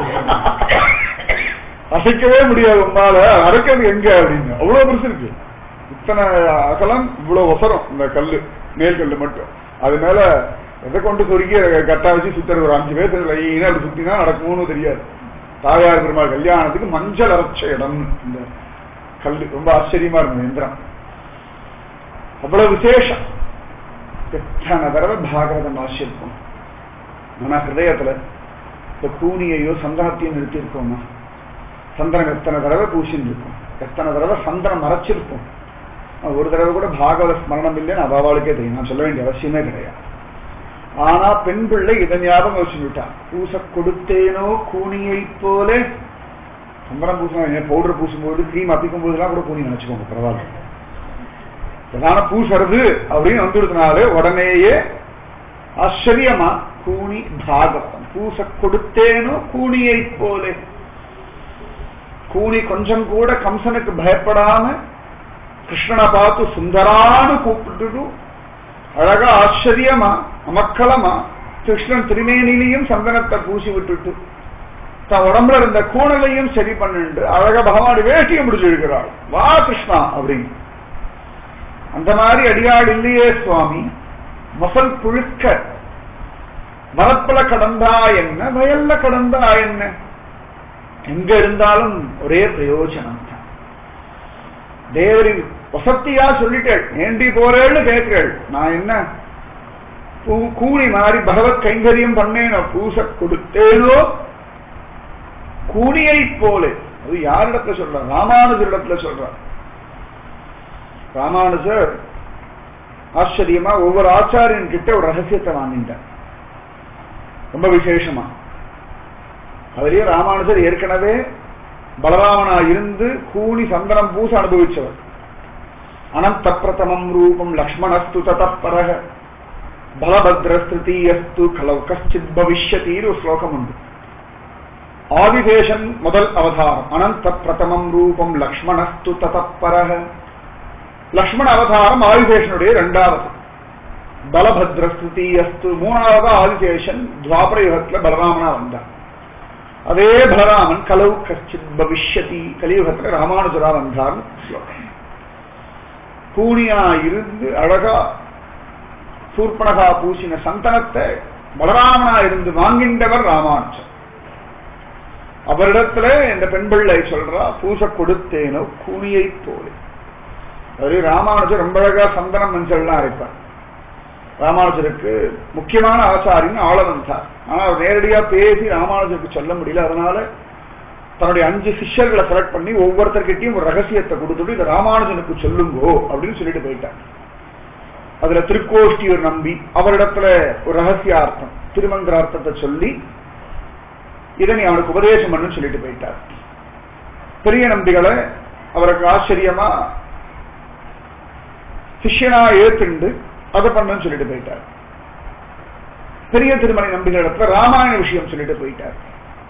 அசைக்கவே முடியாது உன்னால அரைக்கிறது எங்க அப்படின்னு அவ்வளவு பெருசு இருக்கு இத்தனை அகலம் இவ்வளவு ஒசரம் இந்த கல்லு மேல் கல்லு மட்டும் அது மேல எதை கொண்டு சொருக்கி கட்டா வச்சு சுத்துறது ஒரு அஞ்சு பேர் லைனா அப்படி சுத்தினா நடக்கும்னு தெரியாது தாயார் பெருமாள் கல்யாணத்துக்கு மஞ்சள் அரைச்ச இடம் இந்த கல்லு ரொம்ப ஆச்சரியமா இருக்கும் எந்திரம் அவ்வளவு விசேஷம் எத்தனை தடவை பாகவதம் வாசியிருக்கோம் ஆனா ஹிருதயத்துல இந்த கூனியையோ சந்தனத்தையும் நிறுத்தியிருக்கோமா சந்தனம் எத்தனை தடவை பூசின்னு இருக்கும் எத்தனை தடவை சந்தனம் மறைச்சிருப்போம் ஒரு தடவை கூட பாகவத ஸ்மரணம் இல்லைன்னு அவாவாளுக்கே தெரியும் நான் சொல்ல வேண்டிய அவசியமே கிடையாது ஆனா பெண் பிள்ளை இதை ஞாபகம் வச்சுட்டா பூச கொடுத்தேனோ கூனியை போல சந்தனம் பூசணும் பவுடர் பூசும்போது கிரீம் அப்பிக்கும் போதெல்லாம் கூட கூனி நினைச்சுக்கோங்க பரவாயில்ல பிரதான பூசறது அப்படின்னு வந்துடுறதுனால உடனேயே ஆச்சரியமா கூனி பாகவதம் பூச கொடுத்தேனோ கூனியை போல கூனி கொஞ்சம் கூட கம்சனுக்கு பயப்படாம கிருஷ்ணனை பார்த்து சுந்தரான்னு கூப்பிட்டுட்டு அழகா ஆச்சரியமா அமக்கலமா கிருஷ்ணன் திருமேனிலையும் சந்தனத்தை பூசி விட்டுட்டு தன் உடம்புல இருந்த கூணலையும் சரி பண்ணிட்டு அழகா பகவான் வேட்டியை முடிச்சு இருக்கிறாள் வா கிருஷ்ணா அப்படின்னு அந்த மாதிரி அடியாள் இல்லையே சுவாமி மசல் புழுக்க மரப்புல கடந்தா என்ன வயல்ல கடந்தா என்ன எங்க இருந்தாலும் ஒரே பிரயோஜனம் தான் தேவரி வசத்தியா சொல்லிட்டேள் ஏண்டி போறேன்னு கேட்கிறேள் நான் என்ன கூணி மாறி பகவத் கைங்கரியம் பண்ணேனோ பூச கொடுத்தேனோ கூனியை போல அது யாரிடத்துல சொல்ற ராமானுஜரிடத்துல சொல்ற ராமானுஜர் ஆச்சரியமா ஒவ்வொரு ஆச்சாரியன் கிட்ட ஒரு ரகசியத்தை வாங்கிட்டார் ரொம்ப விசேஷமா அதுலயே ராமானுஜர் ஏற்கனவே பலராமனா இருந்து கூணி சந்தனம் பூச அனுபவிச்சவர் அனந்த பிரதமம் ரூபம் லக்ஷ்மணஸ்து தத்தப்பரக பலபத்ரஸ்திருத்தீயஸ்து கலவு கஷ்டித் பவிஷ்யத்தின்னு ஒரு ஸ்லோகம் உண்டு ஆதிதேசன் முதல் அவதாரம் அனந்த பிரதமம் ரூபம் லக்ஷ்மணஸ்து தத்தப்பரக லக்ஷ்மண அவதாரம் ஆதிதேசனுடைய இரண்டாவது பலபத்ரஸ்திருத்தீயஸ்து மூணாவது ஆதிதேசன் துவாபர யுகத்துல பலராமனா வந்தார் அதே பலராமன் கலவு கஷ்டித் பவிஷ்யதி கலியுகத்துல ராமானுஜரா வந்தார் ஸ்லோகம் கூனியா இருந்து அழகா சூர்பனகா பூசின சந்தனத்தை பலராமனா இருந்து வாங்கின்றவர் ராமானுஜர் அவரிடத்துல இந்த பெண் பிள்ளை சொல்றா பூச கொடுத்தேனோ கூனியை போலே அது ராமானுஜர் ரொம்ப அழகா சந்தனம் மஞ்சள்லாம் அரைப்பார் ராமானுஜருக்கு முக்கியமான ஆச்சாரின்னு ஆள வந்தார் ஆனா அவர் நேரடியா பேசி ராமானுஜருக்கு சொல்ல முடியல அதனால தன்னுடைய அஞ்சு சிஷ்யர்களை செலக்ட் பண்ணி ஒவ்வொருத்தர்கிட்டையும் ஒரு ரகசியத்தை கொடுத்துட்டு இதை ராமானுஜனுக்கு சொல்லுங்கோ அப்படின்னு சொல்லிட்டு போயிட்டார் அதுல திருக்கோஷ்டியூர் நம்பி அவரிடத்துல ஒரு ரகசியார்த்தம் திருமந்திரார்த்தத்தை சொல்லி இதை நீ அவனுக்கு உபதேசம் பண்ணு சொல்லிட்டு போயிட்டார் பெரிய நம்பிகளை அவருக்கு ஆச்சரியமா சிஷ்யனா ஏத்துண்டு அதை பண்ணுன்னு சொல்லிட்டு போயிட்டார் பெரிய திருமணி நம்பிகள் இடத்துல ராமாயண விஷயம் சொல்லிட்டு போயிட்டார்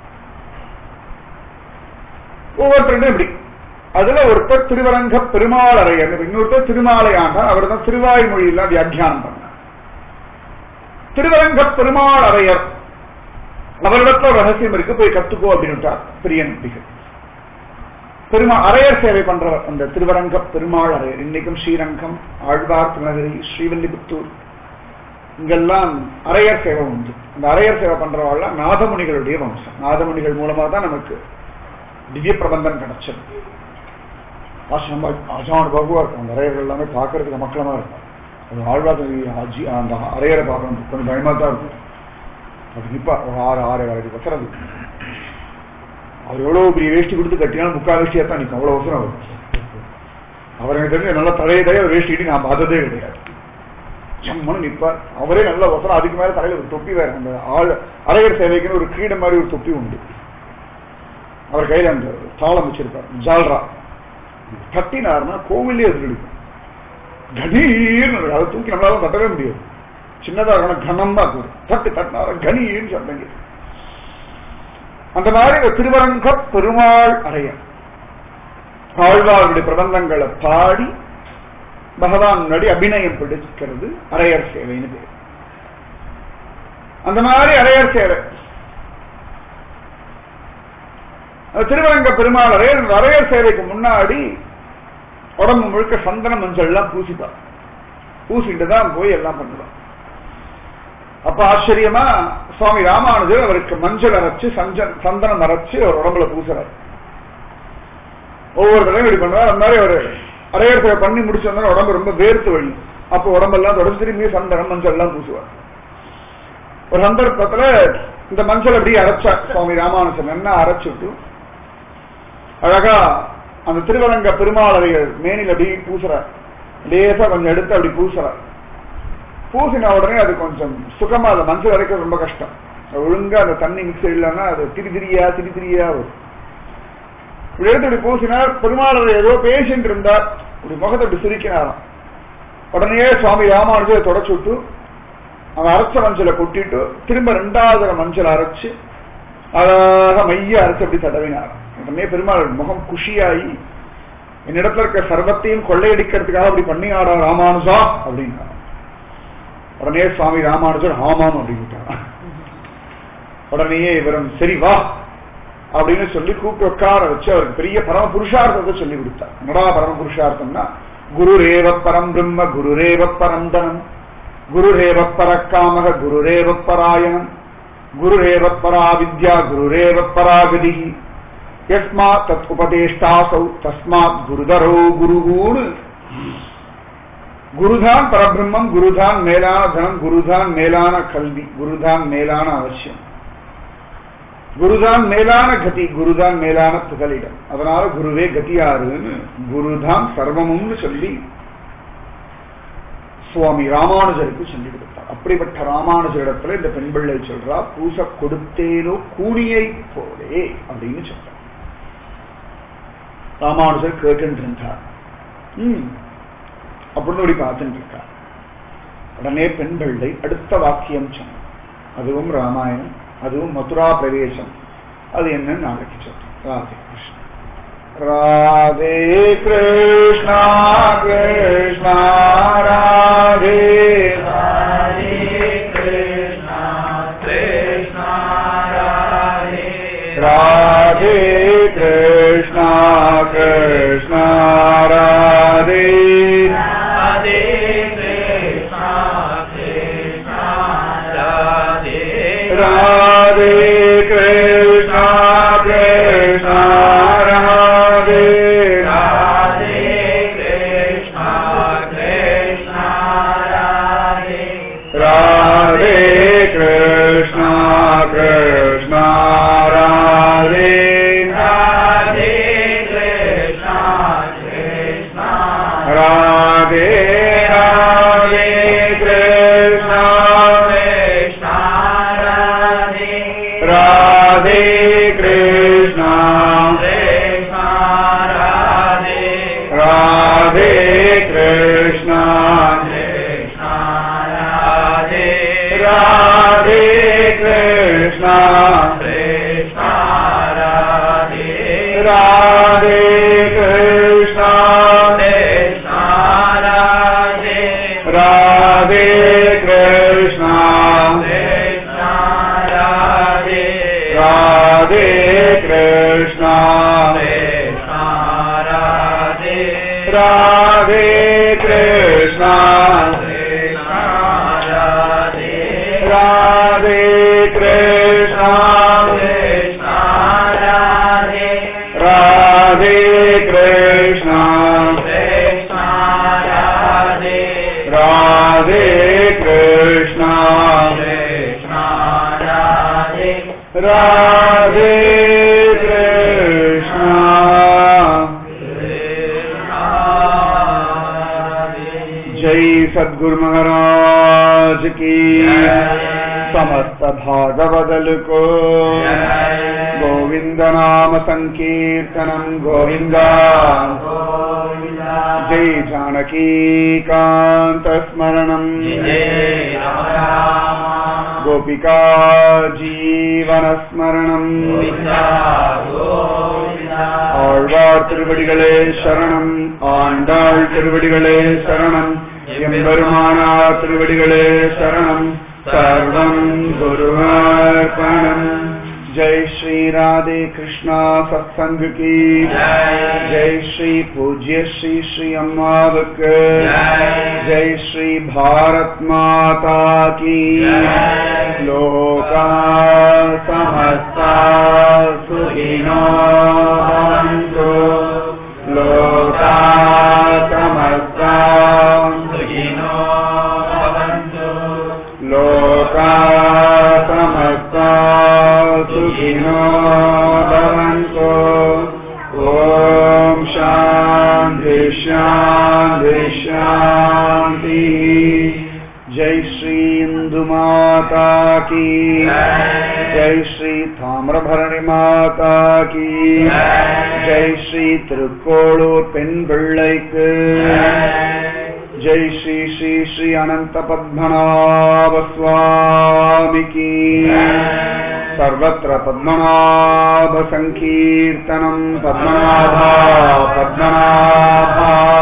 ஒவ்வொருத்தரும் இப்படி அதுல ஒருத்தர் திருவரங்க பெருமாளரையர் இன்னொருத்தர் திருமாலையாண்டார் அவர் தான் திருவாய்மொழியெல்லாம் வியாக்கியானம் பண்ணார் திருவரங்க பெருமாளரையர் அவரிடத்துல ஒரு ரகசியம் இருக்கு போய் கத்துக்கோ அப்படின்னுட்டார் பெரிய நம்பிகள் பெருமா அரையர் சேவை பண்றவர் அந்த திருவரங்க பெருமாள் அரையர் இன்னைக்கும் ஸ்ரீரங்கம் ஆழ்வார் திருநகரி ஸ்ரீவல்லிபுத்தூர் இங்கெல்லாம் அரையர் சேவை உண்டு அந்த அரையர் சேவை பண்றவாள் நாதமுனிகளுடைய வம்சம் நாதமுனிகள் மூலமா தான் நமக்கு திவ்ய பிரபந்தம் கிடைச்சது ஆசிரமா ஆஜான பாபுவா இருக்கும் அந்த அரையர்கள் எல்லாமே பார்க்கறதுக்கு மக்களமா இருக்கும் அது ஆழ்வார் ஆஜி அந்த அரையரை பார்க்கணும் கொஞ்சம் பயமா தான் இருக்கும் அது நிப்பா ஒரு ஆறு ஆறு ஆறு வசரம் இருக்கு அவர் எவ்வளவு பெரிய வேஷ்டி கொடுத்து கட்டினாலும் முக்கால் வேஷ்டியா தான் நிற்கும் அவ்வளவு அவசரம் வரும் அவர் எனக்கு தெரிஞ்ச நல்லா தலையை தலைய வேஷ்டி நான் பார்த்ததே கிடையாது சம்மனு நிற்பார் அவரே நல்ல அவசரம் அதுக்கு மேல தலையில ஒரு தொப்பி வேற அந்த ஆள் அரையர் சேவைக்குன்னு ஒரு கிரீடம் மாதிரி ஒரு தொப்பி உண்டு அவர் கையில அந்த தாளம் வச்சிருப்பார் ஜால்ரா தட்டினார்னா கோவிலே அது கிடைக்கும் கணீர்னு அதை தூக்கி நம்மளால தட்டவே முடியாது சின்னதா இருக்கணும் கனமா இருக்கும் தட்டு தட்டினார கணீர்னு சத்தம் கேட்கும் அந்த மாதிரி ஒரு திருவரங்க பெருமாள் அறையன் ஆழ்வாருடைய பிரபந்தங்களை பாடி பகவான் முன்னாடி அபிநயம் பிடிக்கிறது அரையர் சேவைன்னு பேர் அந்த மாதிரி அரையர் சேவை திருவரங்க பெருமாள் அரையர் அந்த அரையர் சேவைக்கு முன்னாடி உடம்பு முழுக்க சந்தன மஞ்சள் எல்லாம் பூசிப்பார் பூசிட்டு தான் போய் எல்லாம் பண்ணுவார் அப்ப ஆச்சரியமா சுவாமி ராமானுஜர் அவருக்கு மஞ்சள் அரைச்சு சஞ்ச சந்தனம் அரைச்சு அவர் உடம்புல பூசுறார் ஒவ்வொரு தடவையும் இப்படி பண்ணுவார் அந்த மாதிரி அவர் அரையர் சேவை பண்ணி முடிச்ச உடம்பு ரொம்ப வேர்த்து வழி அப்போ உடம்பெல்லாம் தொடர்ந்து திரும்பி சந்தனம் மஞ்சள் எல்லாம் பூசுவார் ஒரு சந்தர்ப்பத்துல இந்த மஞ்சள் அப்படியே அரைச்சார் சுவாமி ராமானுஜன் என்ன அரைச்சிட்டு அழகா அந்த திருவரங்க பெருமாளரைகள் மேனில் அப்படி பூசுறார் லேசா கொஞ்சம் எடுத்து அப்படி பூசுறார் பூசின உடனே அது கொஞ்சம் சுகமா அது மஞ்சள் அரைக்க ரொம்ப கஷ்டம் ஒழுங்கா அந்த தண்ணி மிக்ஸ் இல்லைன்னா அது திரி திரியா திரி திரியா வரும் இப்படி எடுத்து இப்படி பூசினார் பெருமாளர் ஏதோ பேசிட்டு இருந்தார் இப்படி முகத்தை இப்படி சிரிக்கினாராம் உடனே சுவாமி ராமானுஜரை தொடச்சு விட்டு அவன் அரைச்ச மஞ்சளை கொட்டிட்டு திரும்ப ரெண்டாவது மஞ்சள் அரைச்சு அழகாக மைய அரைச்சு அப்படி தடவினார் உடனே பெருமாள் முகம் குஷியாகி என்னிடத்துல இருக்க சர்வத்தையும் கொள்ளையடிக்கிறதுக்காக அப்படி பண்ணி ஆடா ராமானுஜா அப்படின்னா உடனே சுவாமி ராமானுஜர் ஆமாம் அப்படின்ட்டார் உடனேயே இவரும் சரி வா அப்படின்னு சொல்லி கூப்பிட்டு உட்கார வச்சு அவருக்கு பெரிய பரம புருஷார்த்தத்தை சொல்லி கொடுத்தார் என்னடா பரம புருஷார்த்தம்னா குருரேவ பரம் பிரம்ம குருரேவ பரம் தனம் குருரேவ பரக்காமக குருரேவ பராயணம் குருரேவ பரா வித்யா குருரேவ பராகதி யஸ்மாத் தத் உபதேஷ்டாசௌ தஸ்மாத் குருதரோ குருகூன்னு குருதான் பரபிரம்மம் குருதான் மேலான தனம் குருதான் மேலான கல்வி குருதான் மேலான அவசியம் குருதான் மேலான கதி குருதான் மேலான புகலிடம் அதனால குருவே கதியாருன்னு குருதான் சர்வமும்னு சொல்லி சுவாமி ராமானுஜருக்கு சொல்லி கொடுத்தார் அப்படிப்பட்ட ராமானுஜரிடத்துல இந்த பெண் பிள்ளை சொல்றா பூச கொடுத்தேனோ கூனியை போலே அப்படின்னு சொல்றார் ராமானுஜர் கேட்டு இருந்தார் ம் அப்படின்னு அப்படி பார்த்துட்டு இருக்கார் உடனே பெண் பிள்ளை அடுத்த வாக்கியம் சொன்னார் அதுவும் ராமாயணம் அதுவும் மதுரா பிரவேசம் அது என்னன்னு நாளைக்கு சொல்றேன் ராதே கிருஷ்ணா ராதே கிருஷ்ணா கிருஷ்ணா ராதே ராதே கிருஷ்ணா கிருஷ்ணா ராதே ராதே கிருஷ்ணா கிருஷ்ணா ராதே ராதே கிருஷ்ணா கிருஷ்ணா ராதே ராதே ராதே கிருஷ்ணா ராதே கிருஷ்ணா ராதே கிருஷ்ணா ராதே राधे कृष्णा कृष्णा राधे राधे कृष्णा कृष्णा राधे राधे कृष्णा कृष्णा राधे राधे कृष्णा कृष्णा राधे राधे कृष्णा कृष्णा राधे राधे कृष्णा कृष्णा राधे राधे कृष्णा कृष्णा राधे राधे कृष्णा कृष्णा राधे राधे कृष्णा जय सद्गुरु महाराज की समस्त भागवदल को गोविंद नाम संकीर्तनम गोविंदा जय जानकी कांत स्मरणम गोपिका जीवन स्मरणम ஆழ்வார் திருவடிகளே சரணம் ஆண்டாள் திருவடிகளே சரணம் எம்பெருமானார் திருவடிகளே சரணம் சர்வம் குருவார்ப்பணம் जय श्री राधे कृष्णा सत्संग की जय श्री पूज्य श्री श्री अम्मावक जय श्री भारत माता की लोका समस्ता सुखिनो भवन्तु लोका समस्ता लोका समस्ता सुखिनो भवन्तु ॐ शान्ति शान्ति शान्तिः जय श्री इंदु माता की जय श्री தாமிரபரணி மாதா கி ஜெய் ஸ்ரீ திருக்கோளூர் பெண் பிள்ளைக்கு ஜெய் ஸ்ரீ ஸ்ரீ ஸ்ரீ அனந்த பத்மநாப சுவாமி கி सर्वत्र पद्मनाभ सङ्कीर्तनम् पद्मनाभा पद्मनाभा